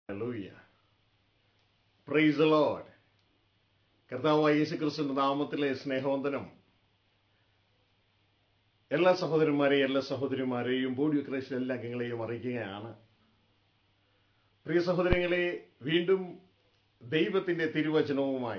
Hallelujah. Praise the Lord. കർത്താവായ യേശു ക്രിസ്തുവിന്റെ നാമത്തിലെ സ്നേഹവന്ദനം എല്ലാ സഹോദരന്മാരെയും എല്ലാ സഹോദരിമാരെയും ബോഡി ക്രൈസ്റ്റ് എല്ലാ അംഗങ്ങളെയും അറിയിക്കുകയാണ് പ്രിയ സഹോദരങ്ങളെ വീണ്ടും ദൈവത്തിന്റെ തിരുവചനവുമായി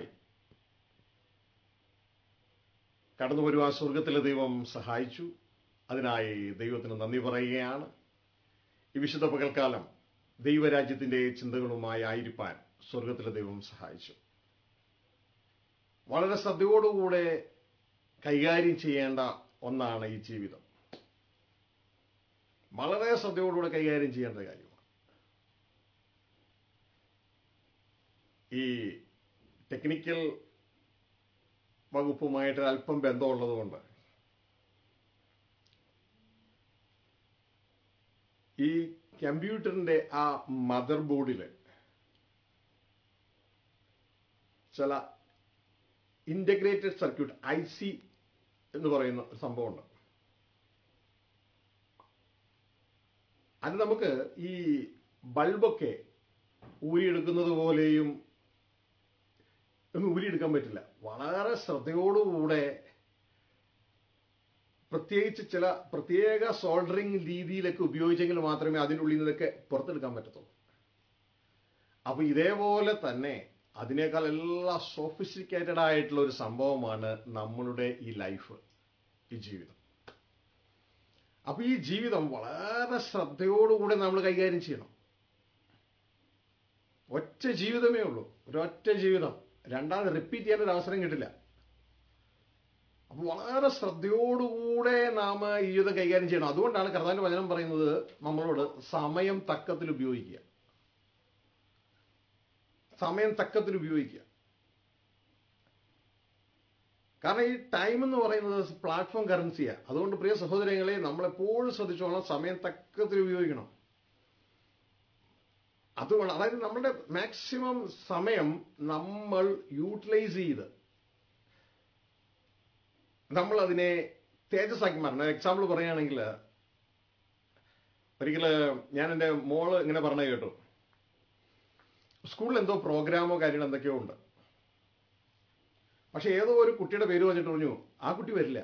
കടന്നു വരുവാൻ സ്വർഗത്തിലെ ദൈവം സഹായിച്ചു അതിനായി ദൈവത്തിന് നന്ദി പറയുകയാണ് ഈ വിശുദ്ധ പകൽക്കാലം ദൈവരാജ്യത്തിന്റെ ചിന്തകളുമായി ആയിരിക്കാൻ സ്വർഗത്തിലെ ദൈവം സഹായിച്ചു വളരെ ശ്രദ്ധയോടുകൂടെ കൈകാര്യം ചെയ്യേണ്ട ഒന്നാണ് ഈ ജീവിതം വളരെ ശ്രദ്ധയോടുകൂടെ കൈകാര്യം ചെയ്യേണ്ട കാര്യമാണ് ഈ ടെക്നിക്കൽ വകുപ്പുമായിട്ട് അല്പം ബന്ധമുള്ളതുകൊണ്ട് ഈ കമ്പ്യൂട്ടറിന്റെ ആ മദർ ബോർഡിൽ ചില ഇന്റഗ്രേറ്റഡ് സർക്യൂട്ട് ഐ സി എന്ന് പറയുന്ന ഒരു സംഭവമുണ്ട് അത് നമുക്ക് ഈ ബൾബൊക്കെ ഊരിയെടുക്കുന്നത് പോലെയും ഒന്നും ഊരിയെടുക്കാൻ പറ്റില്ല വളരെ ശ്രദ്ധയോടുകൂടെ പ്രത്യേകിച്ച് ചില പ്രത്യേക സോൾഡറിങ് രീതിയിലൊക്കെ ഉപയോഗിച്ചെങ്കിൽ മാത്രമേ അതിൻ്റെ ഉള്ളിൽ നിന്നൊക്കെ പുറത്തെടുക്കാൻ പറ്റത്തുള്ളൂ അപ്പൊ ഇതേപോലെ തന്നെ അതിനേക്കാൾ എല്ലാം സോഫിസ്റ്റിക്കേറ്റഡ് ആയിട്ടുള്ള ഒരു സംഭവമാണ് നമ്മളുടെ ഈ ലൈഫ് ഈ ജീവിതം അപ്പൊ ഈ ജീവിതം വളരെ ശ്രദ്ധയോടുകൂടെ നമ്മൾ കൈകാര്യം ചെയ്യണം ഒറ്റ ജീവിതമേ ഉള്ളൂ ഒരൊറ്റ ജീവിതം രണ്ടാമത് റിപ്പീറ്റ് ചെയ്യാൻ ഒരു അവസരം കിട്ടില്ല അപ്പൊ വളരെ ശ്രദ്ധയോടുകൂടെ നാം ഈ ജീവിതം കൈകാര്യം ചെയ്യണം അതുകൊണ്ടാണ് കർത്താവിന്റെ വചനം പറയുന്നത് നമ്മളോട് സമയം തക്കത്തിൽ ഉപയോഗിക്കുക സമയം തക്കത്തിൽ ഉപയോഗിക്കുക കാരണം ഈ ടൈം എന്ന് പറയുന്നത് പ്ലാറ്റ്ഫോം കറൻസിയാണ് അതുകൊണ്ട് പ്രിയ സഹോദരങ്ങളെ നമ്മളെപ്പോഴും ശ്രദ്ധിച്ചോളാം സമയം തക്കത്തിൽ ഉപയോഗിക്കണം അതുകൊണ്ട് അതായത് നമ്മുടെ മാക്സിമം സമയം നമ്മൾ യൂട്ടിലൈസ് ചെയ്ത് നമ്മൾ അതിനെ തേജസ്സാക്കി മാറണം എക്സാമ്പിൾ പറയുകയാണെങ്കിൽ ഒരിക്കല് ഞാൻ എൻ്റെ മോള് ഇങ്ങനെ പറഞ്ഞ കേട്ടു സ്കൂളിൽ എന്തോ പ്രോഗ്രാമോ കാര്യങ്ങളോ എന്തൊക്കെയോ ഉണ്ട് പക്ഷെ ഏതോ ഒരു കുട്ടിയുടെ പേര് പറഞ്ഞിട്ട് പറഞ്ഞു ആ കുട്ടി വരില്ല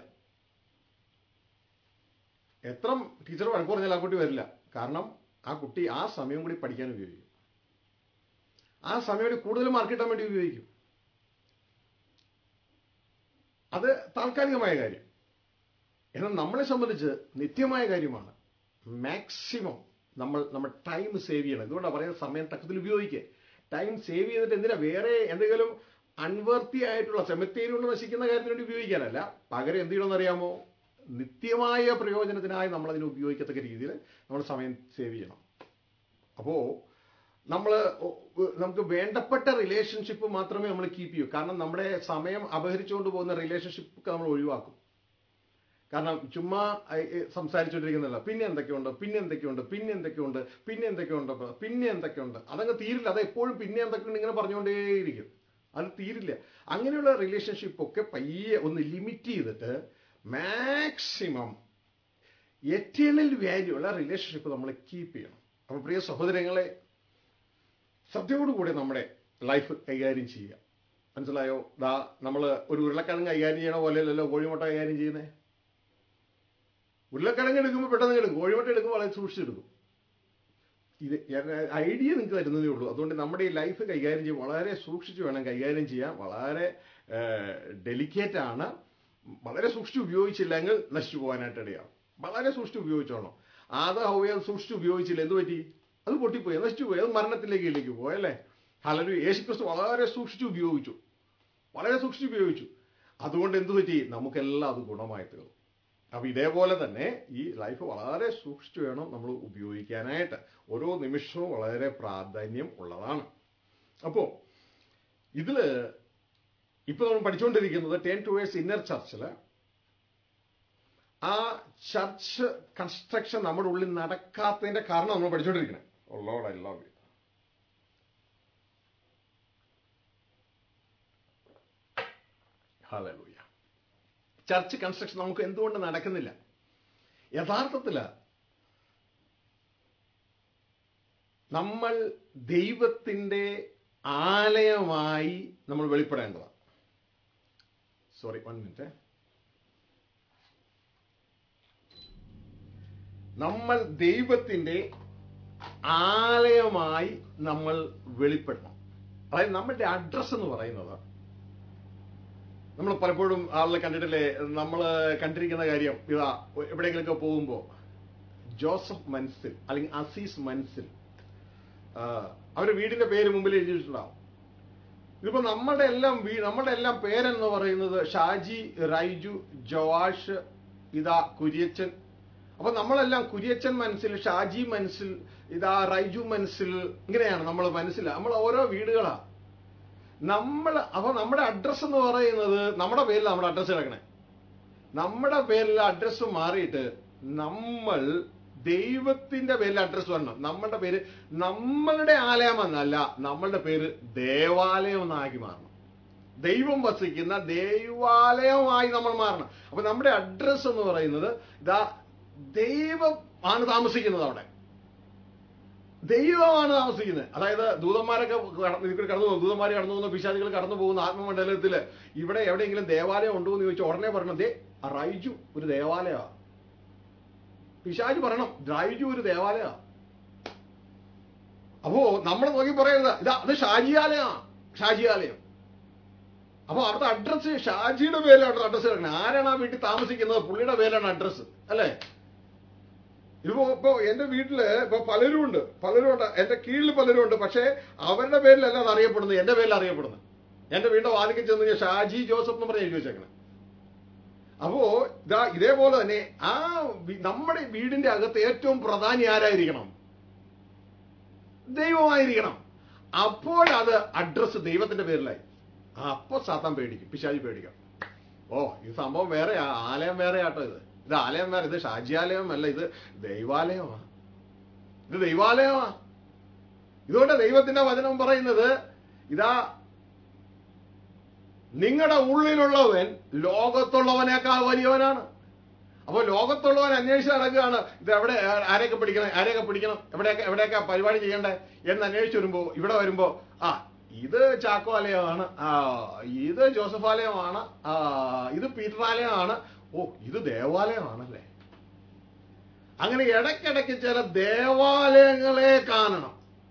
എത്ര ടീച്ചർ വഴക്ക് പറഞ്ഞാൽ ആ കുട്ടി വരില്ല കാരണം ആ കുട്ടി ആ സമയം കൂടി പഠിക്കാൻ ഉപയോഗിക്കും ആ സമയം കൂടി കൂടുതൽ മാർക്ക് കിട്ടാൻ വേണ്ടി ഉപയോഗിക്കും അത് താൽക്കാലികമായ കാര്യം എന്നാൽ നമ്മളെ സംബന്ധിച്ച് നിത്യമായ കാര്യമാണ് മാക്സിമം നമ്മൾ നമ്മൾ ടൈം സേവ് ചെയ്യണം ഇതുകൊണ്ടാണ് പറയുന്നത് സമയം തക്കത്തിൽ ഉപയോഗിക്കുക ടൈം സേവ് ചെയ്തിട്ട് എന്തിനാ വേറെ എന്തെങ്കിലും അൺവർത്തി ആയിട്ടുള്ള സെമിത്തേരി കൊണ്ട് നശിക്കുന്ന കാര്യത്തിന് വേണ്ടി ഉപയോഗിക്കാനല്ല പകരം എന്ത് ചെയ്യണമെന്ന് അറിയാമോ നിത്യമായ പ്രയോജനത്തിനായി നമ്മൾ അതിനെ ഉപയോഗിക്കത്തക്ക രീതിയിൽ നമ്മൾ സമയം സേവ് ചെയ്യണം അപ്പോൾ നമ്മൾ നമുക്ക് വേണ്ടപ്പെട്ട റിലേഷൻഷിപ്പ് മാത്രമേ നമ്മൾ കീപ്പ് ചെയ്യൂ കാരണം നമ്മുടെ സമയം അപഹരിച്ചുകൊണ്ട് പോകുന്ന റിലേഷൻഷിപ്പ് നമ്മൾ ഒഴിവാക്കും കാരണം ചുമ്മാ സംസാരിച്ചുകൊണ്ടിരിക്കുന്നില്ല പിന്നെ എന്തൊക്കെയുണ്ട് പിന്നെ എന്തൊക്കെയുണ്ട് പിന്നെ എന്തൊക്കെയുണ്ട് പിന്നെ എന്തൊക്കെയുണ്ട് പിന്നെ എന്തൊക്കെയുണ്ട് അതങ്ങ് തീരില്ല അത് എപ്പോഴും പിന്നെ എന്തൊക്കെയുണ്ട് ഇങ്ങനെ പറഞ്ഞുകൊണ്ടേയിരിക്കും അത് തീരില്ല അങ്ങനെയുള്ള റിലേഷൻഷിപ്പ് ഒക്കെ പയ്യെ ഒന്ന് ലിമിറ്റ് ചെയ്തിട്ട് മാക്സിമം എറ്റേണൽ വാല്യൂ ഉള്ള റിലേഷൻഷിപ്പ് നമ്മൾ കീപ്പ് ചെയ്യണം അപ്പൊ പ്രിയ സഹോദരങ്ങളെ ശ്രദ്ധയോടുകൂടി നമ്മുടെ ലൈഫ് കൈകാര്യം ചെയ്യുക മനസ്സിലായോ ദാ നമ്മൾ ഒരു ഉരുളക്കിഴങ്ങ് കൈകാര്യം ചെയ്യണ പോലെയല്ലല്ലോ കോഴിമുട്ട കൈകാര്യം ചെയ്യുന്നത് ഉരുളക്കിഴങ്ങ് എടുക്കുമ്പോൾ പെട്ടെന്ന് എടുക്കും കോഴിമുട്ട എടുക്കുമ്പോൾ വളരെ സൂക്ഷിച്ചെടുക്കും ഇത് ഐഡിയ നിങ്ങൾക്ക് തരുന്നതേ ഉള്ളൂ അതുകൊണ്ട് നമ്മുടെ ഈ ലൈഫ് കൈകാര്യം ചെയ്യും വളരെ സൂക്ഷിച്ച് വേണം കൈകാര്യം ചെയ്യാൻ വളരെ ഡെലിക്കേറ്റ് ആണ് വളരെ സൂക്ഷിച്ച് ഉപയോഗിച്ചില്ലെങ്കിൽ നശിച്ചു പോകാനായിട്ട് ഇടയാവും വളരെ സൂക്ഷിച്ച് ഉപയോഗിച്ചോണം ആദ ഹൗവ അത് സൂക്ഷിച്ച് ഉപയോഗിച്ചില്ല എന്ത് പറ്റി അത് പൊട്ടിപ്പോയി നശിച്ചു പോയി അത് മരണത്തിലേക്ക് പോയല്ലേ ഹലരു യേശുക്രിസ്തു വളരെ സൂക്ഷിച്ച് ഉപയോഗിച്ചു വളരെ സൂക്ഷിച്ച് ഉപയോഗിച്ചു അതുകൊണ്ട് എന്തു പറ്റി നമുക്കെല്ലാം അത് ഗുണമായി തീർന്നു അപ്പൊ ഇതേപോലെ തന്നെ ഈ ലൈഫ് വളരെ സൂക്ഷിച്ചു വേണം നമ്മൾ ഉപയോഗിക്കാനായിട്ട് ഓരോ നിമിഷവും വളരെ പ്രാധാന്യം ഉള്ളതാണ് അപ്പോ ഇതില് ഇപ്പൊ നമ്മൾ പഠിച്ചുകൊണ്ടിരിക്കുന്നത് ടെൻ ടുവേഴ്സ് ഇന്നർ ചർച്ചില് ആ ചർച്ച് കൺസ്ട്രക്ഷൻ നമ്മുടെ ഉള്ളിൽ നടക്കാത്തതിന്റെ കാരണം നമ്മൾ പഠിച്ചുകൊണ്ടിരിക്കണേ Lord I love you hallelujah church construction നമുക്ക് എന്തുകൊണ്ട് നടക്കുന്നില്ല യഥാർത്ഥത്തില് നമ്മൾ ദൈവത്തിന്റെ ആലയമായി നമ്മൾ വെളിപ്പെടേണ്ടതാണ് സോറി വൺ മിനിറ്റ് നമ്മൾ ദൈവത്തിന്റെ ആലയമായി നമ്മൾ വെളിപ്പെടണം അതായത് നമ്മളുടെ അഡ്രസ് എന്ന് പറയുന്നത് നമ്മൾ പലപ്പോഴും ആളുകളെ കണ്ടിട്ടില്ലേ നമ്മൾ കണ്ടിരിക്കുന്ന കാര്യം ഇതാ എവിടെയെങ്കിലുമൊക്കെ പോകുമ്പോൾ ജോസഫ് മൻസിൽ അല്ലെങ്കിൽ അസീസ് മൻസിൽ അവരുടെ വീടിന്റെ പേര് മുമ്പിൽ എഴുതിയിട്ടുണ്ടാവും ഇതിപ്പോ നമ്മുടെ എല്ലാം വീ നമ്മുടെ എല്ലാം പേരെന്ന് പറയുന്നത് ഷാജി റൈജു ജവാഷ് ഇതാ കുര്യച്ചൻ അപ്പൊ നമ്മളെല്ലാം കുര്യച്ചൻ മനസ്സിൽ ഷാജി മനസ്സിൽ ഇതാ റൈജു മനസ്സിൽ ഇങ്ങനെയാണ് നമ്മൾ മനസ്സിൽ നമ്മൾ ഓരോ വീടുകളാ നമ്മൾ അപ്പൊ നമ്മുടെ അഡ്രസ്സ് എന്ന് പറയുന്നത് നമ്മുടെ പേരിൽ നമ്മുടെ അഡ്രസ്സ് കിടക്കണേ നമ്മുടെ പേരിൽ അഡ്രസ്സ് മാറിയിട്ട് നമ്മൾ ദൈവത്തിന്റെ പേരിൽ അഡ്രസ്സ് വരണം നമ്മളുടെ പേര് നമ്മളുടെ ആലയം എന്നല്ല നമ്മളുടെ പേര് ദേവാലയം എന്നാക്കി മാറണം ദൈവം വസിക്കുന്ന ദൈവാലയമായി നമ്മൾ മാറണം അപ്പൊ നമ്മുടെ അഡ്രസ്സ് എന്ന് പറയുന്നത് ഇതാ ദൈവം ആണ് താമസിക്കുന്നത് അവിടെ ദൈവമാണ് താമസിക്കുന്നത് അതായത് ദൂതന്മാരൊക്കെ കടന്ന് ഇതിൽ കടന്നു പോകും ദൂതന്മാർ കടന്നു പോകുന്ന പിശാചികൾ കടന്നു പോകുന്ന ആത്മമണ്ഡലത്തിൽ ഇവിടെ എവിടെയെങ്കിലും ദേവാലയം ഉണ്ടോ എന്ന് ചോദിച്ചാൽ ഉടനെ പറയണം ദേ ആ റൈജു ഒരു ദേവാലയമാണ് പിശാജ് പറയണം റൈജു ഒരു ദേവാലയമാണ് അപ്പോ നമ്മൾ നോക്കി പറയരുത് ഇതാ അത് ഷാജിയാലയമാണ് ഷാജിയാലയം അപ്പൊ അവിടുത്തെ അഡ്രസ്സ് ഷാജിയുടെ പേരിലാണ് അഡ്രസ്സ് കിടക്കുന്നത് ആരാണ് ആ വീട്ടിൽ താമസിക്കുന്നത് പുള്ളിയുടെ പേരിലാണ് അഡ്രസ്സ് അല്ലേ ഇതിപ്പോ ഇപ്പൊ എന്റെ വീട്ടില് ഇപ്പൊ പലരും ഉണ്ട് പലരും ഉണ്ട് എന്റെ കീഴിൽ പലരും ഉണ്ട് പക്ഷേ അവരുടെ പേരിലല്ല അത് അറിയപ്പെടുന്നത് എന്റെ പേരിൽ അറിയപ്പെടുന്നത് എന്റെ വീടിന്റെ വാതിക്കൽ ചെന്ന് ഞാൻ ഷാജി ജോസഫ് എന്ന് പറഞ്ഞ് എഴുതി വെച്ചേക്കണം അപ്പോ ഇതാ ഇതേപോലെ തന്നെ ആ വി- നമ്മുടെ വീടിന്റെ അകത്ത് ഏറ്റവും പ്രധാനി ആരായിരിക്കണം ദൈവമായിരിക്കണം അപ്പോൾ അത് അഡ്രസ്സ് ദൈവത്തിന്റെ പേരിലായി അപ്പൊ സാത്താൻ പേടിക്കും പിശാജി പേടിക്കാം ഓ ഇത് സംഭവം വേറെ ആലയം വേറെ ആട്ടോ ഇത് ഇത് ആലയം വേറെ ഇത് ഷാജിയാലയം അല്ല ഇത് ദൈവാലയമാ ഇത് ദൈവാലയമാ ഇതുകൊണ്ട് ദൈവത്തിന്റെ വചനം പറയുന്നത് ഇതാ നിങ്ങളുടെ ഉള്ളിലുള്ളവൻ ലോകത്തുള്ളവനേക്കാൾ വലിയവനാണ് അപ്പൊ ലോകത്തുള്ളവൻ അന്വേഷിച്ച് നടക്കുകയാണ് ഇത് എവിടെ ആരെയൊക്കെ പിടിക്കണം ആരെയൊക്കെ പിടിക്കണം എവിടെയൊക്കെ എവിടെയൊക്കെ പരിപാടി ചെയ്യണ്ടേ എന്ന് അന്വേഷിച്ച് വരുമ്പോ ഇവിടെ വരുമ്പോ ആ ഇത് ചാക്കോ ആലയമാണ് ആ ഇത് ജോസഫ് ആലയമാണ് ആ ഇത് പീറ്റർ ആലയമാണ് ഓ ഇത് ദേവാലയമാണല്ലേ അങ്ങനെ ഇടയ്ക്കിടയ്ക്ക് ചില ദേവാലയങ്ങളെ കാണണം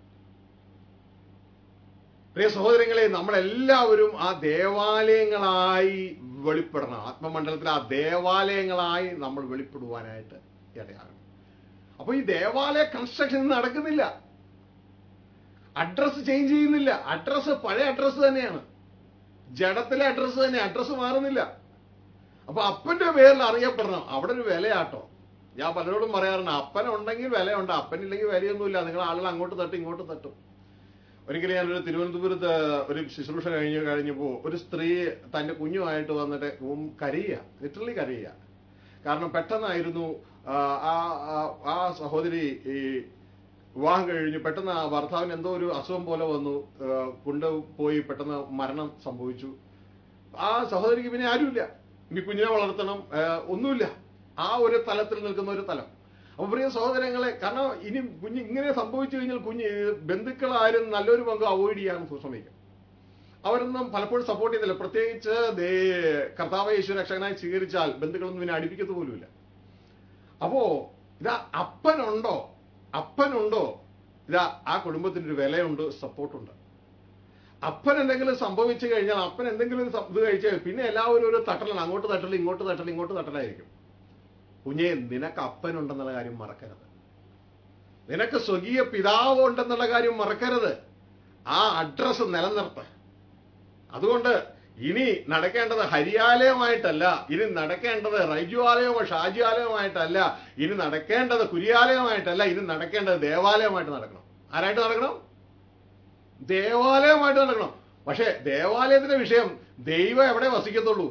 പ്രിയ സഹോദരങ്ങളെ നമ്മളെല്ലാവരും ആ ദേവാലയങ്ങളായി വെളിപ്പെടണം ആത്മമണ്ഡലത്തിൽ ആ ദേവാലയങ്ങളായി നമ്മൾ വെളിപ്പെടുവാനായിട്ട് ഇടയാകണം അപ്പൊ ഈ ദേവാലയ കൺസ്ട്രക്ഷൻ നടക്കുന്നില്ല അഡ്രസ്സ് ചേഞ്ച് ചെയ്യുന്നില്ല അഡ്രസ്സ് പഴയ അഡ്രസ്സ് തന്നെയാണ് ജഡത്തിലെ അഡ്രസ്സ് തന്നെ അഡ്രസ്സ് മാറുന്നില്ല അപ്പൊ അപ്പന്റെ പേരിൽ അറിയപ്പെടണം അവിടെ ഒരു വിലയാട്ടോ ഞാൻ പലരോടും പറയാറുണ്ട് അപ്പനുണ്ടെങ്കിൽ വിലയുണ്ട് അപ്പനില്ലെങ്കിൽ വിലയൊന്നുമില്ല നിങ്ങൾ ആളുകൾ അങ്ങോട്ട് തട്ടും ഇങ്ങോട്ട് തട്ടും ഒരിക്കലും ഞാനൊരു തിരുവനന്തപുരത്ത് ഒരു ശുശ്രൂഷ കഴിഞ്ഞ് കഴിഞ്ഞപ്പോ ഒരു സ്ത്രീ തന്റെ കുഞ്ഞുമായിട്ട് വന്നിട്ട് ഉം കരയുക ലിറ്ററലി കരയുക കാരണം പെട്ടെന്നായിരുന്നു ആ, ആ ആ- ആ സഹോദരി ഈ വിവാഹം കഴിഞ്ഞു പെട്ടെന്ന് ആ ഭർത്താവിന് എന്തോ ഒരു അസുഖം പോലെ വന്നു ആ, കൊണ്ടുപോയി പെട്ടെന്ന് മരണം സംഭവിച്ചു ആ സഹോദരിക്ക് പിന്നെ ആരുമില്ല ഇനി കുഞ്ഞിനെ വളർത്തണം ആ, ഒന്നുമില്ല ആ ഒരു തലത്തിൽ നിൽക്കുന്ന ഒരു തലം അപ്പൊ പ്രിയ സഹോദരങ്ങളെ കാരണം ഇനി കുഞ്ഞ് ഇങ്ങനെ സംഭവിച്ചു കഴിഞ്ഞാൽ കുഞ്ഞ് ബന്ധുക്കളാരും നല്ലൊരു പങ്ക് അവോയ്ഡ് ചെയ്യാൻ ശ്രമിക്കും അവരൊന്നും പലപ്പോഴും സപ്പോർട്ട് ചെയ്തില്ല പ്രത്യേകിച്ച് ദേ കർത്താവ് യേശു രക്ഷകനായി സ്വീകരിച്ചാൽ ബന്ധുക്കളൊന്നും പിന്നെ അടുപ്പിക്കത്ത് പോലുമില്ല അപ്പോ ഇതാ അപ്പനുണ്ടോ അപ്പനുണ്ടോ ഇതാ ആ കുടുംബത്തിന് ഒരു വിലയുണ്ട് സപ്പോർട്ടുണ്ട് അപ്പൻ എന്തെങ്കിലും സംഭവിച്ചു കഴിഞ്ഞാൽ അപ്പൻ എന്തെങ്കിലും ഒരു സം- ഇത് കഴിച്ചാൽ പിന്നെ എല്ലാവരും ഒരു തട്ടലാണ് അങ്ങോട്ട് തട്ടൽ ഇങ്ങോട്ട് തട്ടൽ ഇങ്ങോട്ട് തട്ടലായിരിക്കും കുഞ്ഞെ നിനക്ക് അപ്പനുണ്ടെന്നുള്ള കാര്യം മറക്കരുത് നിനക്ക് സ്വകീയ പിതാവ് ഉണ്ടെന്നുള്ള കാര്യം മറക്കരുത് ആ അഡ്രസ്സ് നിലനിർത്ത് അതുകൊണ്ട് ഇനി നടക്കേണ്ടത് ഹരിയാലയമായിട്ടല്ല ഇനി നടക്കേണ്ടത് റൈജു ആലയമോ ഷാജി ആലയമായിട്ടല്ല ഇനി നടക്കേണ്ടത് കുരിയാലയമായിട്ടല്ല ഇനി നടക്കേണ്ടത് ദേവാലയമായിട്ട് നടക്കണം ആരായിട്ട് നടക്കണം ദേവാലയമായിട്ട് നടക്കണം പക്ഷെ ദേവാലയത്തിന്റെ വിഷയം ദൈവം എവിടെ വസിക്കത്തുള്ളൂ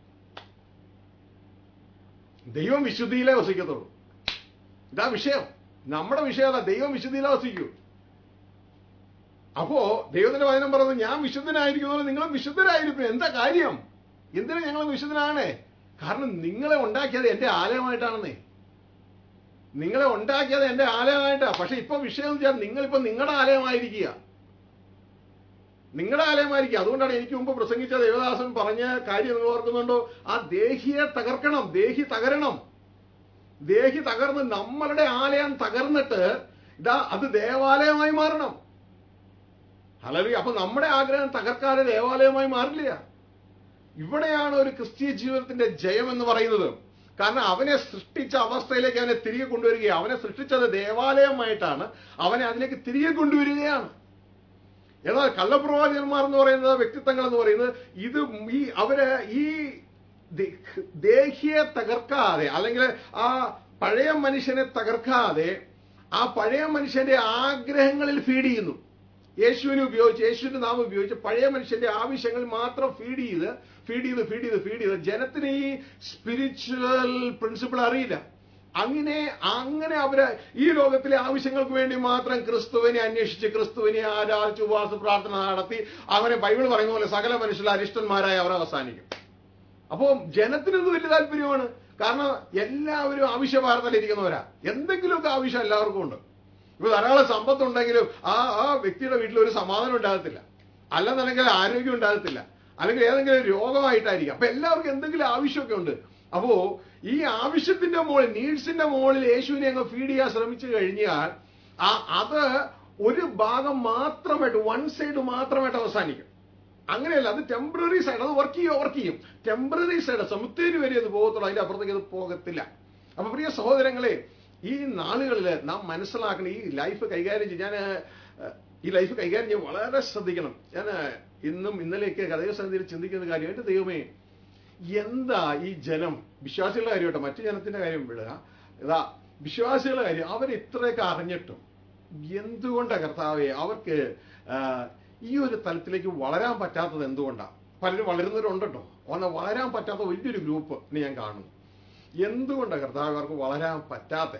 ദൈവം വിശുദ്ധിയിലേ വസിക്കത്തുള്ളൂ ഇതാ വിഷയം നമ്മുടെ വിഷയം അതാ ദൈവം വിശുദ്ധിയിലേ വസിക്കൂ അപ്പോ ദൈവത്തിന്റെ വചനം പറയുന്നത് ഞാൻ വിശുദ്ധനായിരിക്കുന്നതുകൊണ്ട് നിങ്ങളും വിശുദ്ധരായിരിക്കും എന്താ കാര്യം എന്തിനാ ഞങ്ങൾ വിശുദ്ധനാണേ കാരണം നിങ്ങളെ ഉണ്ടാക്കിയത് എന്റെ ആലയമായിട്ടാണെന്നേ നിങ്ങളെ ഉണ്ടാക്കിയത് എന്റെ ആലയമായിട്ടാ പക്ഷെ ഇപ്പൊ വിഷയം എന്ന് വെച്ചാൽ നിങ്ങളിപ്പോ നിങ്ങളുടെ ആലയമായിരിക്കുക നിങ്ങളുടെ ആലയമായിരിക്കും അതുകൊണ്ടാണ് എനിക്ക് മുമ്പ് പ്രസംഗിച്ച ദേവദാസൻ പറഞ്ഞ കാര്യം നിങ്ങൾ ഓർക്കുന്നുണ്ടോ ആ ദേഹിയെ തകർക്കണം ദേഹി തകരണം ദേഹി തകർന്ന് നമ്മളുടെ ആലയം തകർന്നിട്ട് ഇതാ അത് ദേവാലയമായി മാറണം ഹലവി അപ്പൊ നമ്മുടെ ആഗ്രഹം തകർക്കാതെ ദേവാലയമായി മാറില്ല ഇവിടെയാണ് ഒരു ക്രിസ്തീയ ജീവിതത്തിന്റെ ജയം എന്ന് പറയുന്നത് കാരണം അവനെ സൃഷ്ടിച്ച അവസ്ഥയിലേക്ക് അവനെ തിരികെ കൊണ്ടുവരികയാണ് അവനെ സൃഷ്ടിച്ചത് ദേവാലയമായിട്ടാണ് അവനെ അതിലേക്ക് തിരികെ കൊണ്ടുവരികയാണ് എന്നാൽ കള്ളപ്രവാചകന്മാർ എന്ന് പറയുന്നത് വ്യക്തിത്വങ്ങൾ എന്ന് പറയുന്നത് ഇത് ഈ അവര് ഈ ദേ- ദേഹിയെ തകർക്കാതെ അല്ലെങ്കിൽ ആ പഴയ മനുഷ്യനെ തകർക്കാതെ ആ പഴയ മനുഷ്യന്റെ ആഗ്രഹങ്ങളിൽ ഫീഡ് ചെയ്യുന്നു യേശുവിനെ ഉപയോഗിച്ച് യേശുവിന്റെ നാമം ഉപയോഗിച്ച് പഴയ മനുഷ്യന്റെ ആവശ്യങ്ങൾ മാത്രം ഫീഡ് ചെയ്ത് ഫീഡ് ചെയ്ത് ഫീഡ് ചെയ്ത് ഫീഡ് ചെയ്ത് ജനത്തിന് ഈ സ്പിരിച്വൽ പ്രിൻസിപ്പിൾ അറിയില്ല അങ്ങനെ അങ്ങനെ അവര് ഈ ലോകത്തിലെ ആവശ്യങ്ങൾക്ക് വേണ്ടി മാത്രം ക്രിസ്തുവിനെ അന്വേഷിച്ച് ക്രിസ്തുവിനെ ആരാധിച്ച് ഉപവാസ പ്രാർത്ഥന നടത്തി അവനെ ബൈബിൾ പറയുന്ന പോലെ സകല മനുഷ്യർ അരിഷ്ടന്മാരായി അവർ അവസാനിക്കും അപ്പോൾ ജനത്തിനത് വലിയ താല്പര്യമാണ് കാരണം എല്ലാവരും ആവശ്യഭാരതയിലിരിക്കുന്നവരാ എന്തെങ്കിലുമൊക്കെ ആവശ്യം എല്ലാവർക്കും ഉണ്ട് ഇപ്പൊ ധാരാളം സമ്പത്ത് ഉണ്ടെങ്കിലും ആ ആ വ്യക്തിയുടെ വീട്ടിൽ ഒരു സമാധാനം ഉണ്ടാകത്തില്ല അല്ലെന്നുണ്ടെങ്കിൽ ആരോഗ്യം ഉണ്ടാകത്തില്ല അല്ലെങ്കിൽ ഏതെങ്കിലും രോഗമായിട്ടായിരിക്കും അപ്പൊ എല്ലാവർക്കും എന്തെങ്കിലും ആവശ്യമൊക്കെ ഉണ്ട് അപ്പോ ഈ ആവശ്യത്തിന്റെ മുകളിൽ നീഡ്സിന്റെ മുകളിൽ യേശുവിനെ അങ്ങ് ഫീഡ് ചെയ്യാൻ ശ്രമിച്ചു കഴിഞ്ഞാൽ ആ അത് ഒരു ഭാഗം മാത്രമായിട്ട് വൺ സൈഡ് മാത്രമായിട്ട് അവസാനിക്കും അങ്ങനെയല്ല അത് ടെമ്പററി സൈഡ് അത് വർക്ക് ചെയ്യും വർക്ക് ചെയ്യും ടെമ്പററി സൈഡ് സമുത്തേരി വരെ അത് പോകത്തുള്ളൂ അതിന്റെ അപ്പുറത്തേക്ക് അത് പോകത്തില്ല അപ്പൊ പ്രിയ സഹോദരങ്ങളെ ഈ നാളുകളിൽ നാം മനസ്സിലാക്കണം ഈ ലൈഫ് കൈകാര്യം ചെയ്യും ഞാൻ ഈ ലൈഫ് കൈകാര്യം ചെയ്യാൻ വളരെ ശ്രദ്ധിക്കണം ഞാൻ ഇന്നും ഇന്നലെയൊക്കെ കഥകസന്നിധിയിൽ ചിന്തിക്കുന്ന കാര്യം എന്റെ ദൈവമേ എന്താ ഈ ജനം വിശ്വാസികളുടെ കാര്യം കേട്ടോ മറ്റു ജനത്തിന്റെ കാര്യം വിടുക ഇതാ വിശ്വാസികളുടെ കാര്യം അവർ ഇത്രയൊക്കെ അറിഞ്ഞിട്ടും എന്തുകൊണ്ടാ കർത്താവെ അവർക്ക് ആ, ഈ ഒരു തലത്തിലേക്ക് വളരാൻ പറ്റാത്തത് എന്തുകൊണ്ടാണ് പലരും വളരുന്നവരുണ്ട് കേട്ടോ ഒന്ന് വളരാൻ പറ്റാത്ത വലിയൊരു ഗ്രൂപ്പ് ഞാൻ കാണുന്നു എന്തുകൊണ്ടാണ് കർത്താവ് അവർക്ക് വളരാൻ പറ്റാത്ത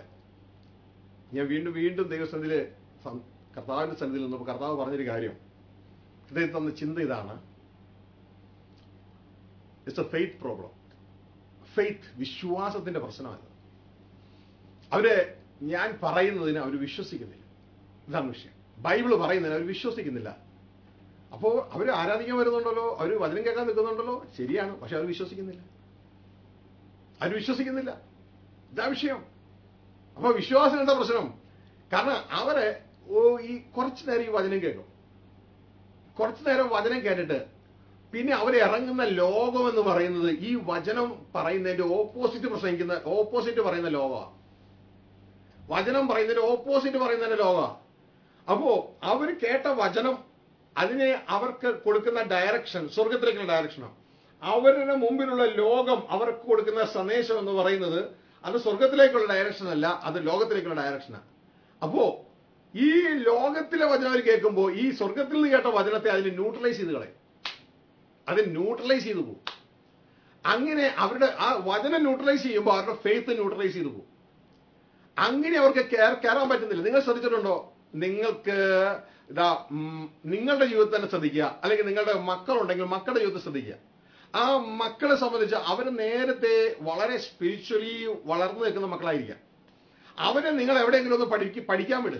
ഞാൻ വീണ്ടും വീണ്ടും ദൈവസന്നിധിയിൽ സം- കർത്താവിന്റെ സന്നിധിയിൽ നിന്നപ്പോൾ കർത്താവ് പറഞ്ഞൊരു കാര്യം ഹൃദയത്തിൽ തന്ന ചിന്ത ഇതാണ് it's a faith problem faith വിശ്വാസത്തിന്റെ പ്രശ്നമാണ് അവര് ഞാൻ പറയുന്നതിന് അവർ വിശ്വസിക്കുന്നില്ല ഇതാണ് വിഷയം ബൈബിള് പറയുന്നതിന് അവർ വിശ്വസിക്കുന്നില്ല അപ്പോൾ അവർ ആരാധിക്കാൻ വരുന്നുണ്ടല്ലോ അവർ വചനം കേൾക്കാൻ നിൽക്കുന്നുണ്ടല്ലോ ശരിയാണ് പക്ഷെ അവർ വിശ്വസിക്കുന്നില്ല അവർ വിശ്വസിക്കുന്നില്ല ഇതാ വിഷയം അപ്പൊ വിശ്വാസം എന്താ പ്രശ്നം കാരണം അവര് ഓ ഈ കുറച്ചു നേരം ഈ വചനം കേൾക്കും കുറച്ചു നേരം വചനം കേട്ടിട്ട് പിന്നെ അവർ ഇറങ്ങുന്ന ലോകം എന്ന് പറയുന്നത് ഈ വചനം പറയുന്നതിന്റെ ഓപ്പോസിറ്റ് പ്രസംഗിക്കുന്ന ഓപ്പോസിറ്റ് പറയുന്ന ലോകമാണ് വചനം പറയുന്നതിന്റെ ഓപ്പോസിറ്റ് പറയുന്നതിന്റെ ലോകമാണ് അപ്പോ അവർ കേട്ട വചനം അതിനെ അവർക്ക് കൊടുക്കുന്ന ഡയറക്ഷൻ സ്വർഗത്തിലേക്കുള്ള ഡയറക്ഷനാണ് അവരുടെ മുമ്പിലുള്ള ലോകം അവർക്ക് കൊടുക്കുന്ന സന്ദേശം എന്ന് പറയുന്നത് അത് സ്വർഗത്തിലേക്കുള്ള ഡയറക്ഷൻ അല്ല അത് ലോകത്തിലേക്കുള്ള ഡയറക്ഷനാണ് അപ്പോ ഈ ലോകത്തിലെ വചനം അവർ കേൾക്കുമ്പോൾ ഈ സ്വർഗത്തിൽ നിന്ന് കേട്ട വചനത്തെ അതിന് ന്യൂട്രലൈസ് ചെയ്ത് കളയും അത് ന്യൂട്രലൈസ് ചെയ്തു പോകും അങ്ങനെ അവരുടെ ആ വചനം ന്യൂട്രലൈസ് ചെയ്യുമ്പോൾ അവരുടെ ഫെയ്ത്ത് ന്യൂട്രലൈസ് ചെയ്തു പോകും അങ്ങനെ അവർക്ക് കയറ- കയറാൻ പറ്റുന്നില്ല നിങ്ങൾ ശ്രദ്ധിച്ചിട്ടുണ്ടോ നിങ്ങൾക്ക് ഇതാ ഉം, നിങ്ങളുടെ ജീവിതത്തിൽ തന്നെ ശ്രദ്ധിക്കുക അല്ലെങ്കിൽ നിങ്ങളുടെ മക്കളുണ്ടെങ്കിൽ മക്കളുടെ ജീവിതത്തിൽ ശ്രദ്ധിക്കുക ആ മക്കളെ സംബന്ധിച്ച് അവർ നേരത്തെ വളരെ സ്പിരിച്വലി വളർന്നു നിൽക്കുന്ന മക്കളായിരിക്കാം അവരെ നിങ്ങൾ എവിടെയെങ്കിലും ഒന്ന് പഠിക്ക് പഠിക്കാൻ വിടുക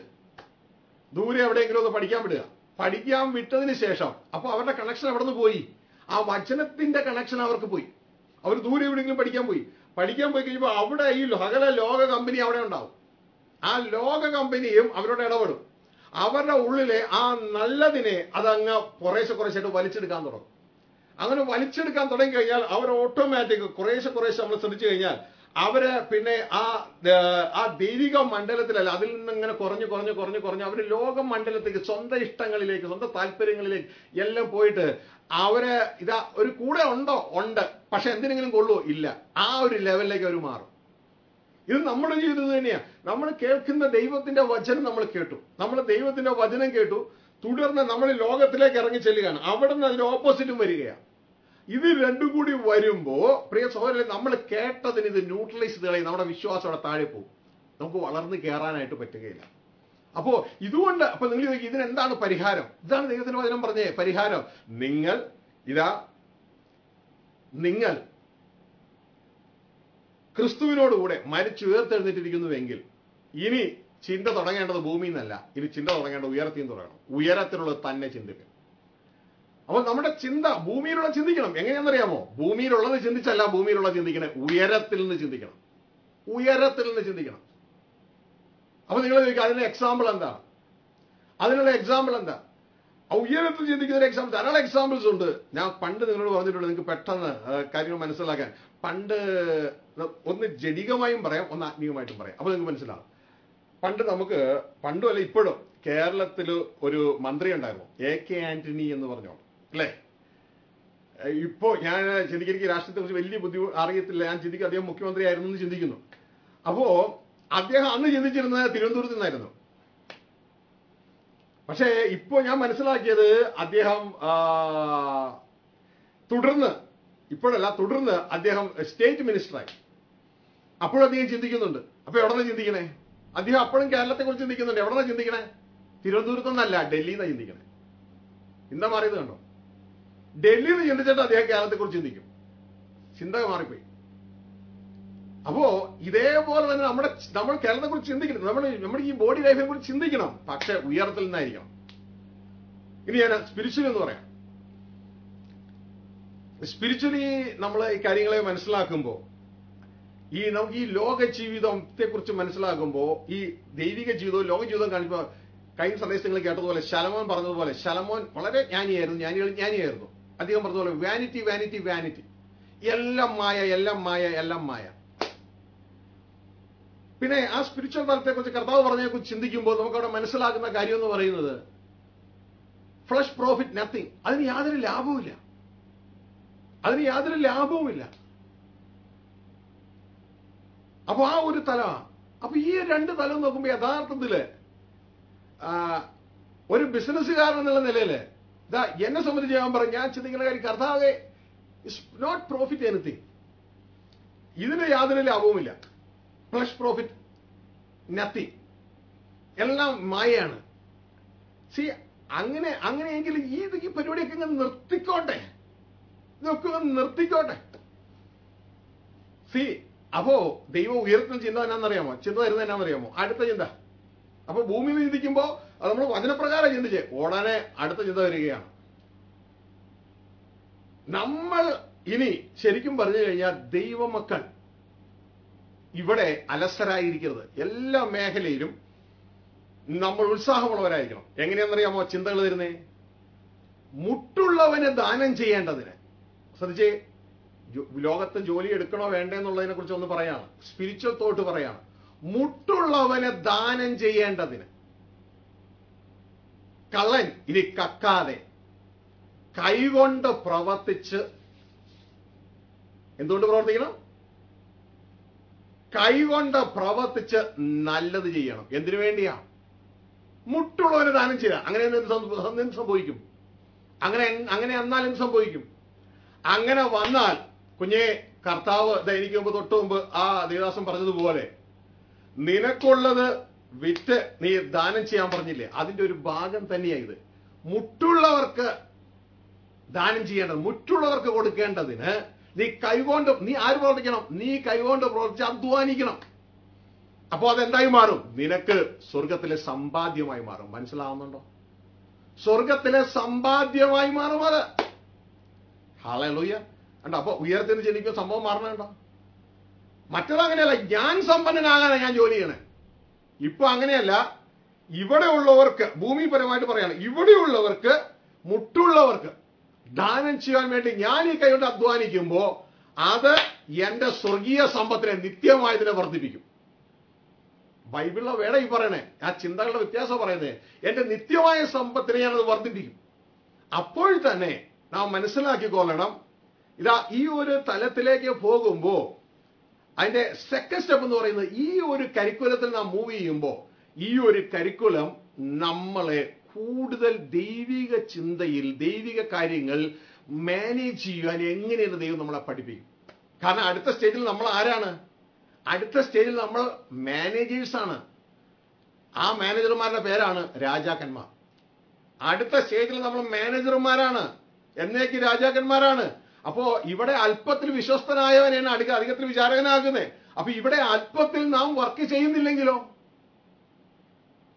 ദൂരെ എവിടെയെങ്കിലും ഒന്ന് പഠിക്കാൻ വിടുക പഠിക്കാൻ വിട്ടതിന് ശേഷം അപ്പൊ അവരുടെ കണക്ഷൻ എവിടെ നിന്ന് പോയി ആ വചനത്തിന്റെ കണക്ഷൻ അവർക്ക് പോയി അവർ ദൂരെ എവിടെയെങ്കിലും പഠിക്കാൻ പോയി പഠിക്കാൻ പോയി കഴിയുമ്പോൾ അവിടെ ഈ സകല ലോക കമ്പനി അവിടെ ഉണ്ടാവും ആ ലോക കമ്പനിയും അവരോട് ഇടപെടും അവരുടെ ഉള്ളിലെ ആ നല്ലതിനെ അതങ്ങ് കുറേശ്ശെ കുറേശ്ശായിട്ട് വലിച്ചെടുക്കാൻ തുടങ്ങും അങ്ങനെ വലിച്ചെടുക്കാൻ തുടങ്ങി കഴിഞ്ഞാൽ അവർ ഓട്ടോമാറ്റിക് കുറേശ്ശെ കുറേശ്ശെ നമ്മൾ ശ്രദ്ധിച്ചു കഴിഞ്ഞാൽ അവര് പിന്നെ ആ ഏഹ്, ആ ദൈവിക മണ്ഡലത്തിലല്ല അതിൽ നിന്ന് ഇങ്ങനെ കുറഞ്ഞു കുറഞ്ഞു കുറഞ്ഞു കുറഞ്ഞു അവര് ലോക മണ്ഡലത്തേക്ക് സ്വന്തം ഇഷ്ടങ്ങളിലേക്ക് സ്വന്തം താല്പര്യങ്ങളിലേക്ക് എല്ലാം പോയിട്ട് അവര് ഇതാ ഒരു കൂടെ ഉണ്ടോ ഉണ്ട് പക്ഷെ എന്തിനെങ്കിലും കൊള്ളുവോ ഇല്ല ആ ഒരു ലെവലിലേക്ക് അവർ മാറും ഇത് നമ്മുടെ ജീവിതം തന്നെയാണ് നമ്മൾ കേൾക്കുന്ന ദൈവത്തിന്റെ വചനം നമ്മൾ കേട്ടു നമ്മൾ ദൈവത്തിന്റെ വചനം കേട്ടു തുടർന്ന് നമ്മൾ ലോകത്തിലേക്ക് ഇറങ്ങി ചെല്ലുകയാണ് അവിടെ നിന്ന് അതിന്റെ ഓപ്പോസിറ്റും വരികയാണ് ഇത് രണ്ടും കൂടി വരുമ്പോ പ്രിയ സഹോദരൻ നമ്മൾ കേട്ടതിന് ഇത് ന്യൂട്രലൈസ് ചെയ്ത് കളയും നമ്മുടെ വിശ്വാസം അവിടെ താഴെ പോകും നമുക്ക് വളർന്ന് കയറാനായിട്ട് പറ്റുകയില്ല അപ്പോ ഇതുകൊണ്ട് അപ്പൊ നിങ്ങൾ ചോദിക്കും ഇതിനെന്താണ് പരിഹാരം ഇതാണ് ദൈവത്തിന്റെ വചനം പറഞ്ഞേ പരിഹാരം നിങ്ങൾ ഇതാ നിങ്ങൾ ക്രിസ്തുവിനോടുകൂടെ മരിച്ചുയർത്തെഴുന്നേറ്റിരിക്കുന്നുവെങ്കിൽ ഇനി ചിന്ത തുടങ്ങേണ്ടത് ഭൂമിയിൽ നിന്നല്ല ഇനി ചിന്ത തുടങ്ങേണ്ടത് ഉയരത്തിൽ നിന്ന് തുടങ്ങണം ഉയരത്തിലുള്ളത് തന്നെ ചിന്തിക്കണം അപ്പോൾ നമ്മുടെ ചിന്ത ഭൂമിയിലുള്ള ചിന്തിക്കണം എങ്ങനെയാണെന്നറിയാമോ ഭൂമിയിലുള്ളത് ചിന്തിച്ചല്ല ഭൂമിയിലുള്ള ചിന്തിക്കണേ ഉയരത്തിൽ നിന്ന് ചിന്തിക്കണം ഉയരത്തിൽ നിന്ന് ചിന്തിക്കണം അപ്പൊ നിങ്ങൾ ചോദിക്കുക അതിന് എക്സാമ്പിൾ എന്താണ് അതിനുള്ള എക്സാമ്പിൾ എന്താ ആ ഉയരത്തിൽ ചിന്തിക്കുന്ന ഒരു എക്സാമ്പിൾ ധാരാളം എക്സാമ്പിൾസ് ഉണ്ട് ഞാൻ പണ്ട് നിങ്ങളോട് പറഞ്ഞിട്ടുണ്ട് നിങ്ങൾക്ക് പെട്ടെന്ന് ആ, കാര്യങ്ങൾ മനസ്സിലാക്കാൻ പണ്ട് ഒന്ന് ജഡികമായും പറയാം ഒന്ന് ആത്മീയമായിട്ടും പറയാം അപ്പൊ നിങ്ങൾക്ക് മനസ്സിലാവും പണ്ട് നമുക്ക് പണ്ടും അല്ല ഇപ്പോഴും കേരളത്തിൽ ഒരു മന്ത്രി ഉണ്ടായിരുന്നു എ കെ ആന്റണി എന്ന് പറഞ്ഞോണ്ട് അല്ലേ ഏഹ് ഇപ്പോ ഞാൻ ചിന്തിക്കും എനിക്ക് രാഷ്ട്രീയത്തെ കുറിച്ച് വലിയ ബുദ്ധിമുട്ട് അറിയത്തില്ല ഞാൻ ചിന്തിക്കും അദ്ദേഹം മുഖ്യമന്ത്രി ആയിരുന്നു എന്ന് ചിന്തിക്കുന്നു അപ്പോ അദ്ദേഹം അന്ന് ചിന്തിച്ചിരുന്നത് തിരുവനന്തപുരത്ത് നിന്നായിരുന്നു പക്ഷേ ഇപ്പോ ഞാൻ മനസ്സിലാക്കിയത് അദ്ദേഹം ആ, തുടർന്ന് ഇപ്പോഴല്ല തുടർന്ന് അദ്ദേഹം സ്റ്റേറ്റ് മിനിസ്റ്ററായി അപ്പോഴും അദ്ദേഹം ചിന്തിക്കുന്നുണ്ട് അപ്പൊ എവിടെ നിന്ന് ചിന്തിക്കണേ അദ്ദേഹം അപ്പോഴും കേരളത്തെ കുറിച്ച് ചിന്തിക്കുന്നുണ്ട് എവിടെ നിന്നാ ചിന്തിക്കണേ തിരുവനന്തപുരത്ത് നിന്നല്ല ഡൽഹിയിൽ നിന്നാ ചിന്തിക്കണേ എന്താ മാറിയത് കണ്ടോ ഡൽഹിയിൽ നിന്ന് ചിന്തിച്ചിട്ട് അദ്ദേഹം കേരളത്തെ കുറിച്ച് ചിന്തിക്കും ചിന്ത മാറിപ്പോയി അപ്പോ ഇതേപോലെ തന്നെ നമ്മുടെ നമ്മൾ കേരളത്തെ കുറിച്ച് ചിന്തിക്കണം നമ്മൾ നമ്മുടെ ഈ ബോഡി ലൈഫിനെ കുറിച്ച് ചിന്തിക്കണം പക്ഷെ ഉയരത്തിൽ നിന്നായിരിക്കണം ഇനി ഞാൻ സ്പിരിച്വൽ എന്ന് പറയാം സ്പിരിച്വലി നമ്മൾ ഈ കാര്യങ്ങളെ മനസ്സിലാക്കുമ്പോൾ ഈ നമുക്ക് ഈ ലോക ജീവിതത്തെ കുറിച്ച് മനസ്സിലാക്കുമ്പോൾ ഈ ദൈവിക ജീവിതവും ലോക ജീവിതവും കാണിക്കുമ്പോൾ കഴിഞ്ഞ സന്ദേശങ്ങൾ കേട്ടതുപോലെ ശലമോൻ പറഞ്ഞതുപോലെ ശലമോൻ വളരെ ജ്ഞാനിയായിരുന്നു ജ്ഞാനികൾ ജ്ഞാനിയായിരുന്നു അദ്ദേഹം പറഞ്ഞതുപോലെ വാനിറ്റി വാനിറ്റി വാനിറ്റി എല്ലാം മായ എല്ലാം മായ എല്ലാം മായ പിന്നെ ആ സ്പിരിച്വൽ തലത്തെ കുറിച്ച് കർത്താവ് പറഞ്ഞതിനെ കുറിച്ച് ചിന്തിക്കുമ്പോൾ നമുക്ക് അവിടെ മനസ്സിലാക്കുന്ന കാര്യം എന്ന് പറയുന്നത് ഫ്ലഷ് പ്രോഫിറ്റ് നത്തിങ് അതിന് യാതൊരു ലാഭവുമില്ല അതിന് യാതൊരു ലാഭവുമില്ല അപ്പൊ ആ ഒരു തല അപ്പൊ ഈ രണ്ട് തലം നോക്കുമ്പോ യഥാർത്ഥത്തില് ആ, ഒരു ബിസിനസ്സുകാരൻ എന്നുള്ള നിലയില് ഇതാ എന്നെ സംബന്ധിച്ച് ഞാൻ പറഞ്ഞു ഞാൻ ചിന്തിക്കുന്ന കാര്യം കർത്താവെ ഇസ് നോട്ട് പ്രോഫിറ്റ് എനിത്തിങ് ഇതിന് യാതൊരു ലാഭവുമില്ല ഫ്ലഷ് പ്രോഫിറ്റ് നത്തി എല്ലാം മായയാണ് സി അങ്ങനെ അങ്ങനെയെങ്കിൽ ഈ ഇത് ഈ പരിപാടിയൊക്കെ ഇങ്ങനെ നിർത്തിക്കോട്ടെ ഇതൊക്കെ ഒന്ന് നിർത്തിക്കോട്ടെ സി അപ്പോ ദൈവം ഉയർത്തുന്ന ചിന്ത എന്നാണെന്നറിയാമോ ചിന്ത വരുന്നത് എന്നാണെന്നറിയാമോ അടുത്ത ചിന്ത അപ്പൊ ഭൂമിയിൽ ചിന്തിക്കുമ്പോ അത് നമ്മൾ വചനപ്രകാരം ചിന്തിച്ചേ ഉടനെ അടുത്ത ചിന്ത വരികയാണ് നമ്മൾ ഇനി ശരിക്കും പറഞ്ഞു കഴിഞ്ഞാൽ ദൈവമക്കൾ ഇവിടെ അലസരായിരിക്കരുത് എല്ലാ മേഖലയിലും നമ്മൾ ഉത്സാഹമുള്ളവരായിരിക്കണം എങ്ങനെയാണെന്നറിയാമോ ചിന്തകൾ വരുന്നേ മുട്ടുള്ളവന് ദാനം ചെയ്യേണ്ടതിന് ശ്രദ്ധിച്ചേ ജോ- ലോകത്ത് ജോലി എടുക്കണോ വേണ്ടേ എന്നുള്ളതിനെ കുറിച്ച് ഒന്ന് പറയാണ് സ്പിരിച്വൽ തോട്ട് പറയാണ് മുട്ടുള്ളവന് ദാനം ചെയ്യേണ്ടതിന് കള്ളൻ ഇനി കക്കാതെ കൈകൊണ്ട് പ്രവർത്തിച്ച് എന്തുകൊണ്ട് പ്രവർത്തിക്കണം കൈകൊണ്ട് പ്രവർത്തിച്ച് നല്ലത് ചെയ്യണം എന്തിനു വേണ്ടിയാ മുട്ടുള്ളവന് ദാനം ചെയ്ത അങ്ങനെ എന്ത് സംഭ- എന്ത് സംഭവിക്കും അങ്ങനെ അങ്ങനെ എന്നാൽ എന്ത് സംഭവിക്കും അങ്ങനെ വന്നാൽ കുഞ്ഞെ കർത്താവ് ദാ എനിക്ക് മുമ്പ് തൊട്ട് മുമ്പ് ആ ദേവദാസൻ പറഞ്ഞതുപോലെ നിനക്കുള്ളത് വിറ്റ് നീ ദാനം ചെയ്യാൻ പറഞ്ഞില്ലേ അതിന്റെ ഒരു ഭാഗം തന്നെയാ ഇത് മുട്ടുള്ളവർക്ക് ദാനം ചെയ്യേണ്ടത് മുറ്റുള്ളവർക്ക് കൊടുക്കേണ്ടതിന് നീ കൈകൊണ്ട് നീ ആര് പ്രവർത്തിക്കണം നീ കൈകൊണ്ട് പ്രവർത്തിച്ച് അധ്വാനിക്കണം അപ്പോ അതെന്തായി മാറും നിനക്ക് സ്വർഗത്തിലെ സമ്പാദ്യമായി മാറും മനസ്സിലാവുന്നുണ്ടോ സ്വർഗത്തിലെ സമ്പാദ്യമായി മാറും അത് ഹാലൂയ കണ്ടോ അപ്പൊ ഉയരത്തിന് ജനിക്കുന്ന സംഭവം മാറണുണ്ടോ മറ്റത് അങ്ങനെയല്ല ഞാൻ സമ്പന്നനാകാനാണ് ഞാൻ ജോലി ചെയ്യണേ ഇപ്പൊ അങ്ങനെയല്ല ഇവിടെ ഉള്ളവർക്ക് ഭൂമിപരമായിട്ട് പറയാണ് ഇവിടെയുള്ളവർക്ക് മുട്ടുള്ളവർക്ക് ദാനം ചെയ്യാൻ വേണ്ടി ഞാൻ ഈ കൈകൊണ്ട് അധ്വാനിക്കുമ്പോ അത് എന്റെ സ്വർഗീയ സമ്പത്തിനെ നിത്യമായതിനെ വർദ്ധിപ്പിക്കും ബൈബിളിലെ വേട ഈ പറയണേ ആ ചിന്തകളുടെ വ്യത്യാസം പറയുന്നത് എന്റെ നിത്യമായ സമ്പത്തിനെ ഞാനത് വർദ്ധിപ്പിക്കും അപ്പോൾ തന്നെ നാം മനസ്സിലാക്കിക്കൊള്ളണം ഇതാ ഈ ഒരു തലത്തിലേക്ക് പോകുമ്പോ അതിന്റെ സെക്കൻഡ് സ്റ്റെപ്പ് എന്ന് പറയുന്നത് ഈ ഒരു കരിക്കുലത്തിൽ നാം മൂവ് ചെയ്യുമ്പോൾ ഈ ഒരു കരിക്കുലം നമ്മളെ കൂടുതൽ ദൈവിക ചിന്തയിൽ ദൈവിക കാര്യങ്ങൾ മാനേജ് ചെയ്യുവാൻ എങ്ങനെയാണ് ദൈവം നമ്മളെ പഠിപ്പിക്കും കാരണം അടുത്ത സ്റ്റേജിൽ നമ്മൾ ആരാണ് അടുത്ത സ്റ്റേജിൽ നമ്മൾ മാനേജേഴ്സ് ആണ് ആ മാനേജർമാരുടെ പേരാണ് രാജാക്കന്മാർ അടുത്ത സ്റ്റേജിൽ നമ്മൾ മാനേജർമാരാണ് എന്നേക്ക് രാജാക്കന്മാരാണ് അപ്പോ ഇവിടെ അല്പത്തിൽ വിശ്വസ്തനായവനാണ് അടുക്ക അധികത്തിൽ വിചാരകനാകുന്നത് അപ്പൊ ഇവിടെ അല്പത്തിൽ നാം വർക്ക് ചെയ്യുന്നില്ലെങ്കിലോ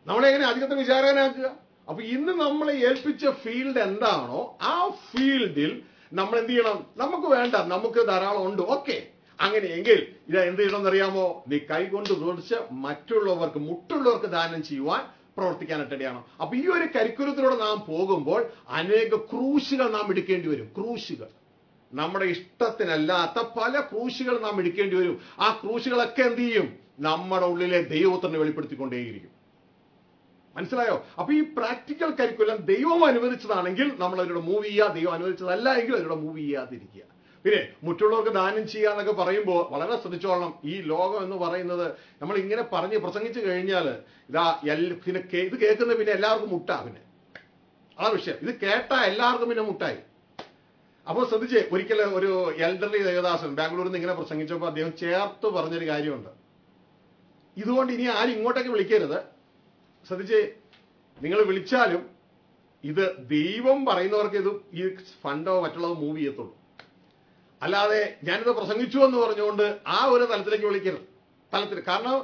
നമ്മളെ എങ്ങനെ അധികത്തെ വിചാരകനാക്കുക അപ്പൊ ഇന്ന് നമ്മളെ ഏൽപ്പിച്ച ഫീൽഡ് എന്താണോ ആ ഫീൽഡിൽ നമ്മൾ എന്ത് ചെയ്യണം നമുക്ക് വേണ്ട നമുക്ക് ധാരാളം ഉണ്ട് ഓക്കെ അങ്ങനെയെങ്കിൽ ഇത് എന്ത് ചെയ്യണമെന്ന് അറിയാമോ നീ കൈകൊണ്ട് തുടിച്ച് മറ്റുള്ളവർക്ക് മുട്ടുള്ളവർക്ക് ദാനം ചെയ്യുവാൻ പ്രവർത്തിക്കാനായിട്ട് ഇടയാണ് അപ്പൊ ഈ ഒരു കരിക്കുലത്തിലൂടെ നാം പോകുമ്പോൾ അനേക ക്രൂശുകൾ നാം എടുക്കേണ്ടി വരും ക്രൂശുകൾ നമ്മുടെ ഇഷ്ടത്തിനല്ലാത്ത പല ക്രൂശുകൾ നാം എടുക്കേണ്ടി വരും ആ ക്രൂശുകളൊക്കെ എന്ത് ചെയ്യും നമ്മുടെ ഉള്ളിലെ ദൈവത്തിന് വെളിപ്പെടുത്തിക്കൊണ്ടേയിരിക്കും മനസ്സിലായോ അപ്പൊ ഈ പ്രാക്ടിക്കൽ കരിക്കുലം ദൈവം അനുവദിച്ചതാണെങ്കിൽ നമ്മൾ അതിലൂടെ മൂവ് ചെയ്യുക ദൈവം അനുവദിച്ചതല്ല എങ്കിൽ അതിലൂടെ മൂവ് ചെയ്യാതിരിക്കുക പിന്നെ മറ്റുള്ളവർക്ക് ദാനം ചെയ്യുക എന്നൊക്കെ പറയുമ്പോൾ വളരെ ശ്രദ്ധിച്ചോളണം ഈ ലോകം എന്ന് പറയുന്നത് നമ്മൾ ഇങ്ങനെ പറഞ്ഞ് പ്രസംഗിച്ചു കഴിഞ്ഞാൽ ഇതാ എൽ പിന്നെ കേ- ഇത് കേൾക്കുന്ന പിന്നെ എല്ലാവർക്കും മുട്ടാ പിന്നെ അതാ വിഷയം ഇത് കേട്ടാ എല്ലാവർക്കും പിന്നെ മുട്ടായി അപ്പോൾ ശ്രദ്ധിച്ചേ ഒരിക്കൽ ഒരു എൽഡർലി ദേവദാസൻ ബാംഗ്ലൂരിൽ നിന്ന് ഇങ്ങനെ പ്രസംഗിച്ചപ്പോൾ അദ്ദേഹം ചേർത്ത് പറഞ്ഞൊരു കാര്യമുണ്ട് ഇതുകൊണ്ട് ഇനി ആരും ഇങ്ങോട്ടേക്ക് വിളിക്കരുത് ശ്രദ്ധിച്ചേ നിങ്ങൾ വിളിച്ചാലും ഇത് ദൈവം പറയുന്നവർക്ക് ഇത് ഈ ഫണ്ടോ മറ്റുള്ളത് മൂവ് ചെയ്യത്തുള്ളൂ അല്ലാതെ ഞാനിത് പ്രസംഗിച്ചു എന്ന് പറഞ്ഞുകൊണ്ട് ആ ഒരു തലത്തിലേക്ക് വിളിക്കരുത് തലത്തിൽ കാരണം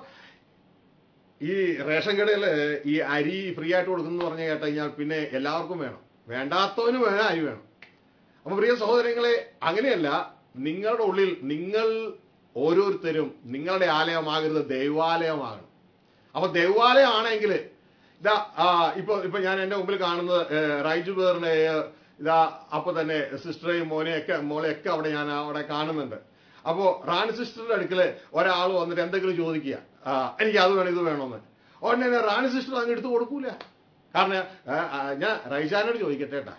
ഈ റേഷൻ കടയിൽ ഈ അരി ഫ്രീ ആയിട്ട് കൊടുക്കുന്നു പറഞ്ഞു കേട്ട് കഴിഞ്ഞാൽ പിന്നെ എല്ലാവർക്കും വേണം വേണ്ടാത്തവന് വേണം അരി വേണം അപ്പൊ പ്രിയ സഹോദരങ്ങളെ അങ്ങനെയല്ല നിങ്ങളുടെ ഉള്ളിൽ നിങ്ങൾ ഓരോരുത്തരും നിങ്ങളുടെ ആലയമാകരുത് ദൈവാലയമാകണം അപ്പൊ ദൈവാലയം ആണെങ്കിൽ ഇതാ ആ, ഇപ്പൊ ഇപ്പൊ ഞാൻ എന്റെ മുമ്പിൽ കാണുന്നത് ഏഹ്, റൈജു ബേറിനെ ഏഹ്, ഇതാ അപ്പൊ തന്നെ സിസ്റ്ററെയും മോനെയൊക്കെ മോളെയൊക്കെ അവിടെ ഞാൻ അവിടെ കാണുന്നുണ്ട് അപ്പോ റാണി സിസ്റ്ററുടെ അടുക്കല് ഒരാൾ വന്നിട്ട് എന്തെങ്കിലും ചോദിക്കുക ആ, എനിക്ക് അത് വേണം ഇത് വേണമെന്ന് ഉടനെ തന്നെ റാണി സിസ്റ്റർ അങ്ങ് എടുത്ത് കൊടുക്കൂല കാരണം ആ, ആ, ഞാൻ റൈജാനോട് ചോദിക്കട്ടെ കേട്ടാ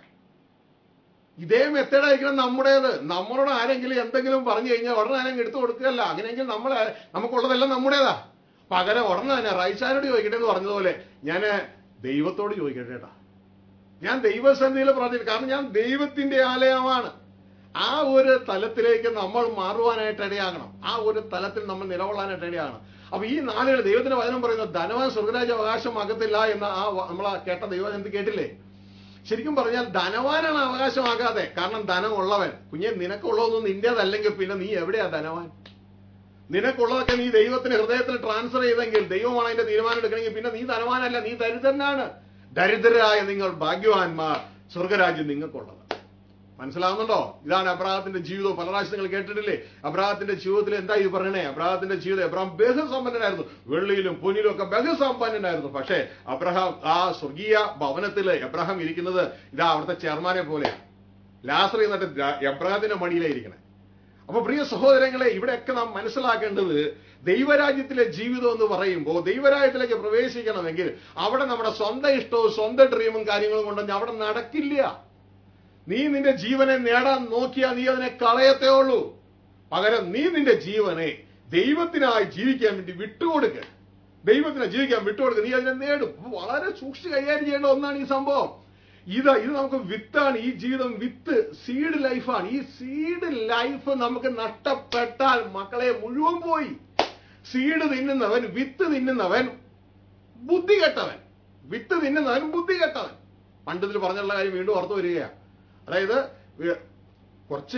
ഇതേ മെത്തേഡ് ആയിരിക്കണം നമ്മുടേത് നമ്മളോട് ആരെങ്കിലും എന്തെങ്കിലും പറഞ്ഞു കഴിഞ്ഞാൽ ഉടനെ തന്നെ എടുത്തു കൊടുക്കുകയല്ല അങ്ങനെയെങ്കിൽ നമ്മൾ നമുക്കുള്ളതെല്ലാം നമ്മുടേതാ പകരം ഉടനെ തന്നെ റൈസാനോട് ചോദിക്കട്ടെ എന്ന് പറഞ്ഞതുപോലെ ഞാൻ ദൈവത്തോട് ചോദിക്കട്ടെ കേട്ടാ ഞാൻ ദൈവസന്നിധിയിൽ പ്രാർത്ഥിക്കും കാരണം ഞാൻ ദൈവത്തിന്റെ ആലയമാണ് ആ ഒരു തലത്തിലേക്ക് നമ്മൾ മാറുവാനായിട്ട് ഇടയാകണം ആ ഒരു തലത്തിൽ നമ്മൾ നിലകൊള്ളാനായിട്ട് ഇടയാകണം അപ്പൊ ഈ നാളുകൾ ദൈവത്തിന്റെ വചനം പറയുന്നത് ധനവാൻ സ്വർഗരാജ അവകാശമാകത്തില്ല എന്ന ആ നമ്മൾ കേട്ട ദൈവം എന്ത് കേട്ടില്ലേ ശരിക്കും പറഞ്ഞാൽ ധനവാനാണ് അവകാശമാകാതെ കാരണം ധനമുള്ളവൻ കുഞ്ഞെ നിനക്കുള്ളതൊന്നും നിന്റേതല്ലെങ്കിൽ പിന്നെ നീ എവിടെയാ ധനവാൻ നിനക്കുള്ളതൊക്കെ നീ ദൈവത്തിന് ഹൃദയത്തിൽ ട്രാൻസ്ഫർ ചെയ്തെങ്കിൽ ദൈവമാണ് അതിന്റെ തീരുമാനം എടുക്കണമെങ്കിൽ പിന്നെ നീ ധനവാനല്ല നീ ദരിദ്രനാണ് ദരിദ്രരായ നിങ്ങൾ ഭാഗ്യവാന്മാർ സ്വർഗരാജ്യം നിങ്ങൾക്കുള്ളത് മനസ്സിലാവുന്നുണ്ടോ ഇതാണ് അബ്രാഹത്തിന്റെ ജീവിതവും പല പ്രാവശ്യം നിങ്ങൾ കേട്ടിട്ടില്ലേ അബ്രാഹത്തിന്റെ ജീവിതത്തിൽ എന്താ ഇത് പറയണേ അബ്രാഹത്തിന്റെ ജീവിതം അബ്രാഹം ബഹുസമ്പന്നനായിരുന്നു വെള്ളിയിലും പൊന്നിലും ഒക്കെ ബഹുസമ്പന്നനായിരുന്നു പക്ഷേ അബ്രഹാം ആ സ്വർഗീയ ഭവനത്തില് എബ്രഹാം ഇരിക്കുന്നത് ഇതാ അവിടുത്തെ ചെയർമാനെ പോലെയാണ് ലാസർ എന്നിട്ട് എബ്രഹാത്തിന്റെ മടിയിലേ ഇരിക്കണേ അപ്പൊ പ്രിയ സഹോദരങ്ങളെ ഇവിടെയൊക്കെ നാം മനസ്സിലാക്കേണ്ടത് ദൈവരാജ്യത്തിലെ ജീവിതം എന്ന് പറയുമ്പോൾ ദൈവരാജ്യത്തിലേക്ക് പ്രവേശിക്കണമെങ്കിൽ അവിടെ നമ്മുടെ സ്വന്തം ഇഷ്ടവും സ്വന്തം ഡ്രീമും കാര്യങ്ങളും കൊണ്ടൊന്നും അവിടെ നടക്കില്ല നീ നിന്റെ ജീവനെ നേടാൻ നോക്കിയാൽ നീ അതിനെ കളയത്തേ ഉള്ളൂ പകരം നീ നിന്റെ ജീവനെ ദൈവത്തിനായി ജീവിക്കാൻ വേണ്ടി വിട്ടുകൊടുക്ക് ദൈവത്തിനായി ജീവിക്കാൻ വിട്ടുകൊടുക്ക് നീ അതിനെ നേടും അപ്പൊ വളരെ സൂക്ഷിച്ച് കൈകാര്യം ചെയ്യേണ്ട ഒന്നാണ് ഈ സംഭവം ഇത് ഇത് നമുക്ക് വിത്താണ് ഈ ജീവിതം വിത്ത് സീഡ് ലൈഫാണ് ഈ സീഡ് ലൈഫ് നമുക്ക് നഷ്ടപ്പെട്ടാൽ മക്കളെ മുഴുവൻ പോയി സീഡ് തിന്നുന്നവൻ വിത്ത് തിന്നുന്നവൻ ബുദ്ധി കെട്ടവൻ വിത്ത് തിന്നുന്നവൻ ബുദ്ധി കെട്ടവൻ പണ്ടതിൽ പറഞ്ഞുള്ള കാര്യം വീണ്ടും ഓർത്തു വരികയാണ് അതായത് വി- കുറച്ച്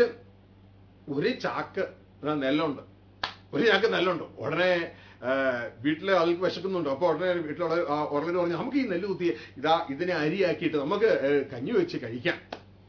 ഒരു ചാക്ക് നെല്ലുണ്ട് ഒരു ചാക്ക് നെല്ലുണ്ട് ഉടനെ ആ, വീട്ടിലെ ആൾക്ക് വിശക്കുന്നുണ്ട് അപ്പൊ ഉടനെ വീട്ടിലുള്ള ഉടനെ പറഞ്ഞു നമുക്ക് ഈ നെല്ല് കുത്തി ഇതാ ഇതിനെ അരിയാക്കിയിട്ട് നമുക്ക് ഏ, കഞ്ഞി വെച്ച് കഴിക്കാം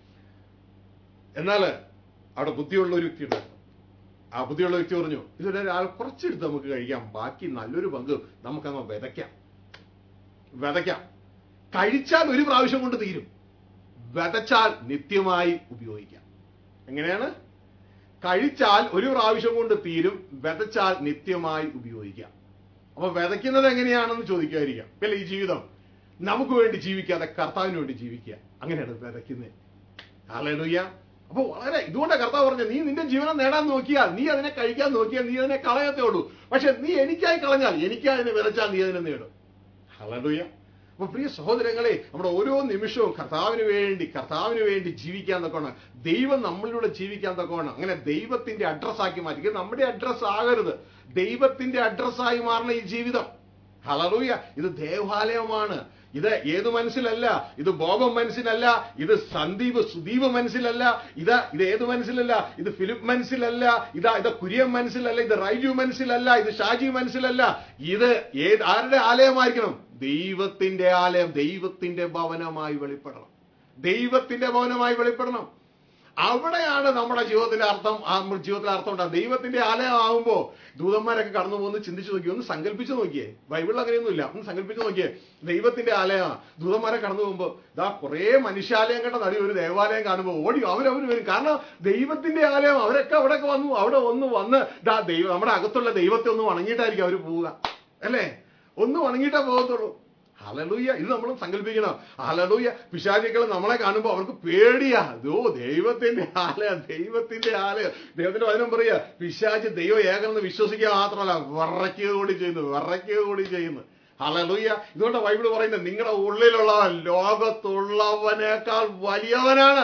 എന്നാൽ അവിടെ ബുദ്ധിയുള്ള ഒരു വ്യക്തിയുണ്ട് ആ ബുദ്ധിയുള്ള വ്യക്തി പറഞ്ഞു ഇതൊരു ആൾ കുറച്ചെടുത്ത് നമുക്ക് കഴിക്കാം ബാക്കി നല്ലൊരു പങ്ക് നമുക്കങ്ങ് വിതയ്ക്കാം വിതയ്ക്കാം കഴിച്ചാൽ ഒരു പ്രാവശ്യം കൊണ്ട് തീരും വിതച്ചാൽ നിത്യമായി ഉപയോഗിക്കാം എങ്ങനെയാണ് കഴിച്ചാൽ ഒരു പ്രാവശ്യം കൊണ്ട് തീരും വിതച്ചാൽ നിത്യമായി ഉപയോഗിക്കാം അപ്പൊ വിതയ്ക്കുന്നത് എങ്ങനെയാണെന്ന് ചോദിക്കാതിരിക്കാം അല്ല ഈ ജീവിതം നമുക്ക് വേണ്ടി ജീവിക്കാതെ കർത്താവിന് വേണ്ടി ജീവിക്കുക അങ്ങനെയാണ് വിതയ്ക്കുന്നത് ഹല്ലേലൂയ അപ്പൊ വളരെ ഇതുകൊണ്ടാണ് കർത്താവ് പറഞ്ഞത് നീ നിന്റെ ജീവനം നേടാൻ നോക്കിയാൽ നീ അതിനെ കഴിക്കാൻ നോക്കിയാൽ നീ അതിനെ കളയത്തേ ഉള്ളൂ പക്ഷെ നീ എനിക്കായി കളഞ്ഞാൽ എനിക്കായി അതിനെ വിതച്ചാൽ നീ അതിനെ നേടും ഹല്ലേലൂയ അപ്പൊ പ്രിയ സഹോദരങ്ങളെ നമ്മുടെ ഓരോ നിമിഷവും കർത്താവിന് വേണ്ടി കർത്താവിന് വേണ്ടി ജീവിക്കാൻ തക്കോണം ദൈവം നമ്മളിലൂടെ ജീവിക്കാൻ തക്കോണം അങ്ങനെ ദൈവത്തിന്റെ അഡ്രസ്സാക്കി മാറ്റി ഇത് നമ്മുടെ അഡ്രസ്സ് ആകരുത് ദൈവത്തിന്റെ അഡ്രസ്സായി മാറണ ഈ ജീവിതം ഹലറൂയ ഇത് ദേവാലയമാണ് ഇത് ഏത് മനസ്സിലല്ല ഇത് ബോബം മനസ്സിലല്ല ഇത് സന്ദീപ് സുദീപ് മനസ്സിലല്ല ഇത് ഇത് ഏത് മനസ്സിലല്ല ഇത് ഫിലിപ്പ് മനസ്സിലല്ല ഇതാ ഇത് കുര്യൻ മനസ്സിലല്ല ഇത് റൈജു മനസ്സിലല്ല ഇത് ഷാജി മനസ്സിലല്ല ഇത് ഏത് ആരുടെ ആലയമായിരിക്കണം ദൈവത്തിന്റെ ആലയം ദൈവത്തിന്റെ ഭവനമായി വെളിപ്പെടണം ദൈവത്തിന്റെ ഭവനമായി വെളിപ്പെടണം അവിടെയാണ് നമ്മുടെ ജീവിതത്തിന്റെ അർത്ഥം ആ നമ്മുടെ ജീവിതത്തിലെ അർത്ഥം ഉണ്ടാകും ദൈവത്തിന്റെ ആലയമാകുമ്പോൾ ദൂതന്മാരൊക്കെ കടന്നു പോകുന്ന ചിന്തിച്ചു നോക്കി ഒന്ന് സങ്കല്പിച്ചു നോക്കിയേ ബൈബിളിൽ അങ്ങനെയൊന്നുമില്ല ഒന്ന് സങ്കല്പിച്ചു നോക്കിയേ ദൈവത്തിന്റെ ആലയമാണ് ദൂതന്മാരെ കടന്നു പോകുമ്പോൾ ഇതാ കുറേ മനുഷ്യാലയം കണ്ട നടി ഒരു ദേവാലയം കാണുമ്പോൾ ഓടി അവരവർ വരും കാരണം ദൈവത്തിന്റെ ആലയം അവരൊക്കെ അവിടെയൊക്കെ വന്നു അവിടെ ഒന്ന് വന്ന് ഇതാ ദൈവം നമ്മുടെ അകത്തുള്ള ദൈവത്തെ ഒന്ന് വണങ്ങിയിട്ടായിരിക്കും അവർ പോവുക അല്ലേ ഒന്ന് വണങ്ങിയിട്ടേ പോകത്തുള്ളൂ ഹലലൂയ ഇത് നമ്മൾ സങ്കല്പിക്കണം ഹലലൂയ പിശാചികൾ നമ്മളെ കാണുമ്പോൾ അവർക്ക് പേടിയാ ഓ ദൈവത്തിന്റെ ആലയം ദൈവത്തിന്റെ ആലയം ദൈവത്തിന്റെ വചനം പറയാ പിശാചി ദൈവം ഏകമെന്ന് വിശ്വസിക്കുക മാത്രമല്ല വിറയ്ക്കുക കൂടി ചെയ്യുന്നു വിറയ്ക്കുക കൂടി ചെയ്യുന്നു ഹലലൂയ ഇതുകൊണ്ട് ബൈബിൾ പറയുന്നത് നിങ്ങളുടെ ഉള്ളിലുള്ളവൻ ലോകത്തുള്ളവനേക്കാൾ വലിയവനാണ്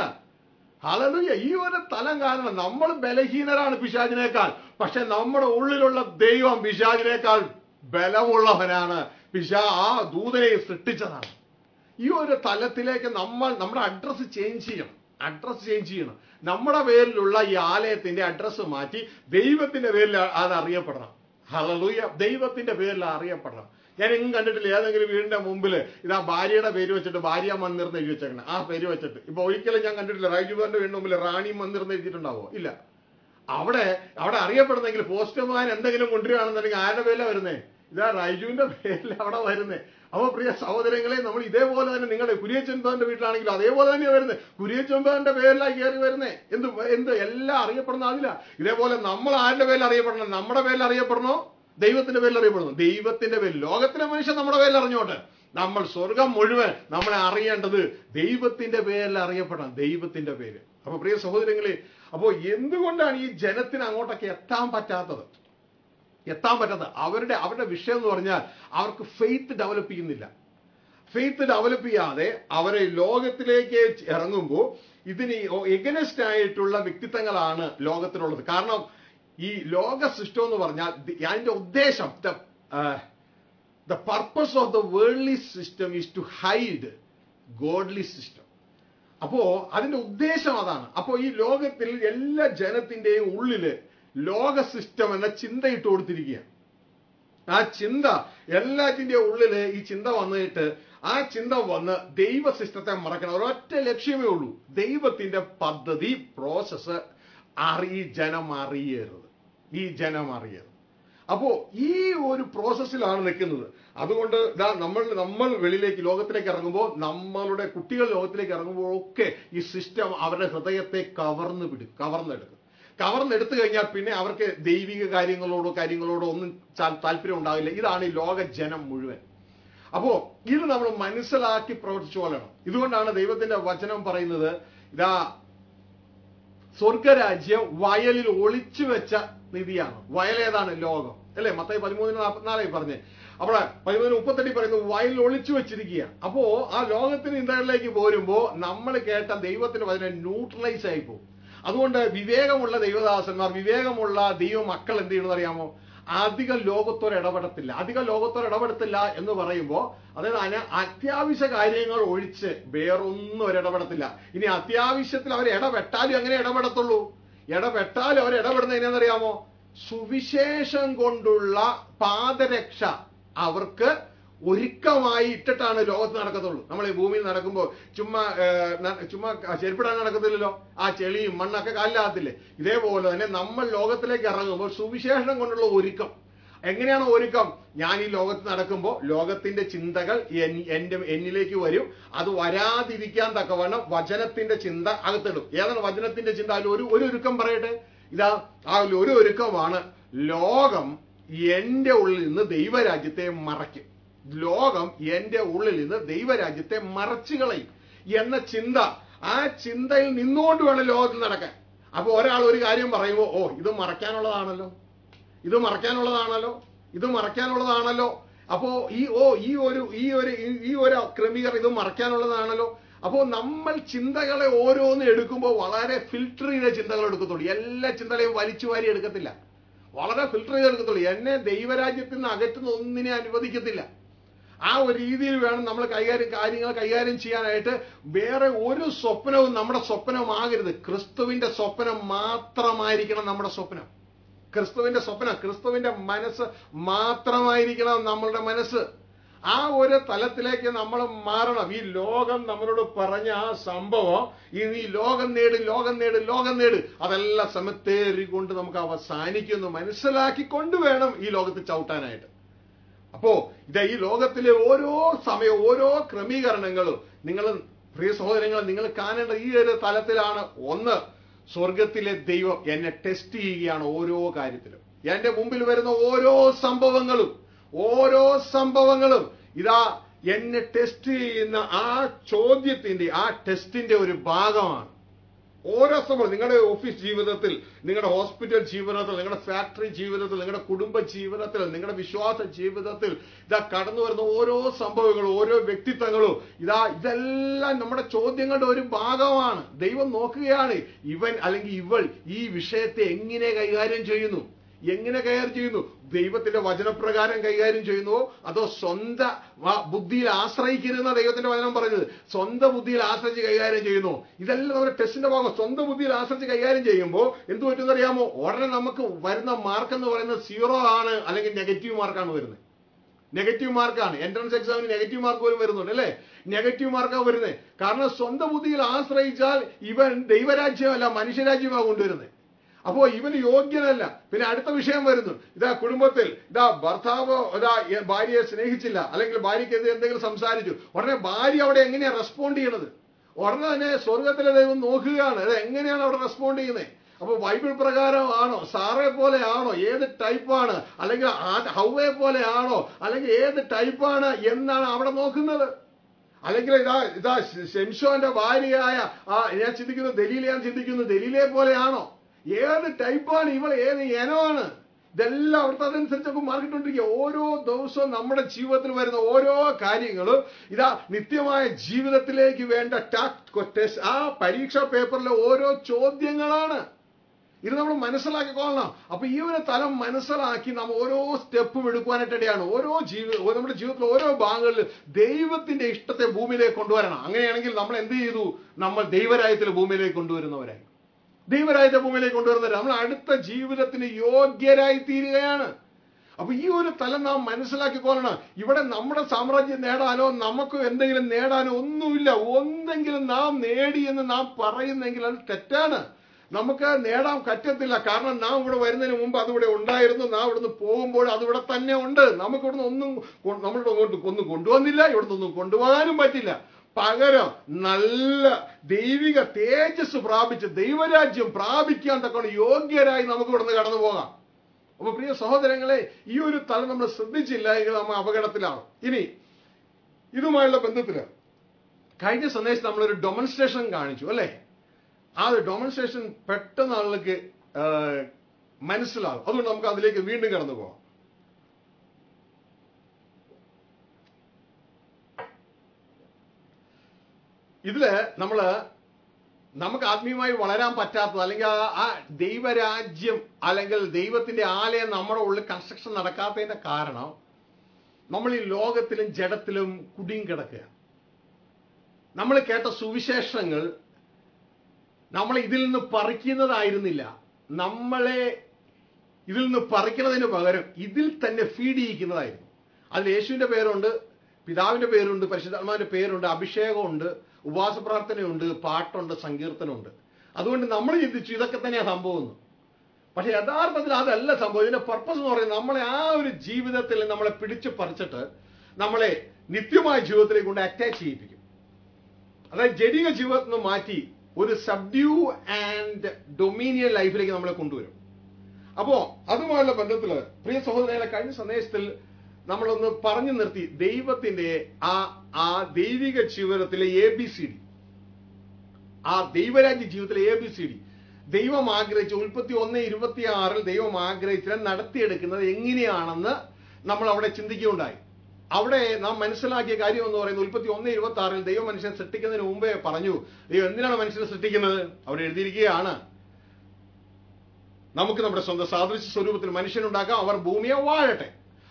ഹലലൂയ ഈ ഒരു തലം കാരണം നമ്മൾ ബലഹീനരാണ് പിശാചിനേക്കാൾ പക്ഷെ നമ്മുടെ ഉള്ളിലുള്ള ദൈവം പിശാചിനേക്കാൾ ബലമുള്ളവനാണ് പിശാ ആ ദൂതനെ സൃഷ്ടിച്ചതാണ് ഈ ഒരു തലത്തിലേക്ക് നമ്മൾ നമ്മുടെ അഡ്രസ്സ് ചേഞ്ച് ചെയ്യണം അഡ്രസ്സ് ചേഞ്ച് ചെയ്യണം നമ്മുടെ പേരിലുള്ള ഈ ആലയത്തിന്റെ അഡ്രസ്സ് മാറ്റി ദൈവത്തിന്റെ പേരിൽ അത് അറിയപ്പെടണം ഹലലൂയ ദൈവത്തിന്റെ പേരിൽ അറിയപ്പെടണം ഞാൻ എങ്ങും കണ്ടിട്ടില്ല ഏതെങ്കിലും വീടിന്റെ മുമ്പിൽ ഇതാ ഭാര്യയുടെ പേര് വെച്ചിട്ട് ഭാര്യ മന്ദിർ എന്ന് എഴുതി വെച്ചേക്കണം ആ പേര് വെച്ചിട്ട് ഇപ്പൊ ഒരിക്കലും ഞാൻ കണ്ടിട്ടില്ല റൈജുബാന്റെ വീടിന്റെ മുമ്പിൽ റാണി മന്ദിർ എന്ന് എഴുതിയിട്ടുണ്ടാവോ ഇല്ല അവിടെ അവിടെ അറിയപ്പെടുന്നെങ്കിൽ പോസ്റ്റ്മാൻ എന്തെങ്കിലും കൊണ്ടുവരികയാണെന്നുണ്ടെങ്കിൽ ആരുടെ പേരിലാണ് വരുന്നേ ഇതാ റൈജുവിന്റെ പേരിൽ അവിടെ വരുന്നേ അപ്പൊ പ്രിയ സഹോദരങ്ങളെ നമ്മൾ ഇതേപോലെ തന്നെ നിങ്ങളുടെ കുരിയച്ചെമ്പന്റെ വീട്ടിലാണെങ്കിലും അതേപോലെ തന്നെയാണ് വരുന്നത് കുരിയച്ചെമ്പന്റെ പേരിലാണ് കയറി വരുന്നേ എന്ത് എന്ത് എല്ലാം അറിയപ്പെടുന്ന അതില ഇതേപോലെ നമ്മൾ ആരുടെ പേരിൽ അറിയപ്പെടണം നമ്മുടെ പേരിൽ അറിയപ്പെടണോ ദൈവത്തിന്റെ പേരിൽ അറിയപ്പെടണം ദൈവത്തിന്റെ പേരിൽ ലോകത്തിലെ മനുഷ്യൻ നമ്മുടെ പേരിൽ അറിഞ്ഞോട്ടെ നമ്മൾ സ്വർഗം മുഴുവൻ നമ്മളെ അറിയേണ്ടത് ദൈവത്തിന്റെ പേരിൽ അറിയപ്പെടണം ദൈവത്തിന്റെ പേര് അപ്പൊ പ്രിയ സഹോദരങ്ങളെ അപ്പോ എന്തുകൊണ്ടാണ് ഈ ജനത്തിന് അങ്ങോട്ടൊക്കെ എത്താൻ പറ്റാത്തത് എത്താൻ പറ്റാത്തത് അവരുടെ അവരുടെ വിഷയം എന്ന് പറഞ്ഞാൽ അവർക്ക് ഫെയ്ത്ത് ഡെവലപ്പ് ചെയ്യുന്നില്ല ഫെയ്ത്ത് ഡെവലപ്പ് ചെയ്യാതെ അവരെ ലോകത്തിലേക്ക് ഇറങ്ങുമ്പോൾ ഇതിന് എഗനസ്റ്റ് ആയിട്ടുള്ള വ്യക്തിത്വങ്ങളാണ് ലോകത്തിലുള്ളത് കാരണം ഈ ലോക സിസ്റ്റം എന്ന് പറഞ്ഞാൽ ദി- അതിന്റെ ഉദ്ദേശം the purpose of the worldly system is to hide godly system അപ്പോ അതിന്റെ ഉദ്ദേശം അതാണ് അപ്പോ ഈ ലോകത്തിൽ എല്ലാ ജനത്തിന്റെയും ഉള്ളില് ലോക സിസ്റ്റം എന്ന ചിന്ത ഇട്ട് കൊടുത്തിരിക്കുകയാണ് ആ ചിന്ത എല്ലാറ്റിന്റെ ഉള്ളില് ഈ ചിന്ത വന്നിട്ട് ആ ചിന്ത വന്ന് ദൈവ സിസ്റ്റത്തെ മറക്കണം ഒരൊറ്റ ലക്ഷ്യമേ ഉള്ളൂ ദൈവത്തിന്റെ പദ്ധതി പ്രോസസ്സ് അറി ഈ ജനം അറിയരുത് ഈ ജനം അറിയരുത് അപ്പോ ഈ ഒരു പ്രോസസ്സിലാണ് നിൽക്കുന്നത് അതുകൊണ്ട് ദാ നമ്മൾ നമ്മൾ വെളിയിലേക്ക് ലോകത്തിലേക്ക് ഇറങ്ങുമ്പോൾ നമ്മളുടെ കുട്ടികൾ ലോകത്തിലേക്ക് ഇറങ്ങുമ്പോൾ ഒക്കെ ഈ സിസ്റ്റം അവരുടെ ഹൃദയത്തെ കവർന്ന് വിടും കവർന്നെടുക്കും കവർന്നെടുത്തു കഴിഞ്ഞാൽ പിന്നെ അവർക്ക് ദൈവിക കാര്യങ്ങളോടോ കാര്യങ്ങളോടോ ഒന്നും ചാ- താല്പര്യം ഉണ്ടാവില്ല ഇതാണ് ഈ ലോക ജനം മുഴുവൻ അപ്പോ ഇത് നമ്മൾ മനസ്സിലാക്കി പ്രവർത്തിച്ചു കൊള്ളണം ഇതുകൊണ്ടാണ് ദൈവത്തിന്റെ വചനം പറയുന്നത് ഇതാ സ്വർഗരാജ്യം വയലിൽ ഒളിച്ചു വെച്ച നിധിയാണ് വയൽ ഏതാണ് ലോകം അല്ലേ മത്തായി പതിമൂന്നിന് നാൽപ്പത്തിനാലായി പറഞ്ഞേ അവിടെ പതിമൂന്നിന് മുപ്പത്തെട്ടി പറയുന്നത് വയലിൽ ഒളിച്ചു വെച്ചിരിക്കുക അപ്പോ ആ ലോകത്തിന് ഇന്ത്യയിലേക്ക് പോരുമ്പോ നമ്മൾ കേട്ട ദൈവത്തിന്റെ വചനം ന്യൂട്രലൈസ് ആയി പോകും അതുകൊണ്ട് വിവേകമുള്ള ദൈവദാസന്മാർ വിവേകമുള്ള ദൈവ മക്കൾ എന്ത് ചെയ്യണമെന്ന് അറിയാമോ അധികം ലോകത്തോട് ഇടപെടത്തില്ല അധികം ലോകത്തോട് ഇടപെടത്തില്ല എന്ന് പറയുമ്പോൾ അതായത് അന- അത്യാവശ്യ കാര്യങ്ങൾ ഒഴിച്ച് വേറൊന്നും അവർ ഇടപെടത്തില്ല ഇനി അത്യാവശ്യത്തിൽ അവർ ഇടപെട്ടാലും എങ്ങനെ ഇടപെടത്തുള്ളൂ ഇടപെട്ടാലും അവർ ഇടപെടുന്നത് എങ്ങനെയാണെന്നറിയാമോ സുവിശേഷം കൊണ്ടുള്ള പാദരക്ഷ അവർക്ക് ഒരുക്കമായി ഇട്ടിട്ടാണ് ലോകത്ത് നടക്കത്തുള്ളൂ നമ്മൾ ഈ ഭൂമിയിൽ നടക്കുമ്പോൾ ചുമ്മാ ഏഹ്, ന- ചുമ്മാ ചെരുപ്പിടാൻ നടക്കത്തില്ലല്ലോ ആ ചെളിയും മണ്ണൊക്കെ കാലിലാകത്തില്ലേ ഇതേപോലെ തന്നെ നമ്മൾ ലോകത്തിലേക്ക് ഇറങ്ങുമ്പോൾ സുവിശേഷം കൊണ്ടുള്ള ഒരുക്കം എങ്ങനെയാണ് ഒരുക്കം ഞാൻ ഈ ലോകത്ത് നടക്കുമ്പോൾ ലോകത്തിന്റെ ചിന്തകൾ എൻ- എന്റെ എന്നിലേക്ക് വരും അത് വരാതിരിക്കാൻ തക്കവണ്ണം വചനത്തിന്റെ ചിന്ത അകത്തിടും ഏതാണ് വചനത്തിന്റെ ചിന്ത അതിൽ ഒരു ഒരു ഒരുക്കം പറയട്ടെ ഇതാ ആ ഒരു ഒരുക്കമാണ് ലോകം എന്റെ ഉള്ളിൽ നിന്ന് ദൈവരാജ്യത്തെ മറയ്ക്കും ലോകം എന്റെ ഉള്ളിൽ നിന്ന് ദൈവരാജ്യത്തെ മറച്ചു കളയും എന്ന ചിന്ത ആ ചിന്തയിൽ നിന്നുകൊണ്ട് വേണം ലോകത്തിൽ നടക്കാൻ അപ്പൊ ഒരാൾ ഒരു കാര്യം പറയുമ്പോൾ ഓ ഇത് മറയ്ക്കാനുള്ളതാണല്ലോ ഇത് മറയ്ക്കാനുള്ളതാണല്ലോ ഇത് മറയ്ക്കാനുള്ളതാണല്ലോ അപ്പോ ഈ ഓ ഈ ഒരു ഈ ഒരു ഈ- ഈ ഒരു ക്രമീകരണം ഇത് മറയ്ക്കാനുള്ളതാണല്ലോ അപ്പോൾ നമ്മൾ ചിന്തകളെ ഓരോന്ന് എടുക്കുമ്പോൾ വളരെ ഫിൽട്ടർ ചെയ്ത ചിന്തകൾ എടുക്കത്തുള്ളൂ എല്ലാ ചിന്തകളെയും വലിച്ചു വാരി എടുക്കത്തില്ല വളരെ ഫിൽട്ടർ ചെയ്ത് എടുക്കത്തുള്ളൂ എന്നെ ദൈവരാജ്യത്തിൽ നിന്ന് അകറ്റുന്ന ഒന്നിനെ അനുവദിക്കത്തില്ല ആ ഒരു രീതിയിൽ വേണം നമ്മൾ കൈകാര്യം കാര്യങ്ങൾ കൈകാര്യം ചെയ്യാനായിട്ട് വേറെ ഒരു സ്വപ്നവും നമ്മുടെ സ്വപ്നമാകരുത് ക്രിസ്തുവിന്റെ സ്വപ്നം മാത്രമായിരിക്കണം നമ്മുടെ സ്വപ്നം ക്രിസ്തുവിന്റെ സ്വപ്നം ക്രിസ്തുവിന്റെ മനസ്സ് മാത്രമായിരിക്കണം നമ്മളുടെ മനസ്സ് ആ ഒരു തലത്തിലേക്ക് നമ്മൾ മാറണം ഈ ലോകം നമ്മളോട് പറഞ്ഞ ആ സംഭവം ഇനി ഈ ലോകം നേട് ലോകം നേട് ലോകം നേട് അതെല്ലാം സമത്തേറി കൊണ്ട് നമുക്ക് അവസാനിക്കുന്നു മനസ്സിലാക്കിക്കൊണ്ട് വേണം ഈ ലോകത്ത് ചവിട്ടാനായിട്ട് അപ്പോ ഇത് ഈ ലോകത്തിലെ ഓരോ സമയവും ഓരോ ക്രമീകരണങ്ങളും നിങ്ങൾ പ്രിയ സഹോദരങ്ങൾ നിങ്ങൾ കാണേണ്ട ഈ ഒരു തലത്തിലാണ് ഒന്ന് സ്വർഗത്തിലെ ദൈവം എന്നെ ടെസ്റ്റ് ചെയ്യുകയാണ് ഓരോ കാര്യത്തിലും എന്റെ മുമ്പിൽ വരുന്ന ഓരോ സംഭവങ്ങളും ഓരോ സംഭവങ്ങളും ഇതാ എന്നെ ടെസ്റ്റ് ചെയ്യുന്ന ആ ചോദ്യത്തിന്റെ ആ ടെസ്റ്റിന്റെ ഒരു ഭാഗമാണ് ഓരോ സംഭവം നിങ്ങളുടെ ഓഫീസ് ജീവിതത്തിൽ നിങ്ങളുടെ ഹോസ്പിറ്റൽ ജീവിതത്തിൽ നിങ്ങളുടെ ഫാക്ടറി ജീവിതത്തിൽ നിങ്ങളുടെ കുടുംബ ജീവിതത്തിൽ നിങ്ങളുടെ വിശ്വാസ ജീവിതത്തിൽ ഇതാ കടന്നു വരുന്ന ഓരോ സംഭവങ്ങളും ഓരോ വ്യക്തിത്വങ്ങളും ഇതാ ഇതെല്ലാം നമ്മുടെ ചോദ്യങ്ങളുടെ ഒരു ഭാഗമാണ് ദൈവം നോക്കുകയാണ് ഇവൻ അല്ലെങ്കിൽ ഇവൾ ഈ വിഷയത്തെ എങ്ങനെ കൈകാര്യം ചെയ്യുന്നു എങ്ങനെ കൈകാര്യം ചെയ്യുന്നു ദൈവത്തിന്റെ വചനപ്രകാരം കൈകാര്യം ചെയ്യുന്നുവോ അതോ സ്വന്തം വ- ബുദ്ധിയിൽ ആശ്രയിക്കരുതെന്ന ദൈവത്തിന്റെ വചനം പറഞ്ഞത് സ്വന്തം ബുദ്ധിയിൽ ആശ്രയിച്ച് കൈകാര്യം ചെയ്യുന്നു ഇതെല്ലാം നമ്മുടെ ടെസ്റ്റിന്റെ ഭാഗം സ്വന്തം ബുദ്ധിയിൽ ആശ്രയിച്ച് കൈകാര്യം ചെയ്യുമ്പോൾ എന്ത് പറ്റുമെന്ന് അറിയാമോ ഉടനെ നമുക്ക് വരുന്ന മാർക്ക് എന്ന് പറയുന്നത് സീറോ ആണ് അല്ലെങ്കിൽ നെഗറ്റീവ് മാർക്കാണ് വരുന്നത് നെഗറ്റീവ് മാർക്കാണ് എൻട്രൻസ് എക്സാമിന് നെഗറ്റീവ് മാർക്ക് പോലും വരുന്നുണ്ട് അല്ലേ നെഗറ്റീവ് മാർക്കാണ് വരുന്നത് കാരണം സ്വന്തം ബുദ്ധിയിൽ ആശ്രയിച്ചാൽ ഇവൻ ദൈവരാജ്യമല്ല മനുഷ്യരാജ്യമാണ് കൊണ്ടുവരുന്നത് അപ്പോ ഇവന് യോഗ്യനല്ല പിന്നെ അടുത്ത വിഷയം വരുന്നു ഇതാ കുടുംബത്തിൽ ഇതാ ഭർത്താവ് ഇതാ എ- ഭാര്യയെ സ്നേഹിച്ചില്ല അല്ലെങ്കിൽ ഭാര്യയ്ക്കെതിരെ എന്തെങ്കിലും സംസാരിച്ചു ഉടനെ ഭാര്യ അവിടെ എങ്ങനെയാ റെസ്പോണ്ട് ചെയ്യണത് ഉടനെ തന്നെ സ്വർഗത്തിലെ ദൈവം നോക്കുകയാണ് അത് എങ്ങനെയാണ് അവിടെ റെസ്പോണ്ട് ചെയ്യുന്നത് അപ്പൊ ബൈബിൾ പ്രകാരം ആണോ സാറെ പോലെ ആണോ ഏത് ടൈപ്പാണ് അല്ലെങ്കിൽ ആ- ഹൗവയെ പോലെ ആണോ അല്ലെങ്കിൽ ഏത് ടൈപ്പാണ് എന്നാണ് അവിടെ നോക്കുന്നത് അല്ലെങ്കിൽ ഇതാ ഇതാ ഷെംഷോന്റെ ഭാര്യയായ ആ ഞാൻ ചിന്തിക്കുന്നു ദലീലെ ഞാൻ ചിന്തിക്കുന്നു ദലീലെ പോലെയാണോ ഏത് ടൈപ്പാണ് ഇവൾ ഏത് ഇനമാണ് ഇതെല്ലാം അവിടുത്തെ അതനുസരിച്ചൊക്കെ മാറിക്കൊണ്ടിരിക്കുക ഓരോ ദിവസവും നമ്മുടെ ജീവിതത്തിൽ വരുന്ന ഓരോ കാര്യങ്ങളും ഇതാ നിത്യമായ ജീവിതത്തിലേക്ക് വേണ്ട ടാ- ടെസ്റ്റ് ആ പരീക്ഷാ പേപ്പറിലെ ഓരോ ചോദ്യങ്ങളാണ് ഇത് നമ്മൾ മനസ്സിലാക്കിക്കൊള്ളണം അപ്പൊ ഈ ഒരു തലം മനസ്സിലാക്കി നാം ഓരോ സ്റ്റെപ്പും എടുക്കുവാനായിട്ടിടയാണ് ഓരോ ജീവി നമ്മുടെ ജീവിതത്തിലെ ഓരോ ഭാഗങ്ങളിൽ ദൈവത്തിന്റെ ഇഷ്ടത്തെ ഭൂമിയിലേക്ക് കൊണ്ടുവരണം അങ്ങനെയാണെങ്കിൽ നമ്മൾ എന്ത് ചെയ്തു നമ്മൾ ദൈവരായത്തിൽ ഭൂമിയിലേക്ക് കൊണ്ടുവരുന്നവരായി ദൈവരായത്തെ ഭൂമിയിലേക്ക് കൊണ്ടുവരുന്നവർ നമ്മൾ അടുത്ത ജീവിതത്തിന് യോഗ്യരായി തീരുകയാണ് അപ്പൊ ഈ ഒരു തലം നാം മനസ്സിലാക്കിക്കൊള്ളണം ഇവിടെ നമ്മുടെ സാമ്രാജ്യം നേടാനോ നമുക്ക് എന്തെങ്കിലും നേടാനോ ഒന്നുമില്ല ഒന്നെങ്കിലും നാം നേടി എന്ന് നാം പറയുന്നെങ്കിൽ അത് തെറ്റാണ് നമുക്ക് നേടാൻ പറ്റത്തില്ല കാരണം നാം ഇവിടെ വരുന്നതിന് മുമ്പ് അതിവിടെ ഉണ്ടായിരുന്നു നാം ഇവിടുന്ന് പോകുമ്പോൾ അതിവിടെ തന്നെ ഉണ്ട് നമുക്ക് ഇവിടുന്ന് ഒന്നും കൊ- നമ്മളുടെ അങ്ങോട്ട് ഒന്നും കൊണ്ടുവന്നില്ല ഇവിടുന്ന് ഒന്നും കൊണ്ടുപോകാനും പറ്റില്ല പകരം നല്ല ദൈവിക തേജസ് പ്രാപിച്ച് ദൈവരാജ്യം പ്രാപിക്കാൻ തക്കൊണ്ട് യോഗ്യരായി നമുക്ക് ഇവിടുന്ന് കടന്നു പോകാം അപ്പൊ പ്രിയ സഹോദരങ്ങളെ ഈ ഒരു തലം നമ്മൾ ശ്രദ്ധിച്ചില്ല എങ്കിൽ നമ്മൾ അപകടത്തിലാണ് ഇനി ഇതുമായുള്ള ബന്ധത്തില് കഴിഞ്ഞ സന്ദേശം നമ്മളൊരു ഡെമോൺസ്ട്രേഷൻ കാണിച്ചു അല്ലേ ആ ഒരു ഡെമോൺസ്ട്രേഷൻ പെട്ടെന്ന് ആളുകൾക്ക് ആ, മനസ്സിലാകും അതുകൊണ്ട് നമുക്ക് അതിലേക്ക് വീണ്ടും കടന്നു പോകാം ഇതില് നമ്മള് നമുക്ക് ആത്മീയമായി വളരാൻ പറ്റാത്തത് അല്ലെങ്കിൽ ആ ആ ദൈവരാജ്യം അല്ലെങ്കിൽ ദൈവത്തിന്റെ ആലയം നമ്മുടെ ഉള്ളിൽ കൺസ്ട്രക്ഷൻ നടക്കാത്തതിന്റെ കാരണം നമ്മൾ ഈ ലോകത്തിലും ജഡത്തിലും കുടുങ്ങി കിടക്കുക നമ്മൾ കേട്ട സുവിശേഷങ്ങൾ നമ്മളെ ഇതിൽ നിന്ന് പറിക്കുന്നതായിരുന്നില്ല നമ്മളെ ഇതിൽ നിന്ന് പറിക്കുന്നതിന് പകരം ഇതിൽ തന്നെ ഫീഡ് ചെയ്യിക്കുന്നതായിരുന്നു അതിൽ യേശുവിന്റെ പേരുണ്ട് പിതാവിന്റെ പേരുണ്ട് പരിശുദ്ധാത്മാവിന്റെ പേരുണ്ട് അഭിഷേകമുണ്ട് ഉപവാസ പ്രാർത്ഥനയുണ്ട് പാട്ടുണ്ട് സങ്കീർത്തനമുണ്ട് അതുകൊണ്ട് നമ്മൾ ചിന്തിച്ചു ഇതൊക്കെ തന്നെയാണ് സംഭവം പക്ഷെ യഥാർത്ഥത്തിൽ അതല്ല സംഭവം ഇതിന്റെ പർപ്പസ് എന്ന് പറയുന്നത് നമ്മളെ ആ ഒരു ജീവിതത്തിൽ നമ്മളെ പിടിച്ചു പറിച്ചിട്ട് നമ്മളെ നിത്യമായ ജീവിതത്തിലേക്ക് കൊണ്ട് അറ്റാച്ച് ചെയ്യിപ്പിക്കും അതായത് ജടിക ജീവിതത്തിൽ നിന്ന് മാറ്റി ഒരു സബ്ഡ്യൂ ആൻഡ് ഡൊമീനിയൻ ലൈഫിലേക്ക് നമ്മളെ കൊണ്ടുവരും അപ്പോ അതുമായുള്ള ബന്ധത്തില് പ്രിയ സഹോദരങ്ങളെ കഴിഞ്ഞ സന്ദേശത്തിൽ നമ്മളൊന്ന് പറഞ്ഞു നിർത്തി ദൈവത്തിന്റെ ആ ആ ദൈവിക ജീവിതത്തിലെ എ ബി സി ഡി ആ ദൈവരാജ്യ ജീവിതത്തിലെ എ ബി സി ഡി ദൈവം ആഗ്രഹിച്ച ഉൽപ്പത്തി ഒന്ന് ഇരുപത്തി ആറിൽ ദൈവം ആഗ്രഹിച്ച നടത്തിയെടുക്കുന്നത് എങ്ങനെയാണെന്ന് നമ്മൾ അവിടെ ചിന്തിക്കുകയുണ്ടായി അവിടെ നാം മനസ്സിലാക്കിയ കാര്യം എന്ന് പറയുന്നത് ഉൽപ്പത്തി ഒന്ന് ഇരുപത്തി ആറിൽ ദൈവം മനുഷ്യനെ സൃഷ്ടിക്കുന്നതിന് മുമ്പേ പറഞ്ഞു ദൈവം എന്തിനാണ് മനുഷ്യനെ സൃഷ്ടിക്കുന്നത് അവിടെ എഴുതിയിരിക്കുകയാണ് നമുക്ക് നമ്മുടെ സ്വന്തം സാദൃശ്യ സ്വരൂപത്തിൽ മനുഷ്യനുണ്ടാക്കാം അവർ ഭൂമിയെ വാഴട്ടെ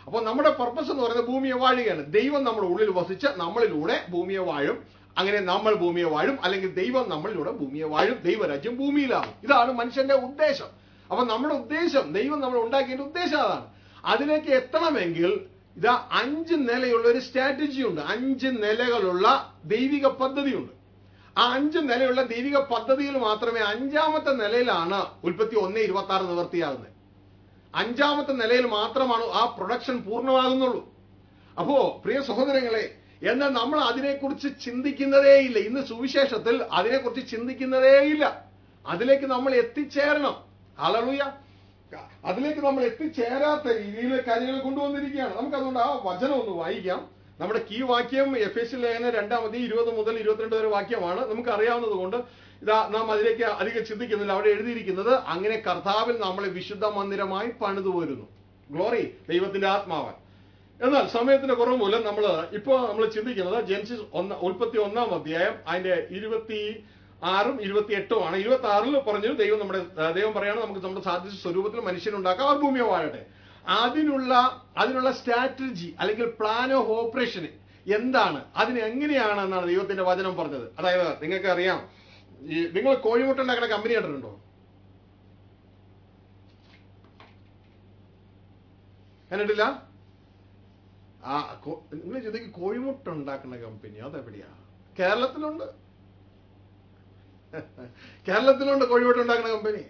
അപ്പോൾ നമ്മുടെ പർപ്പസ് എന്ന് പറയുന്നത് ഭൂമിയെ വാഴുകയാണ് ദൈവം നമ്മുടെ ഉള്ളിൽ വസിച്ച് നമ്മളിലൂടെ ഭൂമിയെ വാഴും അങ്ങനെ നമ്മൾ ഭൂമിയെ വാഴും അല്ലെങ്കിൽ ദൈവം നമ്മളിലൂടെ ഭൂമിയെ വാഴും ദൈവരാജ്യം ഭൂമിയിലാകും ഇതാണ് മനുഷ്യന്റെ ഉദ്ദേശം അപ്പൊ നമ്മുടെ ഉദ്ദേശം ദൈവം നമ്മൾ ഉണ്ടാക്കിയതിന്റെ ഉദ്ദേശം അതാണ് അതിലേക്ക് എത്തണമെങ്കിൽ ഇതാ അഞ്ച് നിലയുള്ള ഒരു സ്ട്രാറ്റജി ഉണ്ട് അഞ്ച് നിലകളുള്ള ദൈവിക പദ്ധതിയുണ്ട് ആ അഞ്ച് നിലയുള്ള ദൈവിക പദ്ധതിയിൽ മാത്രമേ അഞ്ചാമത്തെ നിലയിലാണ് ഉൽപ്പത്തി ഒന്ന് ഇരുപത്തി ആറ് നിവർത്തിയാകുന്നത് അഞ്ചാമത്തെ നിലയിൽ മാത്രമാണ് ആ പ്രൊഡക്ഷൻ പൂർണ്ണമാകുന്നുള്ളൂ അപ്പോ പ്രിയ സഹോദരങ്ങളെ എന്നാൽ നമ്മൾ അതിനെക്കുറിച്ച് ചിന്തിക്കുന്നതേയില്ല ഇന്ന് സുവിശേഷത്തിൽ അതിനെക്കുറിച്ച് ചിന്തിക്കുന്നതേയില്ല അതിലേക്ക് നമ്മൾ എത്തിച്ചേരണം അളറുയ അതിലേക്ക് നമ്മൾ എത്തിച്ചേരാത്ത രീതിയിൽ കാര്യങ്ങൾ കൊണ്ടുവന്നിരിക്കുകയാണ് നമുക്ക് അതുകൊണ്ട് ആ വചനം ഒന്ന് വായിക്കാം നമ്മുടെ കീ വാക്യം എഫ് എസ് ലേഖന രണ്ടാമതി ഇരുപത് മുതൽ ഇരുപത്തിരണ്ട് വരെ വാക്യമാണ് നമുക്ക് അറിയാവുന്നത് കൊണ്ട് ഇതാ നാം അതിലേക്ക് അധികം ചിന്തിക്കുന്നില്ല അവിടെ എഴുതിയിരിക്കുന്നത് അങ്ങനെ കർത്താവിൽ നമ്മളെ വിശുദ്ധ മന്ദിരമായി പണിതു വരുന്നു ഗ്ലോറി ദൈവത്തിന്റെ ആത്മാവൻ എന്നാൽ സമയത്തിന്റെ കുറവ് മൂലം നമ്മൾ ഇപ്പോൾ നമ്മൾ ചിന്തിക്കുന്നത് ജെൻസിസ് ഒന്ന് ഉൽപ്പത്തി ഒന്നാം അധ്യായം അതിന്റെ ഇരുപത്തി ആറും ഇരുപത്തി എട്ടുമാണ് ഇരുപത്തി ആറിൽ പറഞ്ഞു ദൈവം നമ്മുടെ ആ, ദൈവം പറയാണ് നമുക്ക് നമ്മുടെ സാധിച്ച സ്വരൂപത്തിൽ മനുഷ്യനുണ്ടാക്കാം അവർ ഭൂമിയെ വാഴട്ടെ അതിനുള്ള അതിനുള്ള സ്ട്രാറ്റജി അല്ലെങ്കിൽ പ്ലാൻ ഓഫ് ഓപ്പറേഷൻ എന്താണ് അതിന് എങ്ങനെയാണ് എന്നാണ് ദൈവത്തിന്റെ വചനം പറഞ്ഞത് അതായത് നിങ്ങൾക്ക് അറിയാം ഈ നിങ്ങൾ കോഴിമുട്ട ഉണ്ടാക്കുന്ന കമ്പനി കണ്ടിട്ടുണ്ടോ കണ്ടിട്ടില്ല ആ നിങ്ങൾ ചിന്തിക്ക് കോഴിമുട്ട ഉണ്ടാക്കുന്ന കമ്പനി അതെവിടെയാ കേരളത്തിലുണ്ട് കേരളത്തിലുണ്ട് കോഴിമുട്ട ഉണ്ടാക്കുന്ന company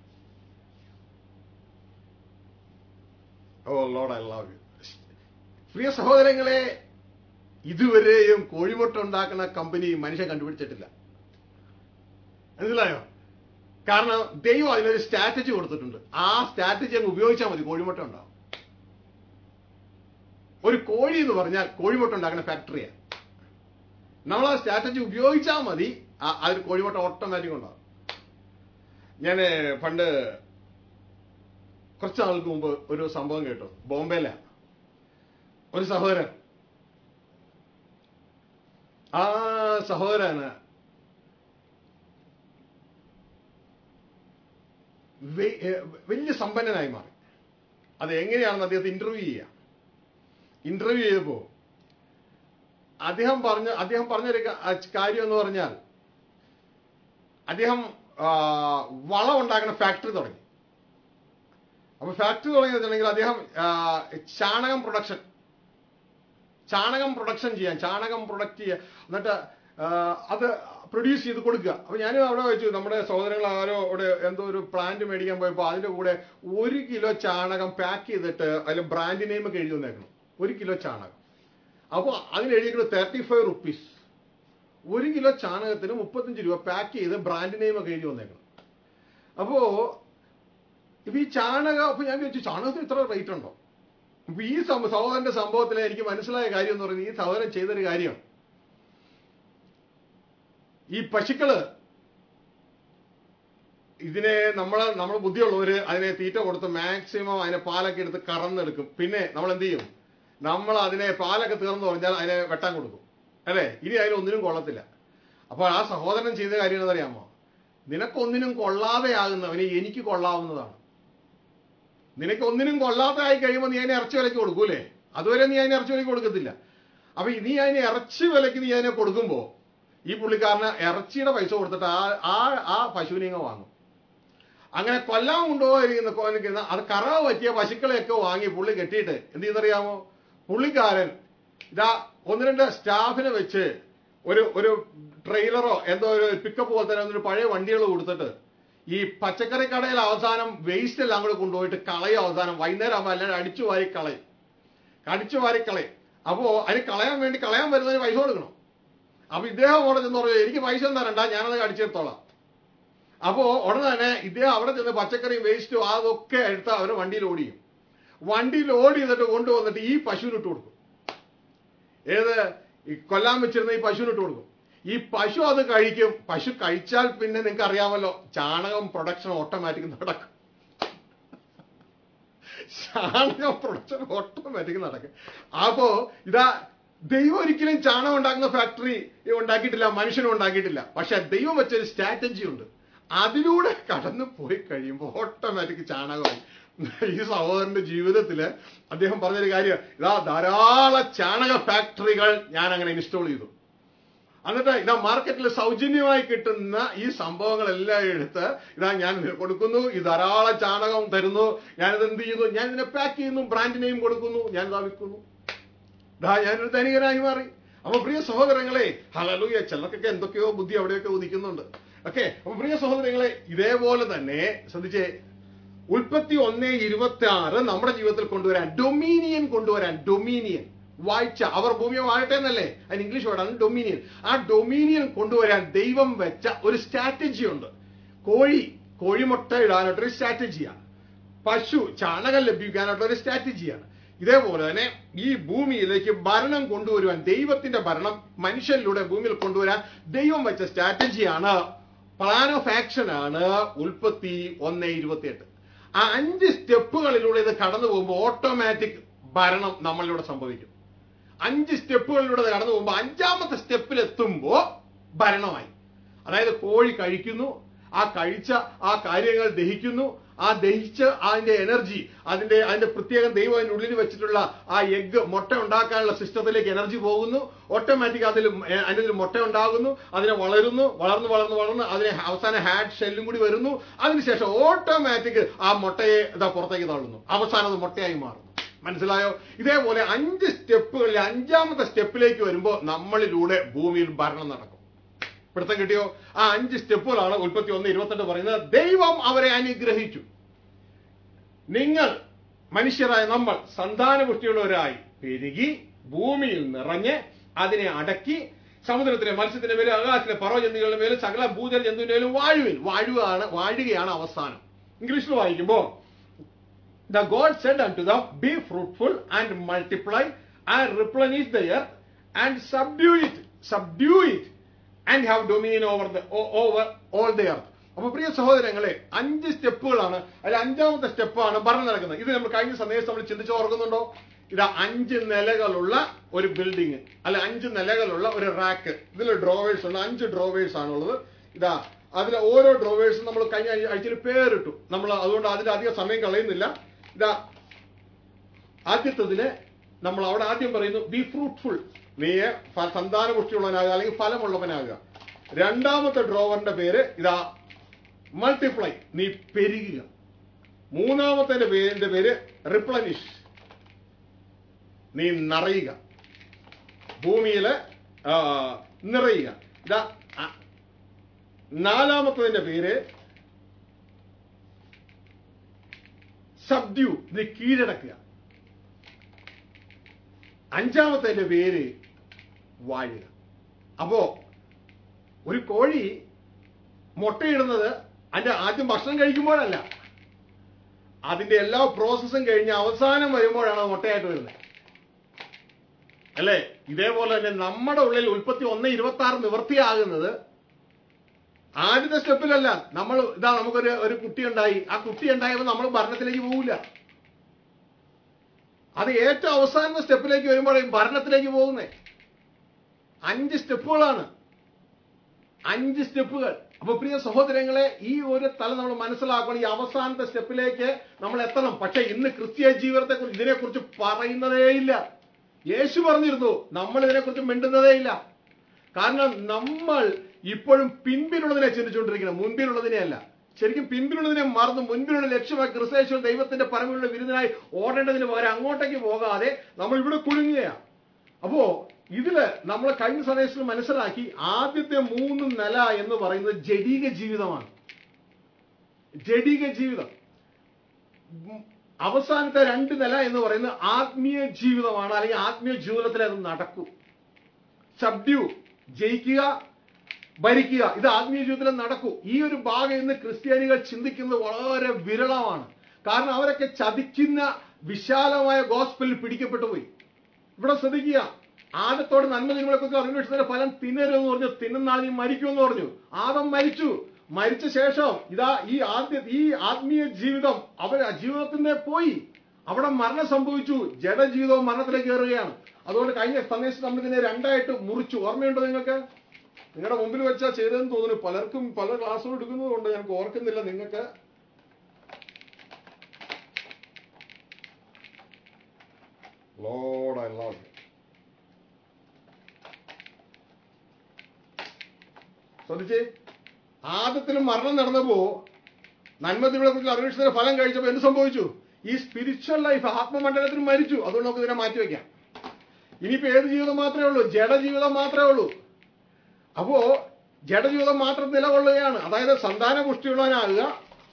oh Lord I love you പ്രിയ സഹോദരങ്ങളെ ഇതുവരെയും കോഴിമുട്ട ഉണ്ടാക്കുന്ന കമ്പനി മനുഷ്യൻ കണ്ടുപിടിച്ചിട്ടില്ല മനസ്സിലായോ കാരണം ദൈവം അതിനൊരു സ്ട്രാറ്റജി കൊടുത്തിട്ടുണ്ട് ആ സ്ട്രാറ്റജി അങ്ങ് ഉപയോഗിച്ചാൽ മതി കോഴിമുട്ട ഉണ്ടാവും ഒരു കോഴി എന്ന് പറഞ്ഞാൽ കോഴിമുട്ട ഉണ്ടാക്കുന്ന ഫാക്ടറിയാണ് നമ്മൾ ആ സ്ട്രാറ്റജി ഉപയോഗിച്ചാൽ മതി ആ- ആ ഒരു കോഴിമുട്ട ഓട്ടോമാറ്റിക് ഉണ്ടാവും ഞാൻ പണ്ട് കുറച്ച് നാൾക്ക് മുമ്പ് ഒരു സംഭവം കേട്ടു ബോംബെയില ഒരു സഹോദരൻ ആ സഹോദരന് വെ- ഏ, വലിയ സമ്പന്നനായി മാറി അത് എങ്ങനെയാണെന്ന് അദ്ദേഹത്തെ ഇന്റർവ്യൂ ചെയ്യാം ഇന്റർവ്യൂ ചെയ്തപ്പോ അദ്ദേഹം പറഞ്ഞ അദ്ദേഹം പറഞ്ഞൊരു ക- ആ കാര്യം എന്ന് പറഞ്ഞാൽ അദ്ദേഹം ആ, വളം ഉണ്ടാക്കുന്ന ഫാക്ടറി തുടങ്ങി അപ്പൊ ഫാക്ടറി തുടങ്ങി വെച്ചിട്ടുണ്ടെങ്കിൽ അദ്ദേഹം ആ, ചാണകം പ്രൊഡക്ഷൻ ചാണകം പ്രൊഡക്ഷൻ ചെയ്യാൻ ചാണകം പ്രൊഡക്റ്റ് ചെയ്യുക എന്നിട്ട് ആ, അത് പ്രൊഡ്യൂസ് ചെയ്ത് കൊടുക്കുക അപ്പൊ ഞാൻ അവിടെ വെച്ചു നമ്മുടെ സഹോദരങ്ങൾ ആരോ അവിടെ എന്തോ ഒരു പ്ലാന്റ് മേടിക്കാൻ പോയപ്പോൾ അതിന്റെ കൂടെ ഒരു കിലോ ചാണകം പാക്ക് ചെയ്തിട്ട് അതിൽ ബ്രാൻഡ് നെയിം ഒക്കെ എഴുതി വന്നേക്കണം ഒരു കിലോ ചാണകം അപ്പോൾ അതിൽ എഴുതിയിരിക്കുന്നത് തേർട്ടി ഫൈവ് റുപ്പീസ് ഒരു കിലോ ചാണകത്തിന് മുപ്പത്തഞ്ച് രൂപ പാക്ക് ചെയ്ത് ബ്രാൻഡ് നെയിം ഒക്കെ എഴുതി വന്നേക്കണം അപ്പോ ഇപ്പൊ ഈ ചാണകം അപ്പൊ ഞാൻ ചോദിച്ചു ചാണകത്തിന് ഇത്ര റേറ്റ് ഉണ്ടോ അപ്പൊ ഈ സംഭ- സഹോദരന്റെ സംഭവത്തിൽ എനിക്ക് മനസ്സിലായ കാര്യം എന്ന് പറയുന്നത് ഈ സഹോദരൻ ചെയ്തൊരു കാര്യം ഈ പശുക്കള് ഇതിനെ നമ്മളെ നമ്മൾ ബുദ്ധിയുള്ളവര് അതിനെ തീറ്റ കൊടുത്ത് മാക്സിമം അതിനെ പാലൊക്കെ എടുത്ത് കറന്നെടുക്കും പിന്നെ നമ്മൾ എന്ത് ചെയ്യും നമ്മൾ അതിനെ പാലൊക്കെ തീർന്നു പറഞ്ഞാൽ അതിനെ വെട്ടാൻ കൊടുക്കും അല്ലേ ഇനി അതിനൊന്നിനും കൊള്ളത്തില്ല അപ്പോൾ ആ സഹോദരൻ ചെയ്ത കാര്യം എന്താണെന്നറിയാമോ നിനക്കൊന്നിനും കൊള്ളാതെയാകുന്നവന് എനിക്ക് കൊള്ളാവുന്നതാണ് നിനക്ക് ഒന്നിനും കൊള്ളാതെ ആയി കഴിയുമ്പോൾ നീ അതിനെ ഇറച്ചി വിലക്ക് കൊടുക്കൂലേ അതുവരെ നീ അതിനെ ഇറച്ചി വിലക്ക് കൊടുക്കത്തില്ല അപ്പൊ നീ അതിനെ ഇറച്ചി വിലക്ക് നീ അതിനെ കൊടുക്കുമ്പോ ഈ പുള്ളിക്കാരന് ഇറച്ചിയുടെ പൈസ കൊടുത്തിട്ട് ആ ആ ആ പശുവിനെ ഇങ്ങ് വാങ്ങും അങ്ങനെ കൊല്ലാൻ കൊണ്ടുപോയിരിക്കുന്ന കൊല്ലിക്കുന്ന അത് കറവ് പറ്റിയ പശുക്കളെയൊക്കെ വാങ്ങി പുള്ളി കെട്ടിയിട്ട് എന്ത് ചെയ്യുന്നറിയാമോ പുള്ളിക്കാരൻ ഇതാ ഒന്ന് രണ്ട് സ്റ്റാഫിനെ വെച്ച് ഒരു ഒരു ട്രെയിലറോ എന്തോ ഒരു പിക്കപ്പ് പോലെ തന്നെ ഒരു പഴയ വണ്ടികൾ കൊടുത്തിട്ട് ഈ പച്ചക്കറി കടയിൽ അവസാനം വേസ്റ്റ് എല്ലാം കൂടെ കൊണ്ടുപോയിട്ട് കളയും അവസാനം വൈകുന്നേരം ആകുമ്പോൾ എല്ലാവരും അടിച്ചു വാരി കളയും അടിച്ചു വാരി കളയും അപ്പോ അതിന് കളയാൻ വേണ്ടി കളയാൻ വരുന്നതിന് പൈസ കൊടുക്കണം അപ്പൊ ഇദ്ദേഹം അവിടെ ചെന്ന് പറഞ്ഞു എനിക്ക് പൈസ ഒന്നും തരണ്ട ഞാനത് അടിച്ചെടുത്തോളാം അപ്പോ ഉടനെ തന്നെ ഇദ്ദേഹം അവിടെ ചെന്ന് പച്ചക്കറിയും വേസ്റ്റും അതൊക്കെ എടുത്ത് അവരെ വണ്ടിയിൽ ഓടിയും വണ്ടിയിൽ ഓടി ചെയ്തിട്ട് കൊണ്ടുവന്നിട്ട് ഈ പശുവിന് ഇട്ട് കൊടുക്കും ഏത് ഈ കൊല്ലാൻ വെച്ചിരുന്ന ഈ പശുവിന് ഇട്ട് കൊടുക്കും ഈ പശു അത് കഴിക്കും പശു കഴിച്ചാൽ പിന്നെ നിങ്ങൾക്ക് അറിയാമല്ലോ ചാണകം പ്രൊഡക്ഷൻ ഓട്ടോമാറ്റിക് നടക്കും ചാണകം പ്രൊഡക്ഷൻ ഓട്ടോമാറ്റിക് നടക്കും അപ്പോ ഇതാ ദൈവം ഒരിക്കലും ചാണകം ഉണ്ടാക്കുന്ന ഫാക്ടറി ഉണ്ടാക്കിയിട്ടില്ല മനുഷ്യനും ഉണ്ടാക്കിയിട്ടില്ല പക്ഷെ ദൈവം വെച്ചൊരു സ്ട്രാറ്റജി ഉണ്ട് അതിലൂടെ കടന്നു പോയി കഴിയുമ്പോൾ ഓട്ടോമാറ്റിക് ചാണകമായി ഈ സഹോദരന്റെ ജീവിതത്തില് അദ്ദേഹം പറഞ്ഞൊരു കാര്യം ഇതാ ധാരാളം ചാണക ഫാക്ടറികൾ ഞാൻ അങ്ങനെ ഇൻസ്റ്റാൾ ചെയ്തു എന്നിട്ട് ഇതാ മാർക്കറ്റിൽ സൗജന്യമായി കിട്ടുന്ന ഈ സംഭവങ്ങളെല്ലാം എടുത്ത് ഇതാ ഞാൻ ഇതിന് കൊടുക്കുന്നു ഈ ധാരാളം ചാണകം തരുന്നു ഞാനിത് എന്ത് ചെയ്യുന്നു ഞാൻ ഇതിനെ പാക്ക് ചെയ്യുന്നു ബ്രാൻഡ് നെയിം കൊടുക്കുന്നു ഞാൻ ഇതാ വിൽക്കുന്നു ദാ ഞാനൊരു ധനികനായി മാറി അപ്പൊ പ്രിയ സഹോദരങ്ങളെ ഹലലൂയ ചിലർക്കൊക്കെ എന്തൊക്കെയോ ബുദ്ധി അവിടെയൊക്കെ ഉദിക്കുന്നുണ്ട് ഓക്കെ അപ്പൊ പ്രിയ സഹോദരങ്ങളെ ഇതേപോലെ തന്നെ ശ്രദ്ധിച്ചേ ഉൽപ്പത്തി ഒന്ന് ഇരുപത്തി ആറ് നമ്മുടെ ജീവിതത്തിൽ കൊണ്ടുവരാൻ ഡൊമീനിയൻ കൊണ്ടുവരാൻ ഡൊമീനിയൻ വാഴ്ച അവർ ഭൂമിയെ വാഴട്ടെ എന്നല്ലേ അതിന് ഇംഗ്ലീഷ് വേർഡാണ് ഡൊമീനിയൻ ആ ഡൊമീനിയൻ കൊണ്ടുവരാൻ ദൈവം വെച്ച ഒരു സ്ട്രാറ്റജി ഉണ്ട് കോഴി കോഴിമുട്ട ഇടാനായിട്ട് ഒരു സ്ട്രാറ്റജിയാണ് പശു ചാണകം ലഭിക്കാനായിട്ടുള്ള ഒരു സ്ട്രാറ്റജിയാണ് ഇതേപോലെ തന്നെ ഈ ഭൂമിയിലേക്ക് ഭരണം കൊണ്ടുവരുവാൻ ദൈവത്തിന്റെ ഭരണം മനുഷ്യരിലൂടെ ഭൂമിയിൽ കൊണ്ടുവരാൻ ദൈവം വെച്ച സ്ട്രാറ്റജിയാണ് പ്ലാൻ ഓഫ് ആക്ഷൻ ആണ് ഉൽപ്പത്തി ഒന്ന് ഇരുപത്തിയെട്ട് ആ അഞ്ച് സ്റ്റെപ്പുകളിലൂടെ ഇത് കടന്നു പോകുമ്പോൾ ഓട്ടോമാറ്റിക് ഭരണം നമ്മളിലൂടെ സംഭവിക്കും അഞ്ച് സ്റ്റെപ്പുകളിലൂടെ ഇത് കടന്നു പോകുമ്പോൾ അഞ്ചാമത്തെ സ്റ്റെപ്പിൽ എത്തുമ്പോൾ ഭരണമായി അതായത് കോഴി കഴിക്കുന്നു ആ കഴിച്ച ആ കാര്യങ്ങൾ ദഹിക്കുന്നു ആ ദഹിച്ച് അതിന്റെ എനർജി അതിന്റെ അതിന്റെ പ്രത്യേകം ദൈവം അതിന്റെ ഉള്ളിൽ വെച്ചിട്ടുള്ള ആ എഗ്ഗ് മുട്ട ഉണ്ടാക്കാനുള്ള സിസ്റ്റത്തിലേക്ക് എനർജി പോകുന്നു ഓട്ടോമാറ്റിക് അതിൽ ഏ- അതിന്റെ ഒരു മുട്ട ഉണ്ടാകുന്നു അതിനെ വളരുന്നു വളർന്ന് വളർന്ന് വളർന്ന് അതിനെ അവസാനം ഹാഡ് ഷെല്ലും കൂടി വരുന്നു അതിനുശേഷം ഓട്ടോമാറ്റിക് ആ മുട്ടയെ ഇതാ പുറത്തേക്ക് തള്ളുന്നു അവസാനം അത് മുട്ടയായി മാറുന്നു മനസ്സിലായോ ഇതേപോലെ അഞ്ച് സ്റ്റെപ്പുകളിൽ അഞ്ചാമത്തെ സ്റ്റെപ്പിലേക്ക് വരുമ്പോൾ നമ്മളിലൂടെ ഭൂമിയിൽ ഭരണം നടക്കും പിടുത്തം കിട്ടിയോ ആ അഞ്ച് സ്റ്റെപ്പുകളാണ് ഉൽപ്പത്തി ഒന്ന് ഇരുപത്തെട്ട് പറയുന്നത് ദൈവം അവരെ അനുഗ്രഹിച്ചു നിങ്ങൾ മനുഷ്യരായ നമ്മൾ സന്താനപുഷ്ടിയുള്ളവരായി പെരുകി ഭൂമിയിൽ നിറഞ്ഞ് അതിനെ അടക്കി സമുദ്രത്തിലെ മത്സ്യത്തിന്റെ മേലും ആകാശത്തിലെ പർവ്വജന്തുക്കളുടെ മേലും സകല ഭൂജല ജന്തുവിന്റെ മേലും വാഴുവിൽ വാഴുകയാണ് വാഴുകയാണ് അവസാനം ഇംഗ്ലീഷിൽ വായിക്കുമ്പോൾ The God said unto them, Be fruitful and multiply and replenish the earth and subdue it, subdue it, and have dominion over the o- over all the earth. അപ്പൊ പ്രിയ സഹോദരങ്ങളെ അഞ്ച് സ്റ്റെപ്പുകളാണ് അതിൽ അഞ്ചാമത്തെ സ്റ്റെപ്പാണ് ഭരണം നടക്കുന്നത് ഇത് നമ്മൾ കഴിഞ്ഞ സന്ദേശം നമ്മൾ ചിന്തിച്ച് ഓർക്കുന്നുണ്ടോ ഇതാ അഞ്ച് നിലകളുള്ള ഒരു ബിൽഡിംഗ് അല്ല അഞ്ച് നിലകളുള്ള ഒരു റാക്ക് ഇതിൽ ഡ്രോവേഴ്സ് ഉണ്ട് അഞ്ച് ഡ്രോവേഴ്സ് ആണുള്ളത് ഇതാ അതിൽ ഓരോ ഡ്രോവേഴ്സും നമ്മൾ കഴിഞ്ഞ ആഴ്ചയിൽ പേരിട്ടു നമ്മൾ അതുകൊണ്ട് അതിന്റെ അധികം സമയം കളയുന്നില്ല ഇതാ ആദ്യത്തതിന് നമ്മൾ അവിടെ ആദ്യം പറയുന്നു ബി ഫ്രൂട്ട്ഫുൾ നീ ഫ- സന്താനപുഷ്ടിയുള്ളവനാകുക അല്ലെങ്കിൽ ഫലമുള്ളവനാകുക രണ്ടാമത്തെ ഡ്രോവറിന്റെ പേര് ഇതാ മൾട്ടിപ്ലൈ നീ പെരുകുക മൂന്നാമത്തെ പേരിന്റെ പേര് റിപ്ലനിഷ് നീ നിറയുക ഭൂമിയില് ആ, നിറയുക ഇതാ ആ, നാലാമത്തതിന്റെ പേര് സബ്ഡ്യൂ നീ കീഴടക്കുക അഞ്ചാമത്തെ പേര് വാഴുക അപ്പോ ഒരു കോഴി മുട്ടയിടുന്നത് അതിന്റെ ആദ്യം ഭക്ഷണം കഴിക്കുമ്പോഴല്ല അതിന്റെ എല്ലാ പ്രോസസ്സും കഴിഞ്ഞ് അവസാനം വരുമ്പോഴാണ് അത് മുട്ടയായിട്ട് വരുന്നത് അല്ലേ ഇതേപോലെ തന്നെ നമ്മുടെ ഉള്ളിൽ ഉൽപ്പത്തി ഒന്ന് ഇരുപത്തി ആറ് നിവൃത്തിയാകുന്നത് ആദ്യത്തെ സ്റ്റെപ്പിലല്ല നമ്മൾ ഇതാ നമുക്കൊരു ഒരു കുട്ടി ഉണ്ടായി ആ കുട്ടി ഉണ്ടായപ്പോൾ നമ്മൾ ഭരണത്തിലേക്ക് പോകില്ല അത് ഏറ്റവും അവസാനത്തെ സ്റ്റെപ്പിലേക്ക് വരുമ്പോഴേ ഭരണത്തിലേക്ക് പോകുന്നേ അഞ്ച് സ്റ്റെപ്പുകളാണ് അഞ്ച് സ്റ്റെപ്പുകൾ അപ്പൊ പ്രിയ സഹോദരങ്ങളെ ഈ ഒരു തല നമ്മൾ മനസ്സിലാക്കണം ഈ അവസാനത്തെ സ്റ്റെപ്പിലേക്ക് നമ്മൾ എത്തണം പക്ഷെ ഇന്ന് ക്രിസ്തീയ ജീവിതത്തെ കുറിച്ച് ഇതിനെക്കുറിച്ച് പറയുന്നതേയില്ല യേശു പറഞ്ഞിരുന്നു നമ്മൾ ഇതിനെക്കുറിച്ച് മിണ്ടുന്നതേ ഇല്ല കാരണം നമ്മൾ ഇപ്പോഴും പിൻപിലുള്ളതിനെ ചിന്തിച്ചുകൊണ്ടിരിക്കണം മുൻപിലുള്ളതിനെ അല്ല ശരിക്കും പിൻപിലുള്ളതിനെ മറന്ന് മുൻപിലുള്ള ലക്ഷ്യമായി ക്രിസ്തേശ്വർ ദൈവത്തിന്റെ പരമയുള്ള വിരുദ്ധനായി ഓടേണ്ടതിന് പകരം അങ്ങോട്ടേക്ക് പോകാതെ നമ്മൾ ഇവിടെ കുടുങ്ങുകയാണ് അപ്പോ ഇതില് നമ്മൾ കഴിഞ്ഞ സന്ദേശത്തിൽ മനസ്സിലാക്കി ആദ്യത്തെ മൂന്ന് നില എന്ന് പറയുന്നത് ജഡീക ജീവിതമാണ് ജഡീക ജീവിതം ഉം, അവസാനത്തെ രണ്ട് നില എന്ന് പറയുന്നത് ആത്മീയ ജീവിതമാണ് അല്ലെങ്കിൽ ആത്മീയ ജീവിതത്തിൽ അത് നടക്കും സബ്ഡ്യൂ ജയിക്കുക ഭരിക്കുക ഇത് ആത്മീയ ജീവിതത്തിൽ നടക്കൂ ഈ ഒരു ഭാഗം ഇന്ന് ക്രിസ്ത്യാനികൾ ചിന്തിക്കുന്നത് വളരെ വിരളമാണ് കാരണം അവരൊക്കെ ചതിക്കുന്ന വിശാലമായ ഗോസ്പലിൽ പിടിക്കപ്പെട്ടു പോയി ഇവിടെ ശ്രദ്ധിക്കുക ആദത്തോട് നന്മ നിങ്ങളെ കുറിച്ച് അന്വേഷിച്ചതിന്റെ ഫലം തിന്നരുതെന്ന് പറഞ്ഞു തിന്നുന്ന ആൾ നീ മരിക്കുമെന്ന് പറഞ്ഞു ആദം മരിച്ചു മരിച്ച ശേഷം ഇതാ ഈ ആദ്യ ഈ ആത്മീയ ജീവിതം അവർ ജീവിതത്തിന്റെ പോയി അവിടെ മരണം സംഭവിച്ചു ജഡജീവിതവും മരണത്തിലേക്ക് കയറുകയാണ് അതുകൊണ്ട് കഴിഞ്ഞ സന്ദേശം നമ്മൾ ഇതിനെ രണ്ടായിട്ട് മുറിച്ചു ഓർമ്മയുണ്ടോ നിങ്ങൾക്ക് നിങ്ങളുടെ മുമ്പിൽ വെച്ചാ ചെയ്തതെന്ന് തോന്നുന്നു പലർക്കും പല ക്ലാസ്സുകൾ എടുക്കുന്നത് കൊണ്ട് ഞങ്ങൾക്ക് ഓർക്കുന്നില്ല നിങ്ങൾക്ക് Lord, I love you. ശ്രദ്ധിച്ചേ ആദ്യത്തിലും മരണം നടന്നപ്പോ നന്മതികളെ കുറിച്ച് അറിയിച്ചതിന്റെ ഫലം കഴിച്ചപ്പോ എന്ത് സംഭവിച്ചു ഈ സ്പിരിച്വൽ ലൈഫ് ആത്മമണ്ഡലത്തിൽ മരിച്ചു അതുകൊണ്ട് നമുക്ക് ഇതിനെ മാറ്റിവെക്കാം ഇനിയിപ്പോ ഏത് ജീവിതം മാത്രമേ ഉള്ളൂ ജഡജീവിതം മാത്രമേ ഉള്ളൂ അപ്പോ ജഡജീവിതം മാത്രം നിലകൊള്ളുകയാണ് അതായത് സന്താന പുഷ്ടിയുള്ളവനാകുക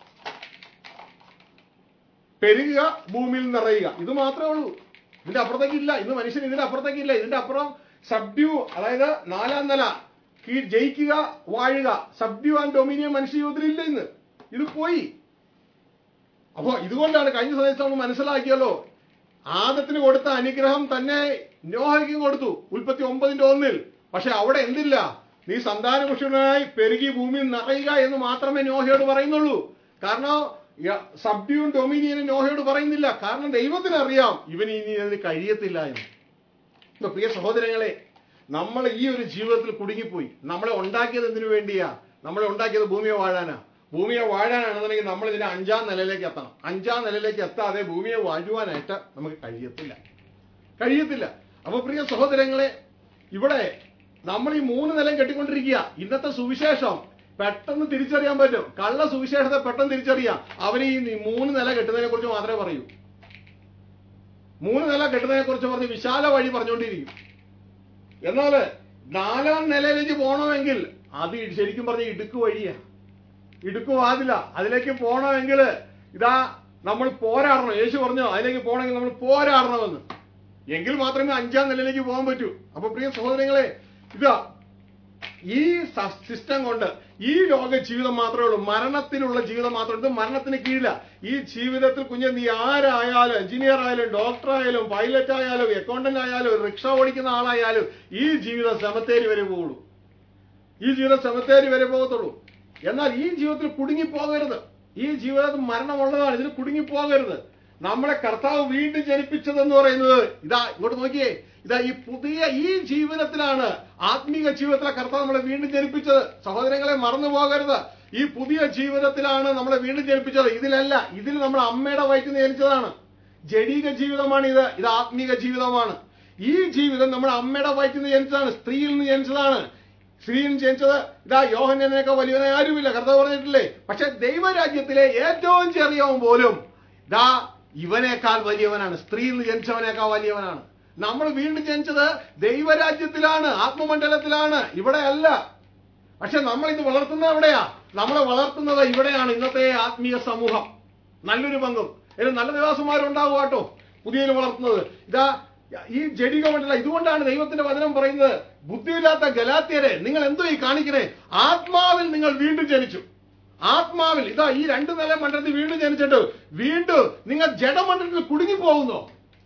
പെരുകുക ഭൂമിയിൽ നിറയുക ഇത് മാത്രമേ ഉള്ളൂ ഇതിന്റെ അപ്പുറത്തേക്കില്ല ഇന്ന് മനുഷ്യൻ ഇതിന്റെ അപ്പുറത്തേക്കില്ല ഇതിന്റെ അപ്പുറം സബ്ഡ്യൂ അതായത് നാലാം നില കീ ജയിക്കുക വാഴുക സബ്ഡ്യൂ ആൻഡ് ഡൊമിനിയൻ മനുഷ്യ ജീവിതത്തിൽ ഇല്ല ഇന്ന് ഇത് പോയി അപ്പോ ഇതുകൊണ്ടാണ് കഴിഞ്ഞ സന്ദേശം നമ്മൾ മനസ്സിലാക്കിയല്ലോ ആദത്തിന് കൊടുത്ത അനുഗ്രഹം തന്നെ നോഹയ്ക്കും കൊടുത്തു ഉൽപ്പത്തി ഒമ്പതിന്റെ ഒന്നിൽ പക്ഷെ അവിടെ എന്തില്ല നീ സന്താനപുഷ്ടികളായി പെരുകി ഭൂമിയിൽ നിറയുക എന്ന് മാത്രമേ നോഹയോട് പറയുന്നുള്ളൂ കാരണം സബ്ഡ്യൂൺ ഡൊമിനിയനും നോഹയോട് പറയുന്നില്ല കാരണം ദൈവത്തിന് അറിയാം ഇവൻ ഇനി അതിന് കഴിയത്തില്ല എന്ന് ഇപ്പൊ പ്രിയ സഹോദരങ്ങളെ നമ്മൾ ഈ ഒരു ജീവിതത്തിൽ കുടുങ്ങിപ്പോയി നമ്മളെ ഉണ്ടാക്കിയത് എന്തിനു വേണ്ടിയാ നമ്മളെ ഉണ്ടാക്കിയത് ഭൂമിയെ വാഴാനാ ഭൂമിയെ വാഴാനാണെന്നുണ്ടെങ്കിൽ നമ്മൾ ഇതിന്റെ അഞ്ചാം നിലയിലേക്ക് എത്തണം അഞ്ചാം നിലയിലേക്ക് എത്താതെ ഭൂമിയെ വാഴുവാനായിട്ട് നമുക്ക് കഴിയത്തില്ല കഴിയത്തില്ല അപ്പൊ പ്രിയ സഹോദരങ്ങളെ ഇവിടെ നമ്മൾ ഈ മൂന്ന് നിലം കെട്ടിക്കൊണ്ടിരിക്കുക ഇന്നത്തെ സുവിശേഷം പെട്ടെന്ന് തിരിച്ചറിയാൻ പറ്റും കള്ള സുവിശേഷത്തെ പെട്ടെന്ന് തിരിച്ചറിയാം അവന് ഈ മൂന്ന് നില കെട്ടുന്നതിനെ കുറിച്ച് മാത്രമേ പറയൂ മൂന്ന് നില കെട്ടുന്നതിനെ കുറിച്ച് പറഞ്ഞ് വിശാല വഴി പറഞ്ഞുകൊണ്ടിരിക്കും എന്നാല് നാലാം നിലയിലേക്ക് പോകണമെങ്കിൽ അത് ശരിക്കും പറഞ്ഞ ഇടുക്ക് വഴിയാ ഇടുക്ക് വാതില അതിലേക്ക് പോകണമെങ്കിൽ ഇതാ നമ്മൾ പോരാടണം യേശു പറഞ്ഞു അതിലേക്ക് പോകണമെങ്കിൽ നമ്മൾ പോരാടണമെന്ന് എങ്കിൽ മാത്രമേ അഞ്ചാം നിലയിലേക്ക് പോകാൻ പറ്റൂ അപ്പൊ പ്രിയ സഹോദരങ്ങളെ ഇതാ ഈ സിസ്റ്റം കൊണ്ട് ഈ ലോക ജീവിതം മാത്രമേ ഉള്ളൂ മരണത്തിലുള്ള ജീവിതം മാത്രമേ ഇത് മരണത്തിന് കീഴില ഈ ജീവിതത്തിൽ കുഞ്ഞ് നീ ആരായാലും എഞ്ചിനീയർ ആയാലും ഡോക്ടർ ആയാലും പൈലറ്റ് ആയാലും അക്കൗണ്ടന്റ് ആയാലും റിക്ഷ ഓടിക്കുന്ന ആളായാലും ഈ ജീവിതം സമത്തേരി വരെ പോകുള്ളൂ ഈ ജീവിതം സമത്തേരി വരെ പോകത്തുള്ളൂ എന്നാൽ ഈ ജീവിതത്തിൽ കുടുങ്ങിപ്പോകരുത് ഈ ജീവിതത്തിൽ മരണമുള്ളതാണ് ഇതിന് കുടുങ്ങിപ്പോകരുത് നമ്മളെ കർത്താവ് വീണ്ടും ജനിപ്പിച്ചതെന്ന് പറയുന്നത് ഇതാ ഇങ്ങോട്ട് നോക്കിയേ ഇതാ ഈ പുതിയ ഈ ജീവിതത്തിലാണ് ആത്മീക ജീവിതത്തിലെ കർത്താവ് നമ്മളെ വീണ്ടും ജനിപ്പിച്ചത് സഹോദരങ്ങളെ മറന്നു പോകരുത് ഈ പുതിയ ജീവിതത്തിലാണ് നമ്മളെ വീണ്ടും ജനിപ്പിച്ചത് ഇതിലല്ല ഇതിൽ നമ്മൾ അമ്മയുടെ വയറ്റിൽ നിന്ന് ജനിച്ചതാണ് ജഡീക ജീവിതമാണ് ഇത് ഇത് ആത്മീക ജീവിതമാണ് ഈ ജീവിതം നമ്മുടെ അമ്മയുടെ വയറ്റിൽ നിന്ന് ജനിച്ചതാണ് സ്ത്രീയിൽ നിന്ന് ജനിച്ചതാണ് സ്ത്രീയിൽ നിന്ന് ജനിച്ചത് ഇതാ യോഹനേക്കാൾ വലിയവനായ ആരുമില്ല കർത്താവ് പറഞ്ഞിട്ടില്ലേ പക്ഷെ ദൈവരാജ്യത്തിലെ ഏറ്റവും ചെറിയവൻ പോലും ഇതാ ഇവനേക്കാൾ വലിയവനാണ് സ്ത്രീയിൽ നിന്ന് ജനിച്ചവനേക്കാൾ വലിയവനാണ് നമ്മൾ വീണ്ടും ജനിച്ചത് ദൈവരാജ്യത്തിലാണ് ആത്മമണ്ഡലത്തിലാണ് ഇവിടെ അല്ല പക്ഷെ നമ്മൾ ഇത് വളർത്തുന്നത് എവിടെയാ നമ്മളെ വളർത്തുന്നത് ഇവിടെയാണ് ഇന്നത്തെ ആത്മീയ സമൂഹം നല്ലൊരു പങ്കും ഇതിൽ നല്ല ദേവാസന്മാരുണ്ടാവും കേട്ടോ പുതിയതിൽ വളർത്തുന്നത് ഇതാ ഈ ജഡിക മണ്ഡലം ഇതുകൊണ്ടാണ് ദൈവത്തിന്റെ വചനം പറയുന്നത് ബുദ്ധിയില്ലാത്ത ഗലാത്യരെ നിങ്ങൾ എന്തോ ഈ കാണിക്കണേ ആത്മാവിൽ നിങ്ങൾ വീണ്ടും ജനിച്ചു ആത്മാവിൽ ഇതാ ഈ രണ്ട് നില മണ്ഡലത്തിൽ വീണ്ടും ജനിച്ചിട്ട് വീണ്ടും നിങ്ങൾ ജഡമണ്ഡലത്തിൽ കുടുങ്ങിപ്പോകുന്നു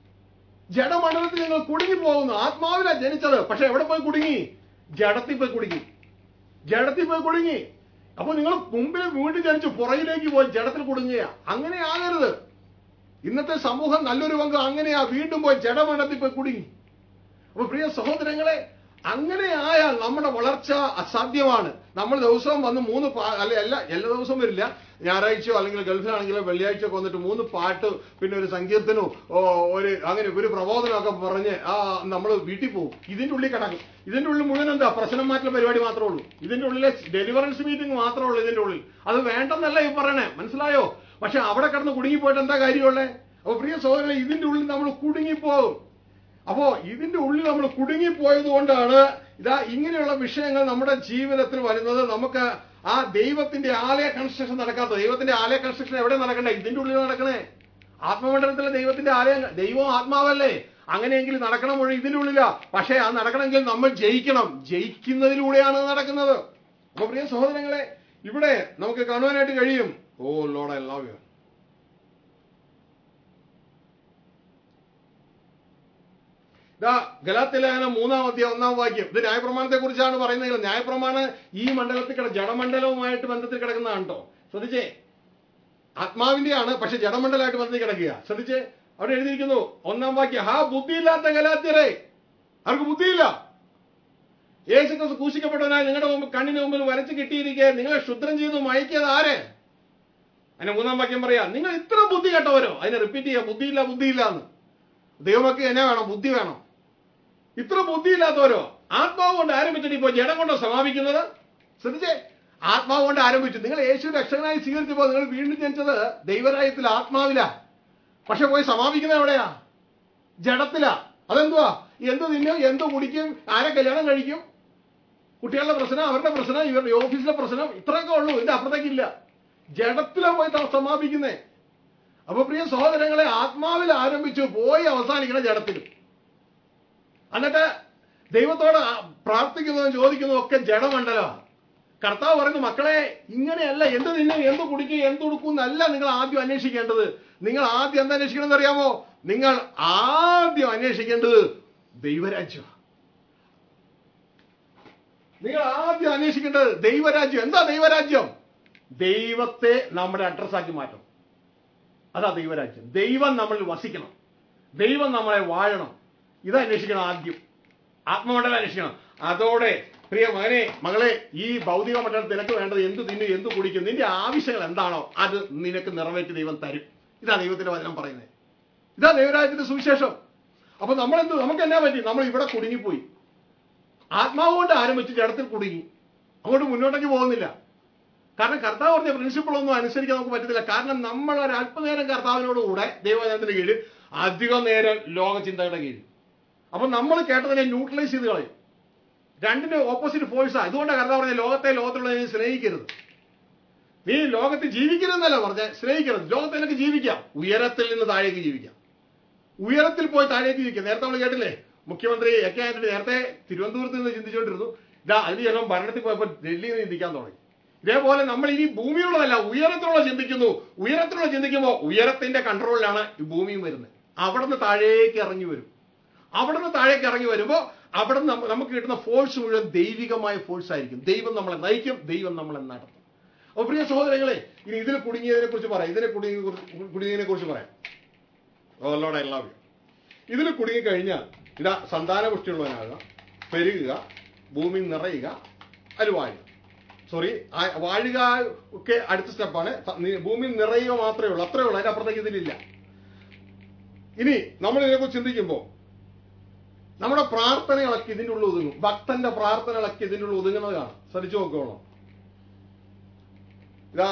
ജഡമണ്ഡലത്തിൽ നിങ്ങൾ കുടുങ്ങിപ്പോകുന്നു ആത്മാവിലാ ജനിച്ചത് പക്ഷെ എവിടെ പോയി കുടുങ്ങി ജഡത്തിൽ പോയി കുടുങ്ങി ജഡത്തിൽ പോയി കുടുങ്ങി അപ്പൊ നിങ്ങൾ മുമ്പിൽ വീണ്ടും ജനിച്ചു പുറകിലേക്ക് പോയി ജഡത്തിൽ കുടുങ്ങുക അങ്ങനെ ആകരുത് ഇന്നത്തെ സമൂഹം നല്ലൊരു പങ്ക് അങ്ങനെയാ വീണ്ടും പോയി ജഡമണ്ഡലത്തിൽ പോയി കുടുങ്ങി അപ്പൊ പ്രിയ സഹോദരങ്ങളെ അങ്ങനെ ആയാൽ നമ്മുടെ വളർച്ച അസാധ്യമാണ് നമ്മൾ ദിവസവും വന്ന് മൂന്ന് പാ- അല്ല എല്ലാ എല്ലാ ദിവസവും വരില്ല ഞായറാഴ്ചയോ അല്ലെങ്കിൽ ഗൾഫിലാണെങ്കിലോ വെള്ളിയാഴ്ചയോ ഒക്കെ വന്നിട്ട് മൂന്ന് പാട്ട് പിന്നെ ഒരു സങ്കീർത്തനവും ഓ, ഒരു അങ്ങനെ ഒരു പ്രബോധനമൊക്കെ പറഞ്ഞ് ആ നമ്മൾ വീട്ടിൽ പോകും ഇതിന്റെ ഉള്ളിൽ കിടക്കും ഇതിന്റെ ഉള്ളിൽ മുഴുവൻ എന്താ പ്രശ്നം മാറ്റുന്ന പരിപാടി മാത്രമേ ഉള്ളൂ ഇതിന്റെ ഉള്ളിലെ ഡെലിവറൻസ് മീറ്റിംഗ് മാത്രമേ ഉള്ളൂ ഇതിന്റെ ഉള്ളിൽ അത് വേണ്ടെന്നല്ല ഈ പറയണേ മനസ്സിലായോ പക്ഷെ അവിടെ കിടന്ന് കുടുങ്ങിപ്പോയിട്ട് എന്താ കാര്യമുള്ളേ അപ്പൊ പ്രിയ സഹോദരങ്ങളെ ഇതിന്റെ ഉള്ളിൽ നമ്മൾ കുടുങ്ങിപ്പോകും അപ്പോ ഇതിന്റെ ഉള്ളിൽ നമ്മൾ കുടുങ്ങിപ്പോയത് കൊണ്ടാണ് ഇതാ ഇങ്ങനെയുള്ള വിഷയങ്ങൾ നമ്മുടെ ജീവിതത്തിൽ വരുന്നത് നമുക്ക് ആ ദൈവത്തിന്റെ ആലയ കൺസ്ട്രക്ഷൻ നടക്കാത്തത് ദൈവത്തിന്റെ ആലയ കൺസ്ട്രക്ഷൻ എവിടെ നടക്കണ്ടേ ഇതിന്റെ ഉള്ളിൽ നടക്കണേ ആത്മമണ്ഡലത്തിലെ ദൈവത്തിന്റെ ആലയം ദൈവം ആത്മാവല്ലേ അങ്ങനെയെങ്കിൽ നടക്കണം മുഴുവൻ ഇതിന്റെ ഉള്ളിലാ പക്ഷേ അത് നടക്കണമെങ്കിൽ നമ്മൾ ജയിക്കണം ജയിക്കുന്നതിലൂടെയാണ് അത് നടക്കുന്നത് അപ്പൊ പ്രിയ സഹോദരങ്ങളെ ഇവിടെ നമുക്ക് കാണുവാനായിട്ട് കഴിയും oh Lord I love you ഇതാ ഗലാത്തിലേഖനം മൂന്നാം അധ്യായം ഒന്നാം വാക്യം ഇത് ന്യായപ്രമാണത്തെ കുറിച്ചാണ് പറയുന്നത് ന്യായപ്രമാണം ഈ മണ്ഡലത്തിൽ കിട ജഡമണ്ഡലവുമായിട്ട് ബന്ധത്തിൽ കിടക്കുന്നതാണ് കേട്ടോ ശ്രദ്ധിച്ചേ ആത്മാവിന്റെയാണ് പക്ഷെ ജഡമണ്ഡലമായിട്ട് ബന്ധത്തിൽ കിടക്കുക ശ്രദ്ധിച്ചേ അവിടെ എഴുതിയിരിക്കുന്നു ഒന്നാം വാക്യം ഹാ ബുദ്ധിയില്ലാത്ത ഗലാത്യരെ അവർക്ക് ബുദ്ധിയില്ല യേശു ക്രിസ്തു ക്രൂശിക്കപ്പെട്ടവനായി നിങ്ങളുടെ മുമ്പ് കണ്ണിന് മുമ്പിൽ വരച്ച് കിട്ടിയിരിക്കെ നിങ്ങളെ ക്ഷുദ്രം ചെയ്തു മയക്കിയത് ആര് അതിന്റെ മൂന്നാം വാക്യം പറയാ നിങ്ങൾ ഇത്ര ബുദ്ധി കേട്ടവരോ അതിനെ റിപ്പീറ്റ് ചെയ്യാം ബുദ്ധിയില്ല ബുദ്ധിയില്ല എന്ന് ദൈവമൊക്കെ എന്നെ വേണം ബുദ്ധി വേണം ഇത്ര ബുദ്ധിയില്ലാത്തവരോ ആത്മാവ് കൊണ്ട് ആരംഭിച്ചിട്ട് ഇപ്പോ ജഡം കൊണ്ടോ സമാപിക്കുന്നത് ശ്രദ്ധിച്ചേ ആത്മാവ് കൊണ്ട് ആരംഭിച്ചു നിങ്ങൾ യേശു രക്ഷകനായി സ്വീകരിച്ചപ്പോൾ നിങ്ങൾ വീണ്ടും ജനിച്ചത് ദൈവരായത്തിൽ ആത്മാവില പക്ഷെ പോയി സമാപിക്കുന്നത് എവിടെയാ ജഡത്തിലാ അതെന്തുവാ എന്ത് തിന്നും എന്ത് കുടിക്കും ആരെ കല്യാണം കഴിക്കും കുട്ടികളുടെ പ്രശ്നം അവരുടെ പ്രശ്നം ഇവരുടെ ഓഫീസിലെ പ്രശ്നം ഇത്രയൊക്കെ ഉള്ളൂ ഇതിന്റെ അപ്പുറത്തേക്കില്ല ജഡത്തിലാ പോയി ത- സമാപിക്കുന്നേ അപ്പൊ പ്രിയ സഹോദരങ്ങളെ ആത്മാവിൽ ആരംഭിച്ചു പോയി അവസാനിക്കണ ജഡത്തിലും എന്നിട്ട് ദൈവത്തോട് ആ- പ്രാർത്ഥിക്കുന്നതും ചോദിക്കുന്നതും ഒക്കെ ജഡമണ്ഡലമാണ് കർത്താവ് പറയുന്നു മക്കളെ ഇങ്ങനെയല്ല എന്ത് തിന്നും എന്ത് കുടിക്കും എന്ത് കൊടുക്കും എന്നല്ല നിങ്ങൾ ആദ്യം അന്വേഷിക്കേണ്ടത് നിങ്ങൾ ആദ്യം എന്താ അന്വേഷിക്കണമെന്ന് അറിയാമോ നിങ്ങൾ ആദ്യം അന്വേഷിക്കേണ്ടത് ദൈവരാജ്യം നിങ്ങൾ ആദ്യം അന്വേഷിക്കേണ്ടത് ദൈവരാജ്യം എന്താ ദൈവരാജ്യം ദൈവത്തെ നമ്മുടെ അഡ്രസ്സാക്കി മാറ്റണം അതാ ദൈവരാജ്യം ദൈവം നമ്മളിൽ വസിക്കണം ദൈവം നമ്മളെ വാഴണം ഇത് അന്വേഷിക്കണം ആദ്യം ആത്മമണ്ഡലം അന്വേഷിക്കണം അതോടെ പ്രിയ മകനെ മകളെ ഈ ഭൗതിക മണ്ഡലം നിനക്ക് വേണ്ടത് എന്ത് തിന്നു എന്ത് കുടിക്കും നിന്റെ ആവശ്യങ്ങൾ എന്താണോ അത് നിനക്ക് നിറവേറ്റി ദൈവം തരും ഇതാ ദൈവത്തിന്റെ വചനം പറയുന്നത് ഇതാ ദൈവരാജ്യത്തിന്റെ സുവിശേഷം അപ്പൊ നമ്മളെന്ത് നമുക്ക് എന്നാ പറ്റി നമ്മൾ ഇവിടെ കുടുങ്ങിപ്പോയി ആത്മാവ് കൊണ്ട് ആരംഭിച്ച് ജഡത്തിൽ കുടുങ്ങി അങ്ങോട്ട് മുന്നോട്ടേക്ക് പോകുന്നില്ല കാരണം കർത്താവ് പറഞ്ഞ പ്രിൻസിപ്പിൾ ഒന്നും അനുസരിക്കാൻ നമുക്ക് പറ്റത്തില്ല കാരണം നമ്മൾ ഒരു അല്പനേരം കർത്താവിനോട് കൂടെ ദൈവജനത്തിന്റെ കീഴിൽ അധികം നേരം ലോക ചിന്തയുടെ കീഴിൽ അപ്പൊ നമ്മൾ കേട്ടതിനെ ന്യൂട്രലൈസ് ചെയ്ത് കളയും രണ്ടിന്റെ ഓപ്പോസിറ്റ് ഫോഴ്സാ ഇതുകൊണ്ടാണ് കർത്താവ് പറഞ്ഞ ലോകത്തെ ലോകത്തുള്ളതിനെ സ്നേഹിക്കരുത് നീ ലോകത്തിൽ ജീവിക്കരുതെന്നല്ല പറഞ്ഞ സ്നേഹിക്കരുത് ലോകത്തിൽ നിനക്ക് ജീവിക്കാം ഉയരത്തിൽ നിന്ന് താഴേക്ക് ജീവിക്കാം ഉയരത്തിൽ പോയി താഴേക്ക് ജീവിക്കാം നേരത്തെ നമ്മൾ കേട്ടില്ലേ മുഖ്യമന്ത്രി ഒക്കെ ആയിട്ട് നേരത്തെ തിരുവനന്തപുരത്ത് നിന്ന് ചിന്തിച്ചുകൊണ്ടിരുന്നു ഇതാ അതിനുശേഷം ഭരണത്തിൽ പോയപ്പോൾ ഡൽഹിയിൽ നിന്ന് ചിന്തിക്കാൻ തുടങ്ങി ഇതേപോലെ നമ്മൾ ഇനി ഭൂമിയുള്ളതല്ല ഉയരത്തിലുള്ള ചിന്തിക്കുന്നു ഉയരത്തിലുള്ള ചിന്തിക്കുമ്പോൾ ഉയരത്തിന്റെ കൺട്രോളിലാണ് ഈ ഭൂമിയും വരുന്നത് അവിടെ നിന്ന് താഴേക്ക് ഇറങ്ങി വരും അവിടെ നിന്ന് താഴേക്ക് ഇറങ്ങി വരുമ്പോൾ അവിടെ നിന്ന് നമ്മ- നമുക്ക് കിട്ടുന്ന ഫോഴ്സ് മുഴുവൻ ദൈവികമായ ഫോഴ്സ് ആയിരിക്കും ദൈവം നമ്മളെ നയിക്കും ദൈവം നമ്മളെ നടത്തും അപ്പോൾ പ്രിയ സഹോദരങ്ങളെ ഇനി ഇതിൽ കുടുങ്ങിയതിനെ കുറിച്ച് പറയാം ഇതിനെ കുടുങ്ങി കുടുങ്ങിയതിനെ കുറിച്ച് പറയാം oh Lord I love you ഇതിൽ കുടുങ്ങി കഴിഞ്ഞാൽ ഇതാ സന്താനപുഷ്ടിയുള്ളവനാകുക പെരുകുക ഭൂമി നിറയുക അതിൽ വാഴുക സോറി വാഴുക ഒക്കെ അടുത്ത സ്റ്റെപ്പാണ് ഭൂമി നിറയുക മാത്രമേ ഉള്ളൂ അത്രേ ഉള്ളൂ അതിന്റെ അപ്പുറത്തേക്ക് ഇതിലില്ല ഇനി നമ്മൾ ഇതിനെക്കുറിച്ച് ചിന്തിക്കുമ്പോൾ നമ്മുടെ പ്രാർത്ഥനകളൊക്കെ ഇതിൻ്റെ ഉള്ളിൽ ഒതുങ്ങും ഭക്തന്റെ പ്രാർത്ഥനകളൊക്കെ ഇതിൻ്റെ ഉള്ളിൽ ഒതുങ്ങുന്നത് കാണാം ശ്രദ്ധിച്ചു നോക്കണം ഇതാ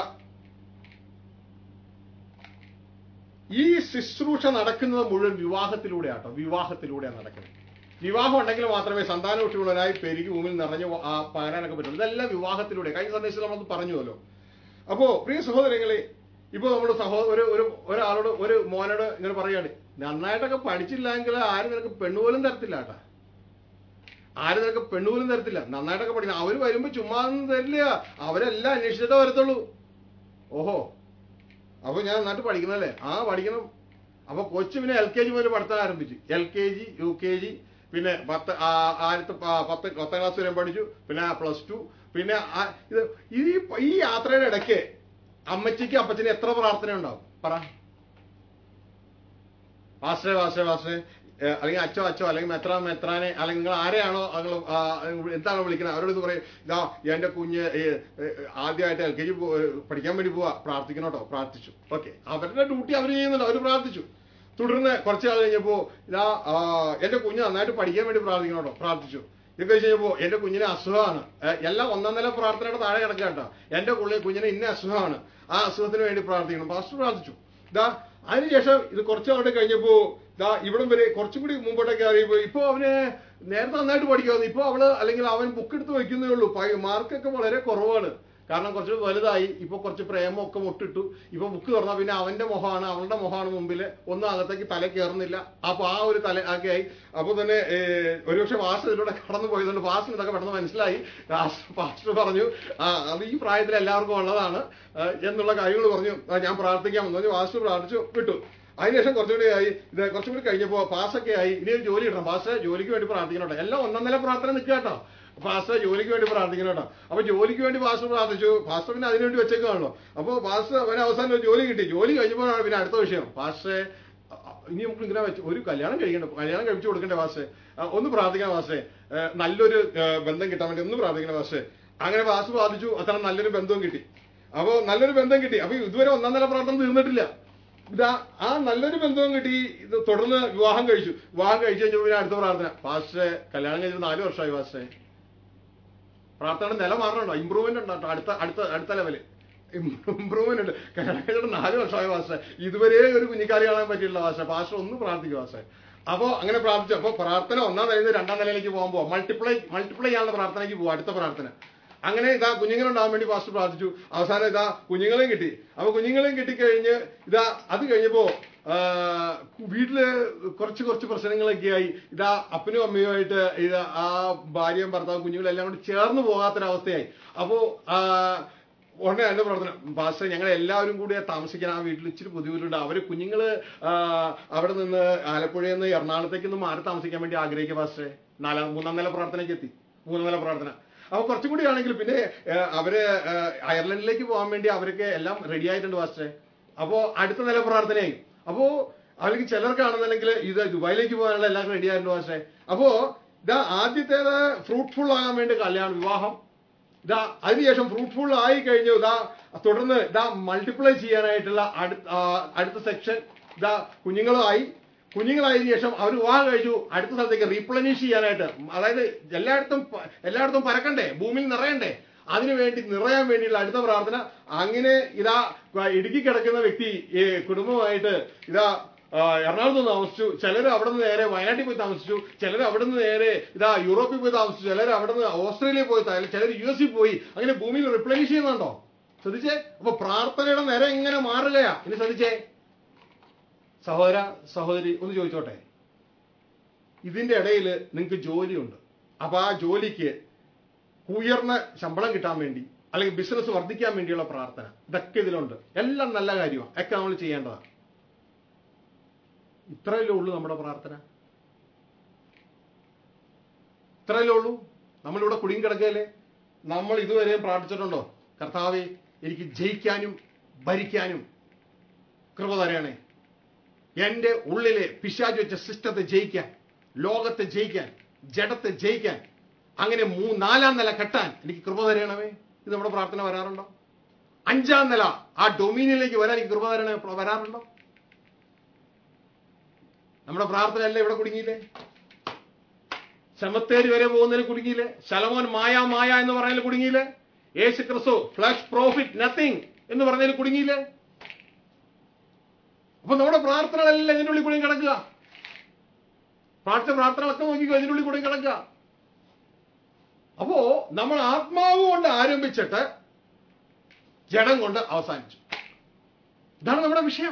ഈ ശുശ്രൂഷ നടക്കുന്നത് മുഴുവൻ വിവാഹത്തിലൂടെയാട്ടോ വിവാഹത്തിലൂടെയാണ് നടക്കുന്നത് വിവാഹം ഉണ്ടെങ്കിൽ മാത്രമേ സന്താനപുഷ്ടിയുള്ളവരായി പെരുകി ഭൂമിയിൽ നിറഞ്ഞു ആ പകരാനൊക്കെ പറ്റുള്ളൂ ഇതെല്ലാം വിവാഹത്തിലൂടെ കഴിഞ്ഞ സന്ദേശത്തിൽ നമ്മൾ പറഞ്ഞുവല്ലോ അപ്പോ പ്രിയ സഹോദരങ്ങളെ ഇപ്പൊ നമ്മൾ സഹോ ഒരു ഒരു ഒരാളോട് ഒരു മോനോട് ഇങ്ങനെ പറയാണ് നന്നായിട്ടൊക്കെ പഠിച്ചില്ലെങ്കിൽ ആരും നിനക്ക് പെണ്ണുപോലും തരത്തില്ല കേട്ടാ ആരും നിനക്ക് പെണ്ണുപോലും തരത്തില്ല നന്നായിട്ടൊക്കെ പഠിക്കണം അവര് വരുമ്പോ ചുമ്മാ ഒന്നും തരില്ല അവരെല്ലാം അന്വേഷിച്ചിട്ടേ വരത്തുള്ളൂ ഓഹോ അപ്പൊ ഞാൻ നന്നായിട്ട് പഠിക്കണല്ലേ ആ പഠിക്കണം അപ്പൊ കൊച്ചു പിന്നെ എൽ കെ ജി മുതൽ പഠിത്തം ആരംഭിച്ചു L K G U K G പിന്നെ പത്ത് ആ- ആയിരത്തി പ- പത്ത് പത്താം ക്ലാസ് വരെ പഠിച്ചു പിന്നെ പ്ലസ് ടു പിന്നെ ആ- ഇത് ഈ ഈ യാത്രയുടെ ഇടയ്ക്ക് അമ്മച്ചിക്ക് അപ്പച്ചന് എത്ര പ്രാർത്ഥന ഉണ്ടാവും പറ വാസേ വാസേ വാസേ ഏഹ് അല്ലെങ്കിൽ അച്ചോ അച്ചോ അല്ലെങ്കിൽ മെത്രാ മെത്രാനെ അല്ലെങ്കിൽ നിങ്ങൾ ആരെയാണോ നിങ്ങൾ എന്താണ് വിളിക്കുന്നത് അവരോട് ഇത് പറയും ഇതാ എന്റെ കുഞ്ഞ് ഏഹ്, ഏഹ്, ആദ്യമായിട്ട് എൽ കെ ജി പഠിക്കാൻ വേണ്ടി പോവാ പ്രാർത്ഥിക്കണം കേട്ടോ പ്രാർത്ഥിച്ചു ഓക്കെ അവരുടെ ഡ്യൂട്ടി അവർ ചെയ്യുന്നുണ്ട് അവർ പ്രാർത്ഥിച്ചു തുടർന്ന് കുറച്ച് നാൾ കഴിഞ്ഞപ്പോ ഇതാ ആ, എന്റെ കുഞ്ഞ് നന്നായിട്ട് പഠിക്കാൻ വേണ്ടി പ്രാർത്ഥിക്കണം കേട്ടോ പ്രാർത്ഥിച്ചു ഇത് കഴിച്ച് കഴിഞ്ഞപ്പോ എന്റെ കുഞ്ഞിന് അസുഖമാണ് ഏഹ്, എല്ലാം ഒന്നാം നില പ്രാർത്ഥനയുടെ താഴെ കിടക്കുക കേട്ടോ എന്റെ കുള്ളി കുഞ്ഞിന് ഇന്ന അസുഖമാണ് ആ അസുഖത്തിന് വേണ്ടി പ്രാർത്ഥിക്കണം പാസ്റ്റർ പ്രാർത്ഥിച്ചു ഇതാ അതിനുശേഷം ഇത് കുറച്ച് നാളുടെ കഴിഞ്ഞപ്പോ ദാ ഇവിടം വരെ കുറച്ചും കൂടി മുമ്പോട്ടേക്ക് അറിയുമ്പോ ഇപ്പൊ അവന് നേരത്തെ നന്നായിട്ട് പഠിക്കാവുന്നു ഇപ്പൊ അവള് അല്ലെങ്കിൽ അവൻ ബുക്ക് എടുത്ത് വെക്കുന്നേ ഉള്ളൂ പ- മാർക്കൊക്കെ വളരെ കുറവാണ് കാരണം കുറച്ച് വലുതായി ഇപ്പൊ കുറച്ച് പ്രേമമൊക്കെ മുട്ടിട്ടു ഇപ്പൊ ബുക്ക് തുറന്നാൽ പിന്നെ അവന്റെ മുഖമാണ് അവളുടെ മുഖമാണ് മുമ്പിൽ ഒന്നും അകത്തേക്ക് തല കയറുന്നില്ല അപ്പൊ ആ ഒരു തല ഒക്കെ ആയി അപ്പൊ തന്നെ ഏഹ്, ഒരുപക്ഷെ വാസ് ഇതിലൂടെ കടന്നു പോയതുകൊണ്ട് വാസിന് ഇതൊക്കെ പെട്ടെന്ന് മനസ്സിലായി പാസ്റ്റർ പാസ്റ്റർ പറഞ്ഞു ആ അത് ഈ പ്രായത്തിൽ എല്ലാവർക്കും ഉള്ളതാണ് ആ, എന്നുള്ള കാര്യങ്ങൾ പറഞ്ഞു ആ, ഞാൻ പ്രാർത്ഥിക്കാമെന്ന് പറഞ്ഞു വാസ്റ്റർ പ്രാർത്ഥിച്ചു വിട്ടു അതിനുശേഷം കുറച്ചുകൂടി ആയി ഇത് കുറച്ചും കൂടി കഴിഞ്ഞപ്പോൾ പാസ്സൊക്കെ ആയി ഇനി ഒരു ജോലി കിട്ടണം പാസ് ജോലിക്ക് വേണ്ടി പ്രാർത്ഥിക്കണം കേട്ടോ എല്ലാം ഒന്നാം നില പ്രാർത്ഥന നിൽക്കുക കേട്ടോ പാസ്റ്റർ ജോലിക്ക് വേണ്ടി പ്രാർത്ഥിക്കണം കേട്ടോ അപ്പൊ ജോലിക്ക് വേണ്ടി പാസ്റ്റർ പ്രാർത്ഥിച്ചു പാസ്റ്റർ പിന്നെ അതിനുവേണ്ടി വെച്ചേക്കാണല്ലോ അപ്പോൾ പാസ്റ്റർ അവന് അവസാനം ഒരു ജോലി കിട്ടി ജോലി കഴിഞ്ഞപ്പോഴാണ് പിന്നെ അടുത്ത വിഷയം പാസ്റ്ററെ ഇനി നമുക്ക് ഇങ്ങനെ വെച്ച് ഒരു കല്യാണം കഴിക്കണ്ട കല്യാണം കഴിച്ചു കൊടുക്കണ്ടേ വാസേ ആ, ഒന്ന് പ്രാർത്ഥിക്കണം വാസേ ഏ, നല്ലൊരു ഏ, ബന്ധം കിട്ടാൻ വേണ്ടി ഒന്ന് പ്രാർത്ഥിക്കണം വാസേ അങ്ങനെ വാസ് ബാധിച്ചു അത്ര നല്ലൊരു ബന്ധവും കിട്ടി അപ്പോ നല്ലൊരു ബന്ധം കിട്ടി അപ്പൊ ഇതുവരെ ഒന്നാം നില പ്രാർത്ഥന തീർന്നിട്ടില്ല ഇതാ ആ നല്ലൊരു ബന്ധവും കിട്ടി ഇത് തുടർന്ന് വിവാഹം കഴിച്ചു വിവാഹം കഴിച്ചു കഴിഞ്ഞപ്പോൾ പിന്നെ അടുത്ത പ്രാർത്ഥന പാസ്റ്റേ കല്യാണം കഴിച്ചിട്ട് നാല് വർഷമായി പാസ്റ്റേ പ്രാർത്ഥന നില മാറണുണ്ടോ ഇമ്പ്രൂവ്മെന്റ് ഉണ്ടോ അടുത്ത അടുത്ത അടുത്ത ലെവല് ഇമ്പ്രൂവ്മെന്റ് ഉണ്ട് കല്യാണം കഴിച്ചിട്ട് നാല് വർഷമായി പാസ്റ്റേ ഇതുവരെ ഒരു കുഞ്ഞിക്കാലി കാണാൻ പറ്റിയില്ല പാസ്റ്റേ പാസ്റ്റർ ഒന്ന് പ്രാർത്ഥിക്കും പാസ്റ്റേ അപ്പോ അങ്ങനെ പ്രാർത്ഥിച്ചു അപ്പൊ പ്രാർത്ഥന ഒന്നാം നിലയിൽ നിന്ന് രണ്ടാം നിലയിലേക്ക് പോകാൻ പോവാം മൾട്ടിപ്ലൈ മൾട്ടിപ്ലൈ ചെയ്യാനുള്ള പ്രാർത്ഥനയ്ക്ക് പോവാം അടുത്ത പ്രാർത്ഥന അങ്ങനെ ഇതാ കുഞ്ഞുങ്ങളുണ്ടാവാൻ വേണ്ടി പാസ്റ്റർ പ്രാർത്ഥിച്ചു അവസാനം ഇതാ കുഞ്ഞുങ്ങളെയും കിട്ടി അപ്പൊ കുഞ്ഞുങ്ങളെയും കിട്ടിക്കഴിഞ്ഞ് ഇതാ അത് കഴിഞ്ഞപ്പോ ആ, വീട്ടില് കുറച്ച് കുറച്ച് പ്രശ്നങ്ങളൊക്കെ ആയി ഇതാ അപ്പനും അമ്മയുമായിട്ട് ഇതാ ആ ഭാര്യയും ഭർത്താവും കുഞ്ഞുങ്ങളും എല്ലാം കൂടി ചേർന്ന് പോകാത്തൊരവസ്ഥയായി അപ്പോ ആ, ഉടനെ എന്റെ പ്രവർത്തനം പാസ്റ്റർ ഞങ്ങൾ എല്ലാവരും കൂടി താമസിക്കാൻ ആ വീട്ടിൽ ഇച്ചിരി ബുദ്ധിമുട്ടുണ്ട് അവര് കുഞ്ഞുങ്ങള് ആ, അവിടെ നിന്ന് ആലപ്പുഴയിൽ നിന്ന് എറണാകുളത്തേക്ക് ഒന്ന് മാറി താമസിക്കാൻ വേണ്ടി ആഗ്രഹിക്കുക പാസ്റ്ററെ നാലാം മൂന്നാം നില പ്രാർത്ഥനയ്ക്ക് എത്തി മൂന്നാം നില പ്രാർത്ഥന അപ്പൊ കുറച്ചും കൂടി ആണെങ്കിൽ പിന്നെ ആ, അവര് ആ, അയർലൻഡിലേക്ക് പോകാൻ വേണ്ടി അവരൊക്കെ എല്ലാം റെഡി ആയിട്ടുണ്ട് പാസ്റ്ററെ അപ്പോ അടുത്ത നില പ്രാർത്ഥനയായി അപ്പോ അല്ലെങ്കിൽ ചിലർക്കാണെന്നുണ്ടെങ്കിൽ ഇത് ദുബായിലേക്ക് പോകാനുള്ള എല്ലാം റെഡി ആയിട്ടുണ്ട് പാസ്റ്ററെ അപ്പോ ഇതാ ആദ്യത്തേത് ഫ്രൂട്ട്ഫുൾ ആകാൻ വേണ്ടി കല്യാണം വിവാഹം ഇതാ അതിനുശേഷം ഫ്രൂട്ട്ഫുൾ ആയി കഴിഞ്ഞു ഇതാ തുടർന്ന് ഇതാ മൾട്ടിപ്ലൈ ചെയ്യാനായിട്ടുള്ള അടുത്ത ആ, അടുത്ത സെക്ഷൻ ഇതാ കുഞ്ഞുങ്ങളായി കുഞ്ഞുങ്ങളായതിനു ശേഷം അവർ വിവാഹം കഴിച്ചു അടുത്ത സ്ഥലത്തേക്ക് റീപ്ലനിഷ് ചെയ്യാനായിട്ട് അതായത് എല്ലായിടത്തും പ- എല്ലായിടത്തും പരക്കണ്ടേ ഭൂമിയിൽ നിറയണ്ടേ അതിനുവേണ്ടി നിറയാൻ വേണ്ടിയുള്ള അടുത്ത പ്രാർത്ഥന അങ്ങനെ ഇതാ ഇടുക്കി കിടക്കുന്ന വ്യക്തി ഈ കുടുംബമായിട്ട് ഇതാ ആ, എറണാകുളത്ത് താമസിച്ചു ചിലർ അവിടെ നിന്ന് നേരെ വയനാട്ടിൽ പോയി താമസിച്ചു ചിലർ അവിടെ നിന്ന് നേരെ ഇതാ യൂറോപ്പിൽ പോയി താമസിച്ചു ചിലർ അവിടെ നിന്ന് ഓസ്ട്രേലിയയിൽ പോയി ചിലർ യു എസിൽ പോയി അങ്ങനെ ഭൂമിയിൽ റിപ്ലനിഷ് ചെയ്യുന്നുണ്ടോ ശ്രദ്ധിച്ചേ അപ്പൊ പ്രാർത്ഥനയുടെ നേരെ എങ്ങനെ മാറുകയാ ഇനി ശ്രദ്ധിച്ചേ സഹോദര സഹോദരി ഒന്ന് ചോദിച്ചോട്ടെ ഇതിന്റെ ഇടയിൽ നിങ്ങൾക്ക് ജോലിയുണ്ട് അപ്പൊ ആ ജോലിക്ക് ഉയർന്ന ശമ്പളം കിട്ടാൻ വേണ്ടി അല്ലെങ്കിൽ ബിസിനസ് വർദ്ധിക്കാൻ വേണ്ടിയുള്ള പ്രാർത്ഥന ഇതൊക്കെ ഇതിലുണ്ട് എല്ലാം നല്ല കാര്യമാണ് ഒക്കെ നമ്മൾ ചെയ്യേണ്ടതാണ് ഇത്രയല്ലേ ഉള്ളൂ നമ്മുടെ പ്രാർത്ഥന ഇത്രയല്ലേ ഉള്ളൂ നമ്മളിവിടെ കുടുങ്ങി കിടക്കുകയല്ലേ നമ്മൾ ഇതുവരെ പ്രാർത്ഥിച്ചിട്ടുണ്ടോ കർത്താവെ എനിക്ക് ജയിക്കാനും ഭരിക്കാനും കൃപ തരണേ എന്റെ ഉള്ളിലെ പിശാജ് വെച്ച സിസ്റ്റത്തെ ജയിക്കാൻ ലോകത്തെ ജയിക്കാൻ ജഡത്തെ ജയിക്കാൻ അങ്ങനെ മൂ നാലാം നില കെട്ടാൻ എനിക്ക് കൃപ തരണമേ ഇത് നമ്മുടെ പ്രാർത്ഥന വരാറുണ്ടോ അഞ്ചാം നില ആ ഡൊമീനിയനിലേക്ക് വരാൻ എനിക്ക് കൃപ തരണേ വരാറുണ്ടോ നമ്മുടെ പ്രാർത്ഥന അല്ലേ ഇവിടെ കുടുങ്ങിയില്ലേ ശമത്തേരി വരെ പോകുന്നതിന് കുടുങ്ങിയില്ലേ ശലമോൻ മായ മായ എന്ന് പറയുന്നതിൽ കുടുങ്ങിയില്ലേ യേശു ക്രിസ്തു ഫ്ലഷ് പ്രോഫിറ്റ് നത്തിങ് എന്ന് പറഞ്ഞതിൽ കുടുങ്ങിയില്ലേ അപ്പൊ നമ്മുടെ പ്രാർത്ഥനകളെല്ലാം ഇതിന്റെ ഉള്ളിൽ കുടുങ്ങി കിടക്കുക പ്രാർത്ഥന പ്രാർത്ഥനകളൊക്കെ നോക്കിക്കോ ഇതിന്റെ ഉള്ളിൽ കുടുങ്ങി കിടക്കുക അപ്പോ നമ്മൾ ആത്മാവ് കൊണ്ട് ആരംഭിച്ചിട്ട് ജഡം കൊണ്ട് അവസാനിച്ചു ഇതാണ് നമ്മുടെ വിഷയം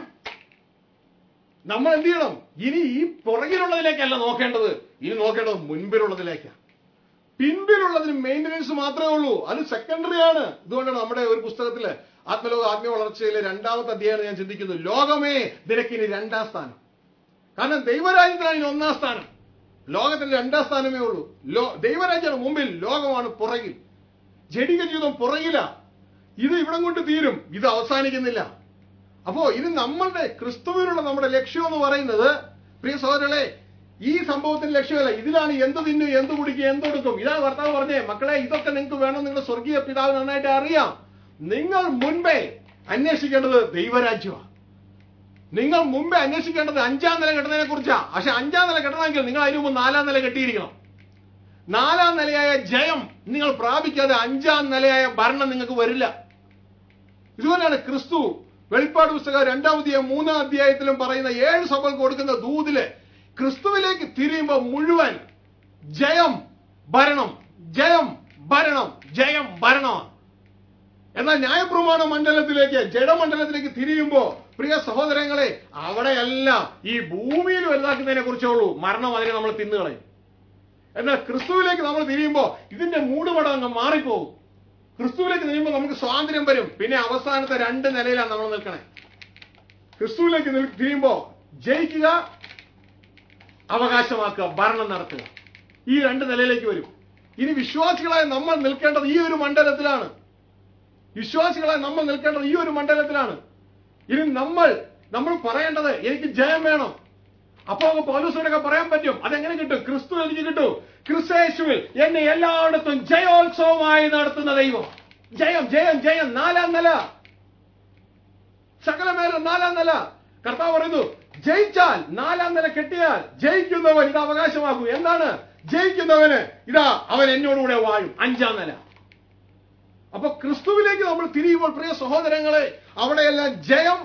നമ്മൾ എന്ത് ചെയ്യണം ഇനി ഈ പുറകിലുള്ളതിലേക്കല്ല നോക്കേണ്ടത് ഇനി നോക്കേണ്ടത് മുൻപിലുള്ളതിലേക്കാണ് പിൻപിലുള്ളതിന് മെയിൻ്റനൻസ് മാത്രമേ ഉള്ളൂ അത് സെക്കൻഡറി ആണ് ഇതുകൊണ്ടാണ് നമ്മുടെ ഒരു പുസ്തകത്തില് ആത്മലോക ആത്മീയ വളർച്ചയിലെ രണ്ടാമത്തെ അധ്യായം ഞാൻ ചിന്തിക്കുന്നു ലോകമേ നിനക്കിനി രണ്ടാം സ്ഥാനം കാരണം ദൈവരാജ്യത്തിലാണ് ഇനി ഒന്നാം സ്ഥാനം ലോകത്തിന് രണ്ടാം സ്ഥാനമേ ഉള്ളൂ ലോ ദൈവരാജ്യമാണ് മുമ്പിൽ ലോകമാണ് പുറകിൽ ജഡിക ജീവിതം പുറകില ഇത് ഇവിടം കൊണ്ട് തീരും ഇത് അവസാനിക്കുന്നില്ല അപ്പോ ഇത് നമ്മളുടെ ക്രിസ്തുവിനുള്ള നമ്മുടെ ലക്ഷ്യം എന്ന് പറയുന്നത് പ്രിയ സഹോദരങ്ങളെ ഈ സംഭവത്തിന്റെ ലക്ഷ്യമല്ല ഇതിലാണ് എന്ത് തിന്നും എന്ത് കുടിക്കും എന്തൊടുക്കും ഇതാണ് ഭർത്താവ് പറഞ്ഞേ മക്കളെ ഇതൊക്കെ നിങ്ങൾക്ക് വേണം നിങ്ങളുടെ സ്വർഗീയ പിതാവ് നന്നായിട്ട് അറിയാം നിങ്ങൾ മുൻപേ അന്വേഷിക്കേണ്ടത് ദൈവരാജ്യമാണ് നിങ്ങൾ മുമ്പേ അന്വേഷിക്കേണ്ടത് അഞ്ചാം നില കെട്ടുന്നതിനെ കുറിച്ചാ പക്ഷെ അഞ്ചാം നില കെട്ടണമെങ്കിൽ നിങ്ങൾ അതിനു മുമ്പ് നാലാം നില കെട്ടിയിരിക്കണം നാലാം നിലയായ ജയം നിങ്ങൾ പ്രാപിക്കാതെ അഞ്ചാം നിലയായ ഭരണം നിങ്ങൾക്ക് വരില്ല ഇതുപോലെയാണ് ക്രിസ്തു വെളിപ്പാട് പുസ്തകം രണ്ടാം അധ്യായം മൂന്നാം അധ്യായത്തിലും പറയുന്ന ഏഴ് സഭകൾക്ക് കൊടുക്കുന്ന ദൂതില് ക്രിസ്തുവിലേക്ക് തിരിയുമ്പോൾ മുഴുവൻ ജയം ഭരണം ജയം ഭരണം ജയം ഭരണമാണ് എന്നാൽ ന്യായപ്രമാണ മണ്ഡലത്തിലേക്ക് ജഡമണ്ഡലത്തിലേക്ക് തിരിയുമ്പോ പ്രിയ സഹോദരങ്ങളെ അവിടെയല്ല ഈ ഭൂമിയിൽ വലുതാക്കുന്നതിനെ കുറിച്ചേ ഉള്ളൂ മരണം അതിനെ നമ്മൾ തിന്നുകളയും എന്നാൽ ക്രിസ്തുവിലേക്ക് നമ്മൾ തിരിയുമ്പോ ഇതിന്റെ മൂടുപടം അങ്ങ് മാറിപ്പോകും ക്രിസ്തുവിലേക്ക് തിരിയുമ്പോൾ നമുക്ക് സ്വാതന്ത്ര്യം വരും പിന്നെ അവസാനത്തെ രണ്ട് നിലയിലാണ് നമ്മൾ നിൽക്കണേ ക്രിസ്തുവിലേക്ക് നിൽ- തിരിയുമ്പോ ജയിക്കുക അവകാശമാക്കുക ഭരണം നടത്തുക ഈ രണ്ട് നിലയിലേക്ക് വരും ഇനി വിശ്വാസികളായ നമ്മൾ നിൽക്കേണ്ടത് ഈ ഒരു മണ്ഡലത്തിലാണ് വിശ്വാസികളായി നമ്മൾ നിൽക്കേണ്ടത് ഈ ഒരു മണ്ഡലത്തിലാണ് ഇനി നമ്മൾ നമ്മൾ പറയേണ്ടത് എനിക്ക് ജയം വേണം അപ്പൊ അങ്ങ് പൗലോസിനോടൊക്കെ പറയാൻ പറ്റും അതെങ്ങനെ കിട്ടും ക്രിസ്തു എനിക്ക് കിട്ടും ക്രിസ്തേശുവിൽ എന്നെ എല്ലായിടത്തും ജയോത്സവമായി നടത്തുന്ന ദൈവം ജയം ജയം ജയം നാലാം നില സകലമേലും നാലാം നില കർത്താവ് പറയുന്നു ജയിച്ചാൽ നാലാം നില കെട്ടിയാൽ ജയിക്കുന്നവൻ ഇത് അവകാശമാക്കും എന്താണ് ജയിക്കുന്നവന് ഇതാ അവൻ എന്നോടുകൂടെ വാഴും അഞ്ചാം നില അപ്പൊ ക്രിസ്തുവിലേക്ക് നമ്മൾ തിരിയുമ്പോൾ പ്രിയ സഹോദരങ്ങളെ അവിടെയെല്ലാം ജയം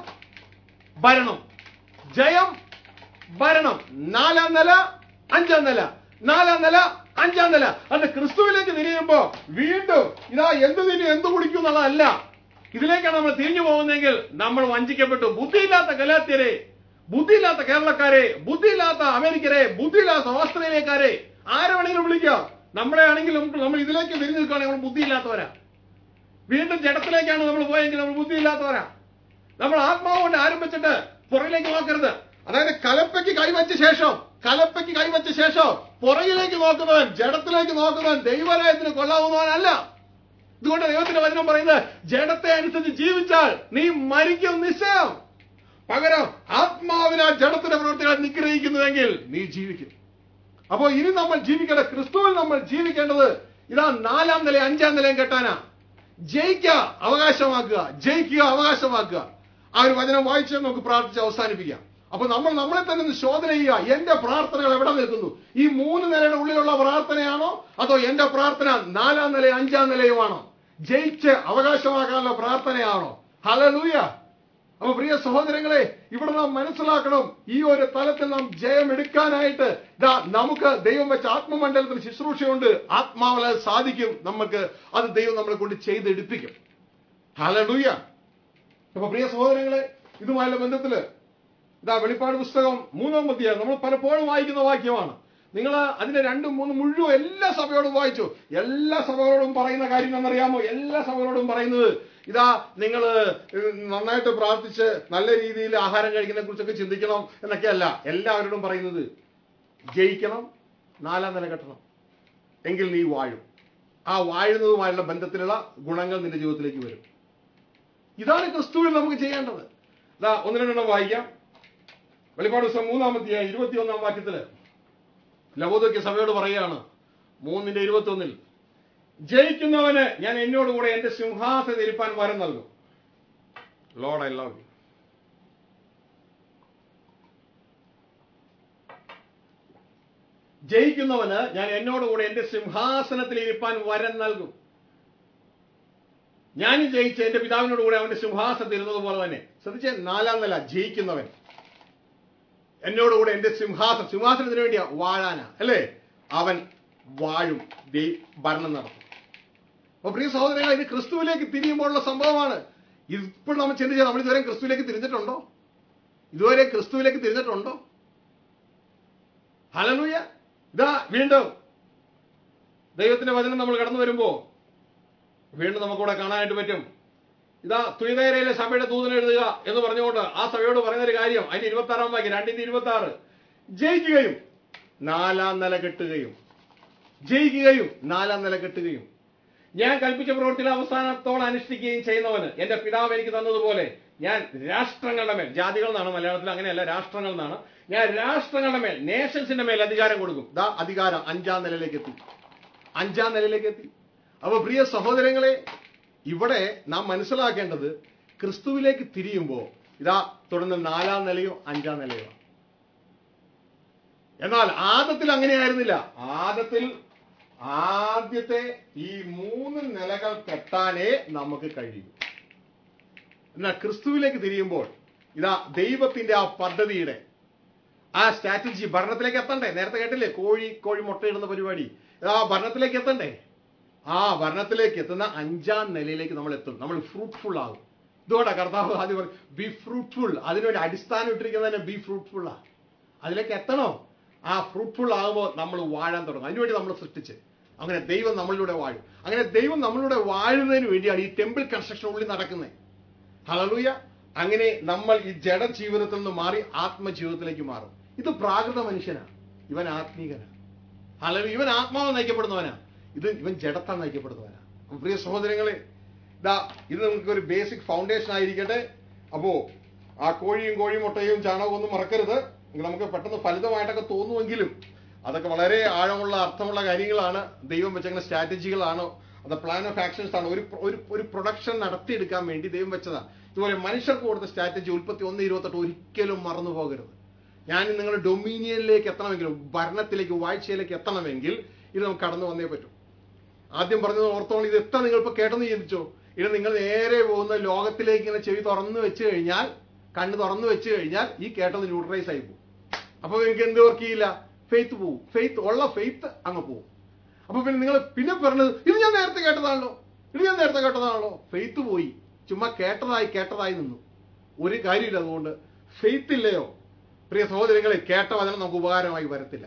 ഭരണം ജയം ഭരണം നാലാം നില അഞ്ചാം നില നാലാം നില അഞ്ചാം നില അത് ക്രിസ്തുവിലേക്ക് തിരിയുമ്പോ വീണ്ടും ഇതാ എന്ത് തിരിയും എന്ത് കുടിക്കും എന്നുള്ളതല്ല ഇതിലേക്കാണ് നമ്മൾ തിരിഞ്ഞു പോകുന്നതെങ്കിൽ നമ്മൾ വഞ്ചിക്കപ്പെട്ടു ബുദ്ധിയില്ലാത്ത കലാത്യരെ ബുദ്ധിയില്ലാത്ത കേരളക്കാരെ ബുദ്ധിയില്ലാത്ത അമേരിക്കരെ ബുദ്ധിയില്ലാത്ത ഓസ്ട്രേലിയക്കാരെ ആരെ വേണമെങ്കിലും വിളിക്കാം നമ്മളെ ആണെങ്കിൽ നമുക്ക് നമ്മൾ ഇതിലേക്ക് തിരിഞ്ഞു നിൽക്കുകയാണെങ്കിൽ നമ്മൾ ബുദ്ധിയില്ലാത്തവരാ വീണ്ടും ജഡത്തിലേക്കാണ് നമ്മൾ പോയെങ്കിൽ നമ്മൾ ബുദ്ധിയില്ലാത്തവരാ നമ്മൾ ആത്മാവ് കൊണ്ട് ആരംഭിച്ചിട്ട് പുറകിലേക്ക് നോക്കരുത് അതായത് കലപ്പയ്ക്ക് കൈവച്ച ശേഷം കലപ്പയ്ക്ക് കൈവച്ച ശേഷം പുറകിലേക്ക് നോക്കുന്നവൻ ജഡത്തിലേക്ക് നോക്കുന്നവൻ ദൈവരായത്തിന് കൊള്ളാവുന്നവനല്ല ഇതുകൊണ്ട് ദൈവത്തിന്റെ വചനം പറയുന്നത് ജഡത്തെ അനുസരിച്ച് ജീവിച്ചാൽ നീ മരിക്കും നിശ്ചയം പകരം ആത്മാവിനാൽ ജഡത്തിന്റെ പ്രവൃത്തികൾ നിഗ്രഹിക്കുന്നുവെങ്കിൽ നീ ജീവിക്കും അപ്പോ ഇനി നമ്മൾ ജീവിക്കേണ്ട ക്രിസ്തുവിൽ നമ്മൾ ജീവിക്കേണ്ടത് ഇതാ നാലാം നില അഞ്ചാം നിലയും കെട്ടാനാ ജയിക്കുക അവകാശമാക്കുക ജയിക്കുക അവകാശമാക്കുക ആ ഒരു വചനം വായിച്ച് നമുക്ക് പ്രാർത്ഥിച്ച് അവസാനിപ്പിക്കാം അപ്പൊ നമ്മൾ നമ്മളെ തന്നെ ഒന്ന് ശോധന ചെയ്യുക എന്റെ പ്രാർത്ഥനകൾ എവിടെ നിൽക്കുന്നു ഈ മൂന്ന് നിലയുടെ ഉള്ളിലുള്ള പ്രാർത്ഥനയാണോ അതോ എന്റെ പ്രാർത്ഥന നാലാം നില അഞ്ചാം നിലയുമാണോ ജയിച്ച് അവകാശമാക്കാനുള്ള പ്രാർത്ഥനയാണോ ഹലലൂയ അപ്പൊ പ്രിയ സഹോദരങ്ങളെ ഇവിടെ നാം മനസ്സിലാക്കണം ഈ ഒരു തലത്തിൽ നാം ജയം എടുക്കാനായിട്ട് ദാ നമുക്ക് ദൈവം വെച്ച ആത്മമണ്ഡലത്തിൽ ശുശ്രൂഷയുണ്ട് ആത്മാവിൽ അത് സാധിക്കും നമുക്ക് അത് ദൈവം നമ്മളെ കൊണ്ട് ചെയ്തെടുപ്പിക്കും ഹലലൂയ അപ്പൊ പ്രിയ സഹോദരങ്ങളെ ഇതുമായുള്ള ബന്ധത്തില് ഇതാ വെളിപ്പാട് പുസ്തകം മൂന്നാം അധ്യായം നമ്മൾ പലപ്പോഴും വായിക്കുന്ന വാക്യമാണ് നിങ്ങൾ അതിന്റെ രണ്ടും മൂന്നും മുഴുവൻ എല്ലാ സഭയോടും വായിച്ചു എല്ലാ സഭകളോടും പറയുന്ന കാര്യം എന്നറിയാമോ എല്ലാ സഭകളോടും പറയുന്നത് ഇതാ നിങ്ങൾ നന്നായിട്ട് പ്രാർത്ഥിച്ച് നല്ല രീതിയിൽ ആഹാരം കഴിക്കുന്നതിനെ കുറിച്ചൊക്കെ ചിന്തിക്കണം എന്നൊക്കെയല്ല എല്ലാവരോടും പറയുന്നത് ജയിക്കണം നാലാം നില കെട്ടണം എങ്കിൽ നീ വാഴും ആ വാഴുന്നതുമായുള്ള ബന്ധത്തിലുള്ള ഗുണങ്ങൾ നിന്റെ ജീവിതത്തിലേക്ക് വരും ഇതാണ് ക്രിസ്തുവിൽ നമുക്ക് ചെയ്യേണ്ടത് ഇതാ ഒന്ന് രണ്ടെണ്ണം വായിക്കാം വെളിപ്പാട് ദിവസം മൂന്നാമത്തെ ഇരുപത്തിയൊന്നാം വാക്യത്തില് ലവോദോക്യ സഭയോട് പറയുകയാണ് മൂന്നിന്റെ ഇരുപത്തി ഒന്നിൽ ജയിക്കുന്നവന് ഞാൻ എന്നോട് കൂടെ എന്റെ സിംഹാസനം ഇരിപ്പാൻ വരം നൽകും ലോഡ് ഐ ലവ് യു ജയിക്കുന്നവന് ഞാൻ എന്നോട് കൂടെ എന്റെ സിംഹാസനത്തിൽ ഇരിപ്പാൻ വരം നൽകും ഞാൻ ജയിച്ച എന്റെ പിതാവിനോട് കൂടെ അവന്റെ സിംഹാസനത്തിൽ ഇരുന്നത് പോലെ തന്നെ ശ്രദ്ധിച്ചേ നാലാം നില ജയിക്കുന്നവൻ എന്നോടുകൂടെ എന്റെ സിംഹാസനം സിംഹാസനത്തിന് വേണ്ടിയാ വാഴാനാ അല്ലേ അവൻ വാഴും ദൈ ഭരണം നടത്തും അപ്പൊ പ്രിയ സഹോദരങ്ങൾ ഇത് ക്രിസ്തുവിലേക്ക് തിരിയുമ്പോഴുള്ള സംഭവമാണ് ഇപ്പോൾ നമ്മൾ ചിന്തിച്ചാൽ നമ്മൾ ഇതുവരെ ക്രിസ്തുവിലേക്ക് തിരിഞ്ഞിട്ടുണ്ടോ ഇതുവരെ ക്രിസ്തുവിലേക്ക് തിരിഞ്ഞിട്ടുണ്ടോ ഹലലൂയ ഇതാ വീണ്ടും ദൈവത്തിന്റെ വചനം നമ്മൾ കടന്നു വരുമ്പോ വീണ്ടും നമുക്കിവിടെ കാണാനായിട്ട് പറ്റും ഇതാ തുയതേരയിലെ സഭയുടെ ദൂതൻ എഴുതുക എന്ന് പറഞ്ഞുകൊണ്ട് ആ സഭയോട് പറയുന്ന ഒരു കാര്യം അതിന്റെ ഇരുപത്തി ആറാം വാക്യം രണ്ടിന്റെ ഇരുപത്തി ആറ് ജയിക്കുകയും നാലാം നില കെട്ടുകയും ജയിക്കുകയും നാലാം നില കെട്ടുകയും ഞാൻ കൽപ്പിച്ച പ്രവൃത്തിയിൽ അവസാനത്തോളം അനുഷ്ഠിക്കുകയും ചെയ്യുന്നവന് എന്റെ പിതാവ് എനിക്ക് തന്നതുപോലെ ഞാൻ രാഷ്ട്രങ്ങളുടെ മേൽ ജാതികൾ എന്നാണ് മലയാളത്തിൽ അങ്ങനെയല്ല രാഷ്ട്രങ്ങൾ എന്നാണ് ഞാൻ രാഷ്ട്രങ്ങളുടെ മേൽ നേഷൻസിന്റെ മേൽ അധികാരം കൊടുക്കും ദാ അധികാരം അഞ്ചാം നിലയിലേക്ക് എത്തി അഞ്ചാം നിലയിലേക്ക് എത്തി അപ്പൊ പ്രിയ സഹോദരങ്ങളെ ഇവിടെ നാം മനസ്സിലാക്കേണ്ടത് ക്രിസ്തുവിലേക്ക് തിരിയുമ്പോൾ ഇതാ തുടർന്ന് നാലാം നിലയോ അഞ്ചാം നിലയോ എന്നാൽ ആദത്തിൽ അങ്ങനെയായിരുന്നില്ല ആദത്തിൽ ആദ്യത്തെ ഈ മൂന്ന് നിലകൾ കെട്ടാനേ നമുക്ക് കഴിയൂ എന്നാൽ ക്രിസ്തുവിലേക്ക് തിരിയുമ്പോൾ ഇതാ ദൈവത്തിന്റെ ആ പദ്ധതിയുടെ ആ സ്ട്രാറ്റജി ഭരണത്തിലേക്ക് എത്തണ്ടേ നേരത്തെ കേട്ടില്ലേ കോഴി കോഴി മുട്ടയിടുന്ന പരിപാടി ആ ഭരണത്തിലേക്ക് എത്തണ്ടേ ആ ഭരണത്തിലേക്ക് എത്തുന്ന അഞ്ചാം നിലയിലേക്ക് നമ്മൾ എത്തും നമ്മൾ ഫ്രൂട്ട്ഫുൾ ആകും ഇതുകൊണ്ടാ കർത്താവ് ആദ്യം പറയും ബി ഫ്രൂട്ട്ഫുൾ അതിനൊരു അടിസ്ഥാനം ഇട്ടിരിക്കുന്നത് തന്നെ ബി ഫ്രൂട്ട്ഫുൾ ആ അതിലേക്ക് എത്തണോ ആ ഫ്രൂട്ട്ഫുൾ ആകുമ്പോൾ നമ്മൾ വാഴാൻ തുടങ്ങും അതിനുവേണ്ടി നമ്മൾ സൃഷ്ടിച്ച് അങ്ങനെ ദൈവം നമ്മളിലൂടെ വാഴും അങ്ങനെ ദൈവം നമ്മളിലൂടെ വാഴുന്നതിന് വേണ്ടിയാണ് ഈ ടെമ്പിൾ കൺസ്ട്രക്ഷൻ ഉള്ളിൽ നടക്കുന്നത് ഹലലൂയ അങ്ങനെ നമ്മൾ ഈ ജഡ ജീവിതത്തിൽ നിന്ന് മാറി ആത്മജീവിതത്തിലേക്ക് മാറും ഇത് പ്രാകൃത മനുഷ്യനാ ഇവൻ ആത്മീകനാ ഹലലു ഇവൻ ആത്മാവ് നയിക്കപ്പെടുന്നവനാ ഇത് ഇവൻ ജഡത്താൻ നയിക്കപ്പെടുന്നവനാ അപ്പൊ പ്രിയ സഹോദരങ്ങളെ ഇതാ ഇത് നമുക്ക് ഒരു ബേസിക് ഫൗണ്ടേഷൻ ആയിരിക്കട്ടെ അപ്പോ ആ കോഴിയും കോഴിമുട്ടയും ചാണകവും ഒന്നും മറക്കരുത് നമുക്ക് പെട്ടെന്ന് ഫലിതമായിട്ടൊക്കെ തോന്നുമെങ്കിലും അതൊക്കെ വളരെ ആഴമുള്ള അർത്ഥമുള്ള കാര്യങ്ങളാണ് ദൈവം വെച്ചങ്ങനെ സ്ട്രാറ്റജികളാണ് അത് പ്ലാൻ ഓഫ് ആക്ഷൻസ് ആണ് ഒരു ഒരു ഒരു പ്രൊഡക്ഷൻ നടത്തിയെടുക്കാൻ വേണ്ടി ദൈവം വെച്ചതാണ് ഇതുപോലെ മനുഷ്യർക്ക് കൊടുത്ത സ്ട്രാറ്റജി ഉൽപ്പത്തി ഒന്ന് ഇരുപത്തെട്ട് ഒരിക്കലും മറന്നു പോകരുത് ഞാൻ നിങ്ങൾ ഡൊമീനിയനിലേക്ക് എത്തണമെങ്കിലും ഭരണത്തിലേക്ക് വാഴ്ചയിലേക്ക് എത്തണമെങ്കിൽ ഇത് നമുക്ക് കടന്നു വന്നേ പറ്റൂ ആദ്യം പറഞ്ഞത് ഓർത്തോളം ഇത് എത്ര നിങ്ങൾ ഇപ്പൊ കേട്ടെന്ന് ചിന്തിച്ചോ ഇത് നിങ്ങൾ നേരെ പോകുന്ന ലോകത്തിലേക്ക് ഇങ്ങനെ ചെവി തുറന്നു വെച്ച് കഴിഞ്ഞാൽ കണ്ണ് തുറന്നു വെച്ച് കഴിഞ്ഞാൽ ഈ കേട്ടത് ന്യൂട്രലൈസ് ആയി പോകും അപ്പൊ നിങ്ങൾക്ക് എന്ത് വർക്ക് ചെയ്യില്ല ഫെയ്ത്ത് പോവും ഫെയ്ത്ത് ഉള്ള ഫെയ്ത്ത് അങ്ങ് പോവും അപ്പൊ പിന്നെ നിങ്ങൾ പിന്നെ പറഞ്ഞത് ഇത് ഞാൻ നേരത്തെ കേട്ടതാണല്ലോ ഇത് ഞാൻ നേരത്തെ കേട്ടതാണല്ലോ ഫെയ്ത്ത് പോയി ചുമ്മാ കേട്ടതായി കേട്ടതായി നിന്നു ഒരു കാര്യമില്ല അതുകൊണ്ട് ഫെയ്ത്ത് ഇല്ലയോ പ്രിയ സഹോദരങ്ങളെ കേട്ട വചനം നമുക്ക് ഉപകാരമായി വരത്തില്ല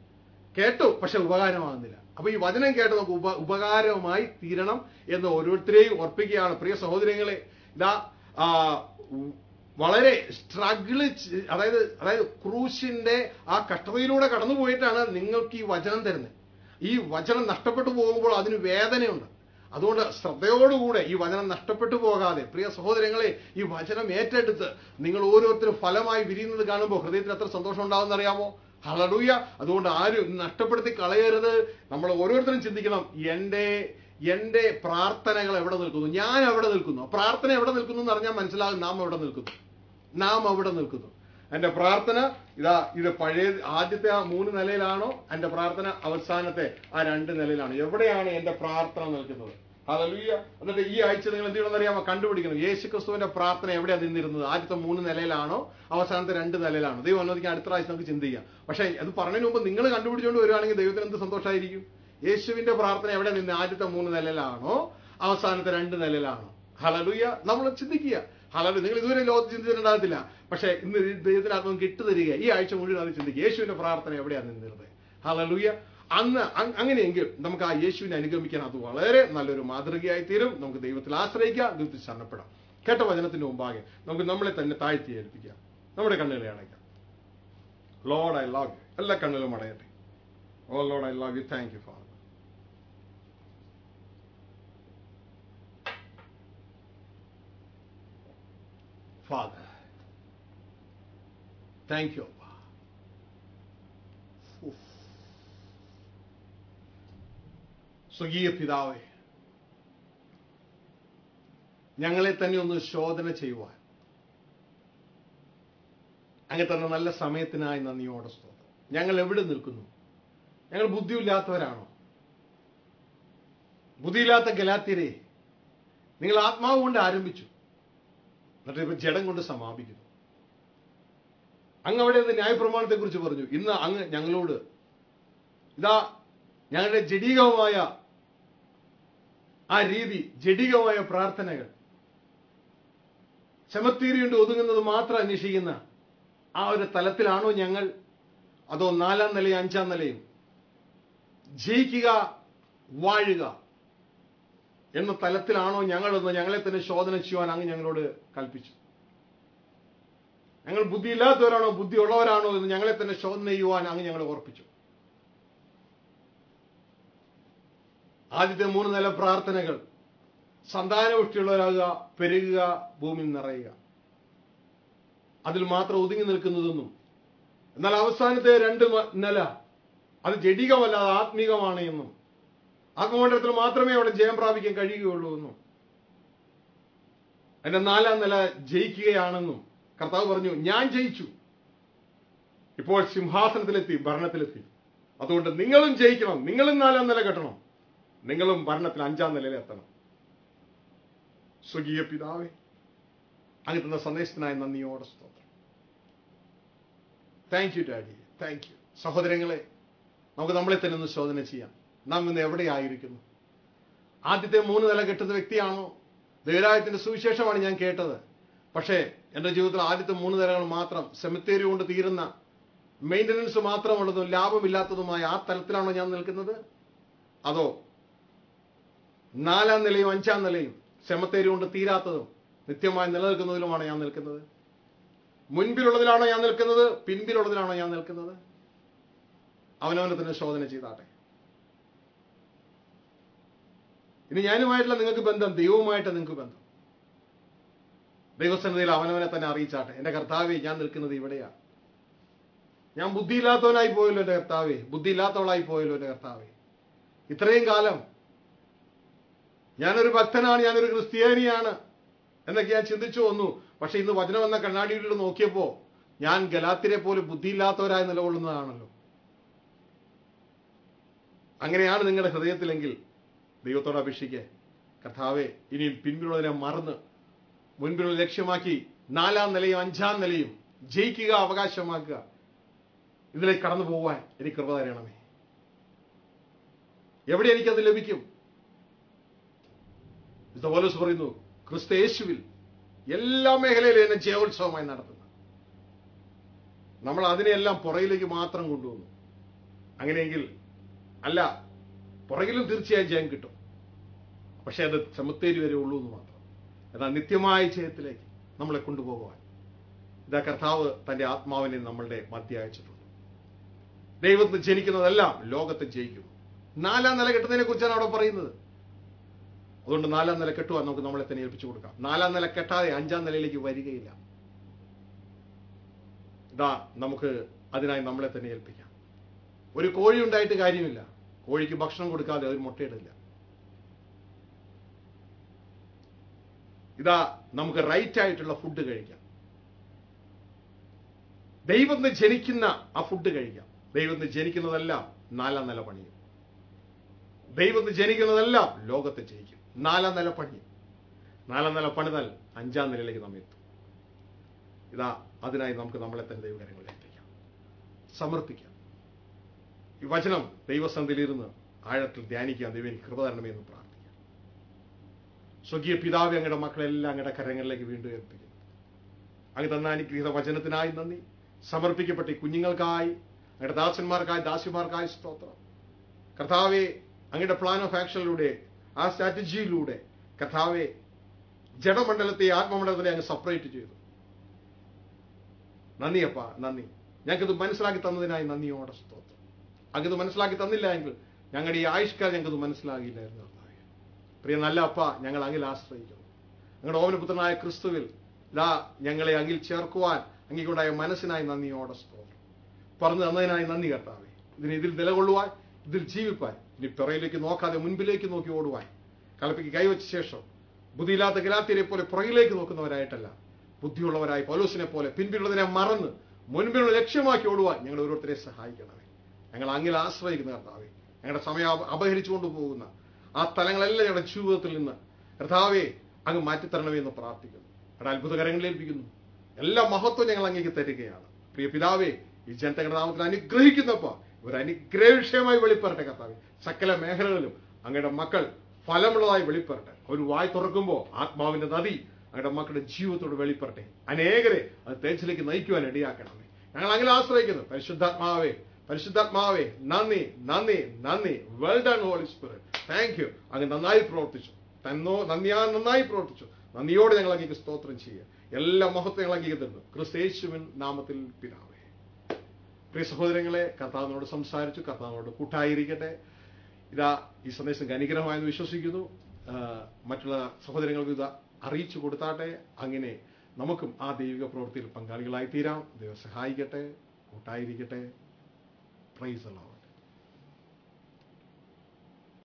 കേട്ടു പക്ഷെ ഉപകാരമാകുന്നില്ല അപ്പൊ ഈ വചനം കേട്ട് നമുക്ക് ഉപ ഉപകാരമായി തീരണം എന്ന് ഓരോരുത്തരെയും ഓർപ്പിക്കുകയാണ് പ്രിയ സഹോദരങ്ങളെ ഇതാ ആ, ഉ- വളരെ സ്ട്രഗിള് അതായത് അതായത് ക്രൂശിന്റെ ആ കഷ്ടതയിലൂടെ കടന്നു പോയിട്ടാണ് നിങ്ങൾക്ക് ഈ വചനം തരുന്നത് ഈ വചനം നഷ്ടപ്പെട്ടു പോകുമ്പോൾ അതിന് വേദനയുണ്ട് അതുകൊണ്ട് ശ്രദ്ധയോടുകൂടെ ഈ വചനം നഷ്ടപ്പെട്ടു പോകാതെ പ്രിയ സഹോദരങ്ങളെ ഈ വചനം ഏറ്റെടുത്ത് നിങ്ങൾ ഓരോരുത്തരും ഫലമായി വിരിയുന്നത് കാണുമ്പോൾ ഹൃദയത്തിൽ എത്ര സന്തോഷം ഉണ്ടാവുമെന്ന് അറിയാമോ ഹളടൂയ അതുകൊണ്ട് ആരും നഷ്ടപ്പെടുത്തി കളയരുത് നമ്മൾ ഓരോരുത്തരും ചിന്തിക്കണം എന്റെ എന്റെ പ്രാർത്ഥനകൾ എവിടെ നിൽക്കുന്നു ഞാൻ എവിടെ നിൽക്കുന്നു പ്രാർത്ഥന എവിടെ നിൽക്കുന്നു എന്ന് അറിഞ്ഞാൽ മനസ്സിലാകും നാം എവിടെ നിൽക്കുന്നു നാം അവിടെ നിൽക്കുന്നു എന്റെ പ്രാർത്ഥന ഇതാ ഇത് പഴയ ആദ്യത്തെ ആ മൂന്ന് നിലയിലാണോ എന്റെ പ്രാർത്ഥന അവസാനത്തെ ആ രണ്ട് നിലയിലാണോ എവിടെയാണ് എന്റെ പ്രാർത്ഥന നിൽക്കുന്നത് ഹല്ലേലൂയ എന്നിട്ട് ഈ ആഴ്ച നിങ്ങൾ എന്ത് ചെയ്യണമെന്ന് അറിയാമോ കണ്ടുപിടിക്കണം യേശു ക്രിസ്തുവിന്റെ പ്രാർത്ഥന എവിടെയാണ് നിന്നിരുന്നത് ആദ്യത്തെ മൂന്ന് നിലയിലാണോ അവസാനത്തെ രണ്ട് നിലയിലാണോ ദൈവം അനുവദിക്കാൻ അടുത്ത പ്രാവശ്യം നമുക്ക് ചിന്തിക്കാം പക്ഷേ അത് പറഞ്ഞതിന് മുമ്പ് നിങ്ങൾ കണ്ടുപിടിച്ചുകൊണ്ട് വരുവാണെങ്കിൽ ദൈവത്തിന് എന്ത് സന്തോഷമായിരിക്കും യേശുവിന്റെ പ്രാർത്ഥന എവിടെ നിന്ന് ആദ്യത്തെ മൂന്ന് നിലയിലാണോ അവസാനത്തെ രണ്ട് നിലയിലാണോ ഹലലുയ നമ്മൾ ചിന്തിക്കുക ഹലലു നിങ്ങൾ ഇതുവരെ ലോകത്ത് ചിന്തിച്ചിട്ടുണ്ടാകത്തില്ല പക്ഷേ ഇന്ന് ഈ ദൈവത്തിന് ആത്മം കിട്ടുതരിക ഈ ആഴ്ച മുഴുവൻ അത് ചിന്തിക്കുക യേശുവിന്റെ പ്രാർത്ഥന എവിടെയാണ് നിന്നിരുന്നത് ഹലലുയ അന്ന് അങ്- അങ്ങനെയെങ്കിൽ നമുക്ക് ആ യേശുവിനെ അനുഗമിക്കാൻ അത് വളരെ നല്ലൊരു മാതൃകയായി തീരും നമുക്ക് ദൈവത്തിൽ ആശ്രയിക്കാം ദൈവത്തിൽ ശരണപ്പെടാം കേട്ട വചനത്തിന്റെ മുമ്പാകെ നമുക്ക് നമ്മളെ തന്നെ താഴ്ത്തി ഏൽപ്പിക്കാം നമ്മുടെ കണ്ണുകളെ അടയ്ക്കാം ലോഡ് ഐ ലവ് യു എല്ലാ കണ്ണുകളും അടയട്ടെ oh Lord I love you thank you father Father, thank you, Abba. ഉഫ്. സ്വകീയ പിതാവേ ഞങ്ങളെ തന്നെ ഒന്ന് ശോധന ചെയ്യുവാൻ അങ്ങ് തന്ന നല്ല സമയത്തിനായി നന്ദിയോടെ സ്തോത്രം ഞങ്ങൾ എവിടെ നിൽക്കുന്നു ഞങ്ങൾ ബുദ്ധിയില്ലാത്തവരാണോ ബുദ്ധിയില്ലാത്ത ഗലാത്യരെ നിങ്ങൾ ആത്മാവ് കൊണ്ട് ആരംഭിച്ചു എന്നിട്ട് ഇപ്പൊ ജഡം കൊണ്ട് സമാപിക്കുന്നു അങ്ങ് അവിടെ നിന്ന് ന്യായപ്രമാണത്തെ കുറിച്ച് പറഞ്ഞു ഇന്ന് അങ്ങ് ഞങ്ങളോട് ഇതാ ഞങ്ങളുടെ ജഡീകമായ ആ രീതി ജഡികമായ പ്രാർത്ഥനകൾ ചെമത്തീരി കൊണ്ട് ഒതുങ്ങുന്നത് മാത്രം അന്വേഷിക്കുന്ന ആ ഒരു തലത്തിലാണോ ഞങ്ങൾ അതോ നാലാം നിലയും അഞ്ചാം നിലയും ജയിക്കുക വാഴുക എന്ന തലത്തിലാണോ ഞങ്ങളെന്ന് ഞങ്ങളെ തന്നെ ശോധന ചെയ്യുവാൻ അങ്ങ് ഞങ്ങളോട് കൽപ്പിച്ചു ഞങ്ങൾ ബുദ്ധിയില്ലാത്തവരാണോ ബുദ്ധിയുള്ളവരാണോ എന്ന് ഞങ്ങളെ തന്നെ ശോധന ചെയ്യുവാൻ അങ്ങ് ഞങ്ങളെ ഓർപ്പിച്ചു ആദ്യത്തെ മൂന്ന് നില പ്രാർത്ഥനകൾ സന്താനപുഷ്ടിയുള്ളവരാകുക പെരുകുക ഭൂമി നിറയുക അതിൽ മാത്രം ഒതുങ്ങി നിൽക്കുന്നതെന്നും എന്നാൽ അവസാനത്തെ രണ്ട് മ- നില അത് ജഡികമല്ല അത് ആത്മീകമാണ് എന്നും ആത്മമണ്ഡലത്തിൽ മാത്രമേ അവിടെ ജയം പ്രാപിക്കാൻ കഴിയുകയുള്ളൂ എന്നും അതിന്റെ നാലാം നില ജയിക്കുകയാണെന്നും കർത്താവ് പറഞ്ഞു ഞാൻ ജയിച്ചു ഇപ്പോൾ സിംഹാസനത്തിലെത്തി ഭരണത്തിലെത്തി അതുകൊണ്ട് നിങ്ങളും ജയിക്കണം നിങ്ങളും നാലാം നില കെട്ടണം നിങ്ങളും ഭരണത്തിൽ അഞ്ചാം നിലയിൽ എത്തണം സ്വകീയ പിതാവേ അങ്ങ് തന്ന സന്ദേശത്തിനായി നന്ദിയോടെ സ്തോത്രം thank you daddy thank you സഹോദരങ്ങളെ നമുക്ക് നമ്മളെ തന്നെ ഒന്ന് ശോധന ചെയ്യാം നാം ഇന്ന് എവിടെയായിരിക്കുന്നു ആദ്യത്തെ മൂന്ന് നില കെട്ടുന്ന വ്യക്തിയാണോ ദൈവരായത്തിന്റെ സുവിശേഷമാണ് ഞാൻ കേട്ടത് പക്ഷേ എൻ്റെ ജീവിതത്തിൽ ആദ്യത്തെ മൂന്ന് നിലകൾ മാത്രം സെമിത്തേരി കൊണ്ട് തീരുന്ന മെയിൻ്റനൻസ് മാത്രമുള്ളതും ലാഭമില്ലാത്തതുമായ ആ തലത്തിലാണോ ഞാൻ നിൽക്കുന്നത് അതോ നാലാം നിലയും അഞ്ചാം നിലയും സെമത്തേരി കൊണ്ട് തീരാത്തതും നിത്യമായി നിലനിൽക്കുന്നതിലുമാണ് ഞാൻ നിൽക്കുന്നത് മുൻപിലുള്ളതിലാണോ ഞാൻ നിൽക്കുന്നത് പിൻപിലുള്ളതിലാണോ ഞാൻ നിൽക്കുന്നത് അവനവനെ തന്നെ ശോധന ചെയ്താട്ടെ ഇനി ഞാനുമായിട്ടുള്ള നിങ്ങൾക്ക് ബന്ധം ദൈവവുമായിട്ട് നിങ്ങൾക്ക് ബന്ധം ദൈവസന്നിധിയിൽ അവനവനെ തന്നെ അറിയിച്ചാട്ടെ എന്റെ കർത്താവെ ഞാൻ നിൽക്കുന്നത് ഇവിടെയാ ഞാൻ ബുദ്ധിയില്ലാത്തവനായി പോയല്ലോ എൻ്റെ കർത്താവേ ബുദ്ധിയില്ലാത്തവളായി പോയല്ലോ എൻ്റെ കർത്താവേ ഇത്രയും കാലം ഞാനൊരു ഭക്തനാണ് ഞാനൊരു ക്രിസ്ത്യാനിയാണ് എന്നൊക്കെ ഞാൻ ചിന്തിച്ചു വന്നു പക്ഷെ ഇന്ന് വചനം എന്ന കണ്ണാടിയിലൂടെ നോക്കിയപ്പോ ഞാൻ ഗലാത്തിരെ പോലെ ബുദ്ധിയില്ലാത്തവരായി നിലകൊള്ളുന്നതാണല്ലോ അങ്ങനെയാണ് നിങ്ങളുടെ ഹൃദയത്തിലെങ്കിൽ ദൈവത്തോട് അപേക്ഷിക്കുക കർത്താവെ ഇനിയും പിൻപിലുള്ളതിനെ മറന്ന് മുൻപിലുള്ള ലക്ഷ്യമാക്കി നാലാം നിലയും അഞ്ചാം നിലയും ജയിക്കുക അവകാശമാക്കുക ഇതിലേക്ക് കടന്നു പോവാൻ എനിക്ക് കൃപ തരണമേ എവിടെ എനിക്കത് ലഭിക്കും വിശുദ്ധ പൗലോസ് പറയുന്നു ക്രിസ്തു യേശുവിൽ എല്ലാ മേഖലയിലും എന്നെ ജയോത്സവമായി നടത്തുന്നു നമ്മൾ അതിനെയെല്ലാം പുറകിലേക്ക് മാത്രം കൊണ്ടുവന്നു അങ്ങനെയെങ്കിൽ അല്ല പുറകിലും തീർച്ചയായും ജയം കിട്ടും പക്ഷെ അത് ചെമത്തേരി വരെ ഉള്ളൂ എന്ന് മാത്രം എന്നാൽ നിത്യമായ ജയത്തിലേക്ക് നമ്മളെ കൊണ്ടുപോകുവാൻ ഇതാ കർത്താവ് തന്റെ ആത്മാവിനെ നമ്മളുടെ മധ്യ അയച്ചിട്ടുണ്ട് ദൈവത്തിന് ജനിക്കുന്നതെല്ലാം ലോകത്തെ ജയിക്കുന്നു നാലാം നില കെട്ടുന്നതിനെ കുറിച്ചാണ് അവിടെ പറയുന്നത് അതുകൊണ്ട് നാലാം നില കെട്ടുവാൻ നമുക്ക് നമ്മളെ തന്നെ ഏൽപ്പിച്ചു കൊടുക്കാം നാലാം നില കെട്ടാതെ അഞ്ചാം നിലയിലേക്ക് വരികയില്ല ഇതാ നമുക്ക് അതിനായി നമ്മളെ തന്നെ ഏൽപ്പിക്കാം ഒരു കോഴി ഉണ്ടായിട്ട് കാര്യമില്ല കോഴിക്ക് ഭക്ഷണം കൊടുക്കാതെ അത് മുട്ടയിടില്ല ഇതാ നമുക്ക് റൈറ്റ് ആയിട്ടുള്ള ഫുഡ് കഴിക്കാം ദൈവത്തിന് ജനിക്കുന്ന ആ ഫുഡ് കഴിക്കാം ദൈവത്തിന് ജനിക്കുന്നതെല്ലാം നാലാം നില പണിയും ദൈവത്തിന് ജനിക്കുന്നതെല്ലാം ലോകത്തെ ജയിക്കും നാലാം നില പണിയും നാലാം നില പണിതാൽ അഞ്ചാം നിലയിലേക്ക് നമ്മെ എത്തും ഇതാ അതിനായി നമുക്ക് നമ്മളെ തന്നെ ദൈവകാര്യങ്ങളിൽ എത്തിക്കാം സമർപ്പിക്കാം ഈ വചനം ദൈവസന്ധിയിലിരുന്ന് ആഴത്തിൽ ധ്യാനിക്കാൻ ദൈവം എനിക്ക് കൃപ തരണമേ എന്ന് പ്രാർത്ഥിക്കാം സ്വകീയ പിതാവ് അങ്ങയുടെ മക്കളെല്ലാം അങ്ങയുടെ കരങ്ങളിലേക്ക് വീണ്ടും ഏൽപ്പിക്കുന്നു അങ്ങ് തന്ന അനുഗ്രഹീത വചനത്തിനായി നന്ദി സമർപ്പിക്കപ്പെട്ട ഈ കുഞ്ഞുങ്ങൾക്കായി അങ്ങയുടെ ദാസന്മാർക്കായി ദാസിമാർക്കായി സ്തോത്രം കർത്താവെ അങ്ങയുടെ പ്ലാൻ ഓഫ് ആക്ഷനിലൂടെ ആ സ്ട്രാറ്റജിയിലൂടെ കർത്താവെ ജഡമണ്ഡലത്തെ ആത്മമണ്ഡലത്തെ അങ്ങ് സെപ്പറേറ്റ് ചെയ്തു നന്ദിയപ്പ നന്ദി ഞങ്ങൾക്കിത് മനസ്സിലാക്കി തന്നതിനായി നന്ദിയോടെ സ്തോത്രം അങ്ങത് മനസ്സിലാക്കി തന്നില്ല എങ്കിൽ ഞങ്ങളുടെ ഈ ആയുഷ്കാലം ഞങ്ങൾക്കത് മനസ്സിലാകില്ലായിരുന്നു കർത്താവേ പ്രിയ നല്ല അപ്പ ഞങ്ങൾ അങ്ങിൽ ആശ്രയിക്കുന്നു ഞങ്ങളുടെ ഓമനപുത്രനായ ക്രിസ്തുവിൽ ഇതാ ഞങ്ങളെ അങ്ങിൽ ചേർക്കുവാൻ അങ്ങിക്കൊണ്ടായ മനസ്സിനായി നന്ദിയോടെ സ്തോത്രം പറഞ്ഞു തന്നതിനായി നന്ദി കർത്താവേ ഇതിന് ഇതിൽ നിലകൊള്ളുവാൻ ഇതിൽ ജീവിപ്പാൻ ഇനി പിറയിലേക്ക് നോക്കാതെ മുൻപിലേക്ക് നോക്കി ഓടുവാൻ കലപ്പിക്ക് കൈവച്ച ശേഷം ബുദ്ധിയില്ലാത്ത ഗലാത്തിരെ പോലെ പുറകിലേക്ക് നോക്കുന്നവരായിട്ടല്ല ബുദ്ധിയുള്ളവരായി പൗലോസിനെ പോലെ പിൻപിലുള്ളതിനെ മറന്ന് മുൻപിലുള്ള ലക്ഷ്യമാക്കി ഓടുവാൻ ഞങ്ങൾ ഓരോരുത്തരെ സഹായിക്കണമേ ഞങ്ങൾ അങ്ങിൽ ആശ്രയിക്കുന്ന കർത്താവേ ഞങ്ങളുടെ സമയം അപ- അപഹരിച്ചുകൊണ്ട് പോകുന്ന ആ തലങ്ങളെല്ലാം ഞങ്ങളുടെ ജീവിതത്തിൽ നിന്ന് കർത്താവെ അങ്ങ് മാറ്റിത്തരണമേ എന്ന് പ്രാർത്ഥിക്കുന്നു അവിടെ അത്ഭുതകരങ്ങളിൽ ഏൽപ്പിക്കുന്നു എല്ലാ മഹത്വം ഞങ്ങൾ അങ്ങേക്ക് തരികയാണ് പ്രിയ പിതാവേ ഈ ജനതയുടെ നാമത്തിൽ അനുഗ്രഹിക്കുന്നപ്പോ ഒരു അനുഗ്രഹ വിഷയമായി വെളിപ്പെടട്ടെ കർത്താവെ സകല മേഖലകളിലും അങ്ങയുടെ മക്കൾ ഫലമുള്ളതായി വെളിപ്പെടട്ടെ ഒരു വായ് തുറക്കുമ്പോൾ ആത്മാവിന്റെ നദി അങ്ങയുടെ മക്കളുടെ ജീവിതത്തോട് വെളിപ്പെടട്ടെ അനേകരെ അത് തേച്ചിലേക്ക് നയിക്കുവാൻ ഇടയാക്കണമേ ഞങ്ങൾ അങ്ങനെ ആശ്രയിക്കുന്നു പരിശുദ്ധാത്മാവേ പരിശുദ്ധാത്മാവേ നന്ദി നന്ദി നന്ദി well done Holy Spirit thank you അങ്ങ് നന്നായി പ്രവർത്തിച്ചു തന്നോ നന്ദിയാ നന്നായി പ്രവർത്തിച്ചു നന്ദിയോടെ ഞങ്ങൾ അങ്ങേക്ക് സ്തോത്രം ചെയ്യുക എല്ലാ മഹത്വം ഞങ്ങൾ അങ്ങേക്ക് തരുന്നു ക്രിസ്തേശുവിൻ നാമത്തിൽ പിതാവേ പ്രിയ സഹോദരങ്ങളെ കർത്താവിനോട് സംസാരിച്ചു കർത്താവിനോട് കൂട്ടായിരിക്കട്ടെ ഇതാ ഈ സന്ദേശം അനുഗ്രഹമായെന്ന് വിശ്വസിക്കുന്നു ആ, മറ്റുള്ള സഹോദരങ്ങൾക്ക് ഇത് അറിയിച്ചു കൊടുത്താട്ടെ അങ്ങനെ നമുക്കും ആ ദൈവിക പ്രവൃത്തിയിൽ പങ്കാളികളായി തീരാം ദൈവം സഹായിക്കട്ടെ കൂട്ടായിരിക്കട്ടെ പ്രൈസ് അല്ലാഹ്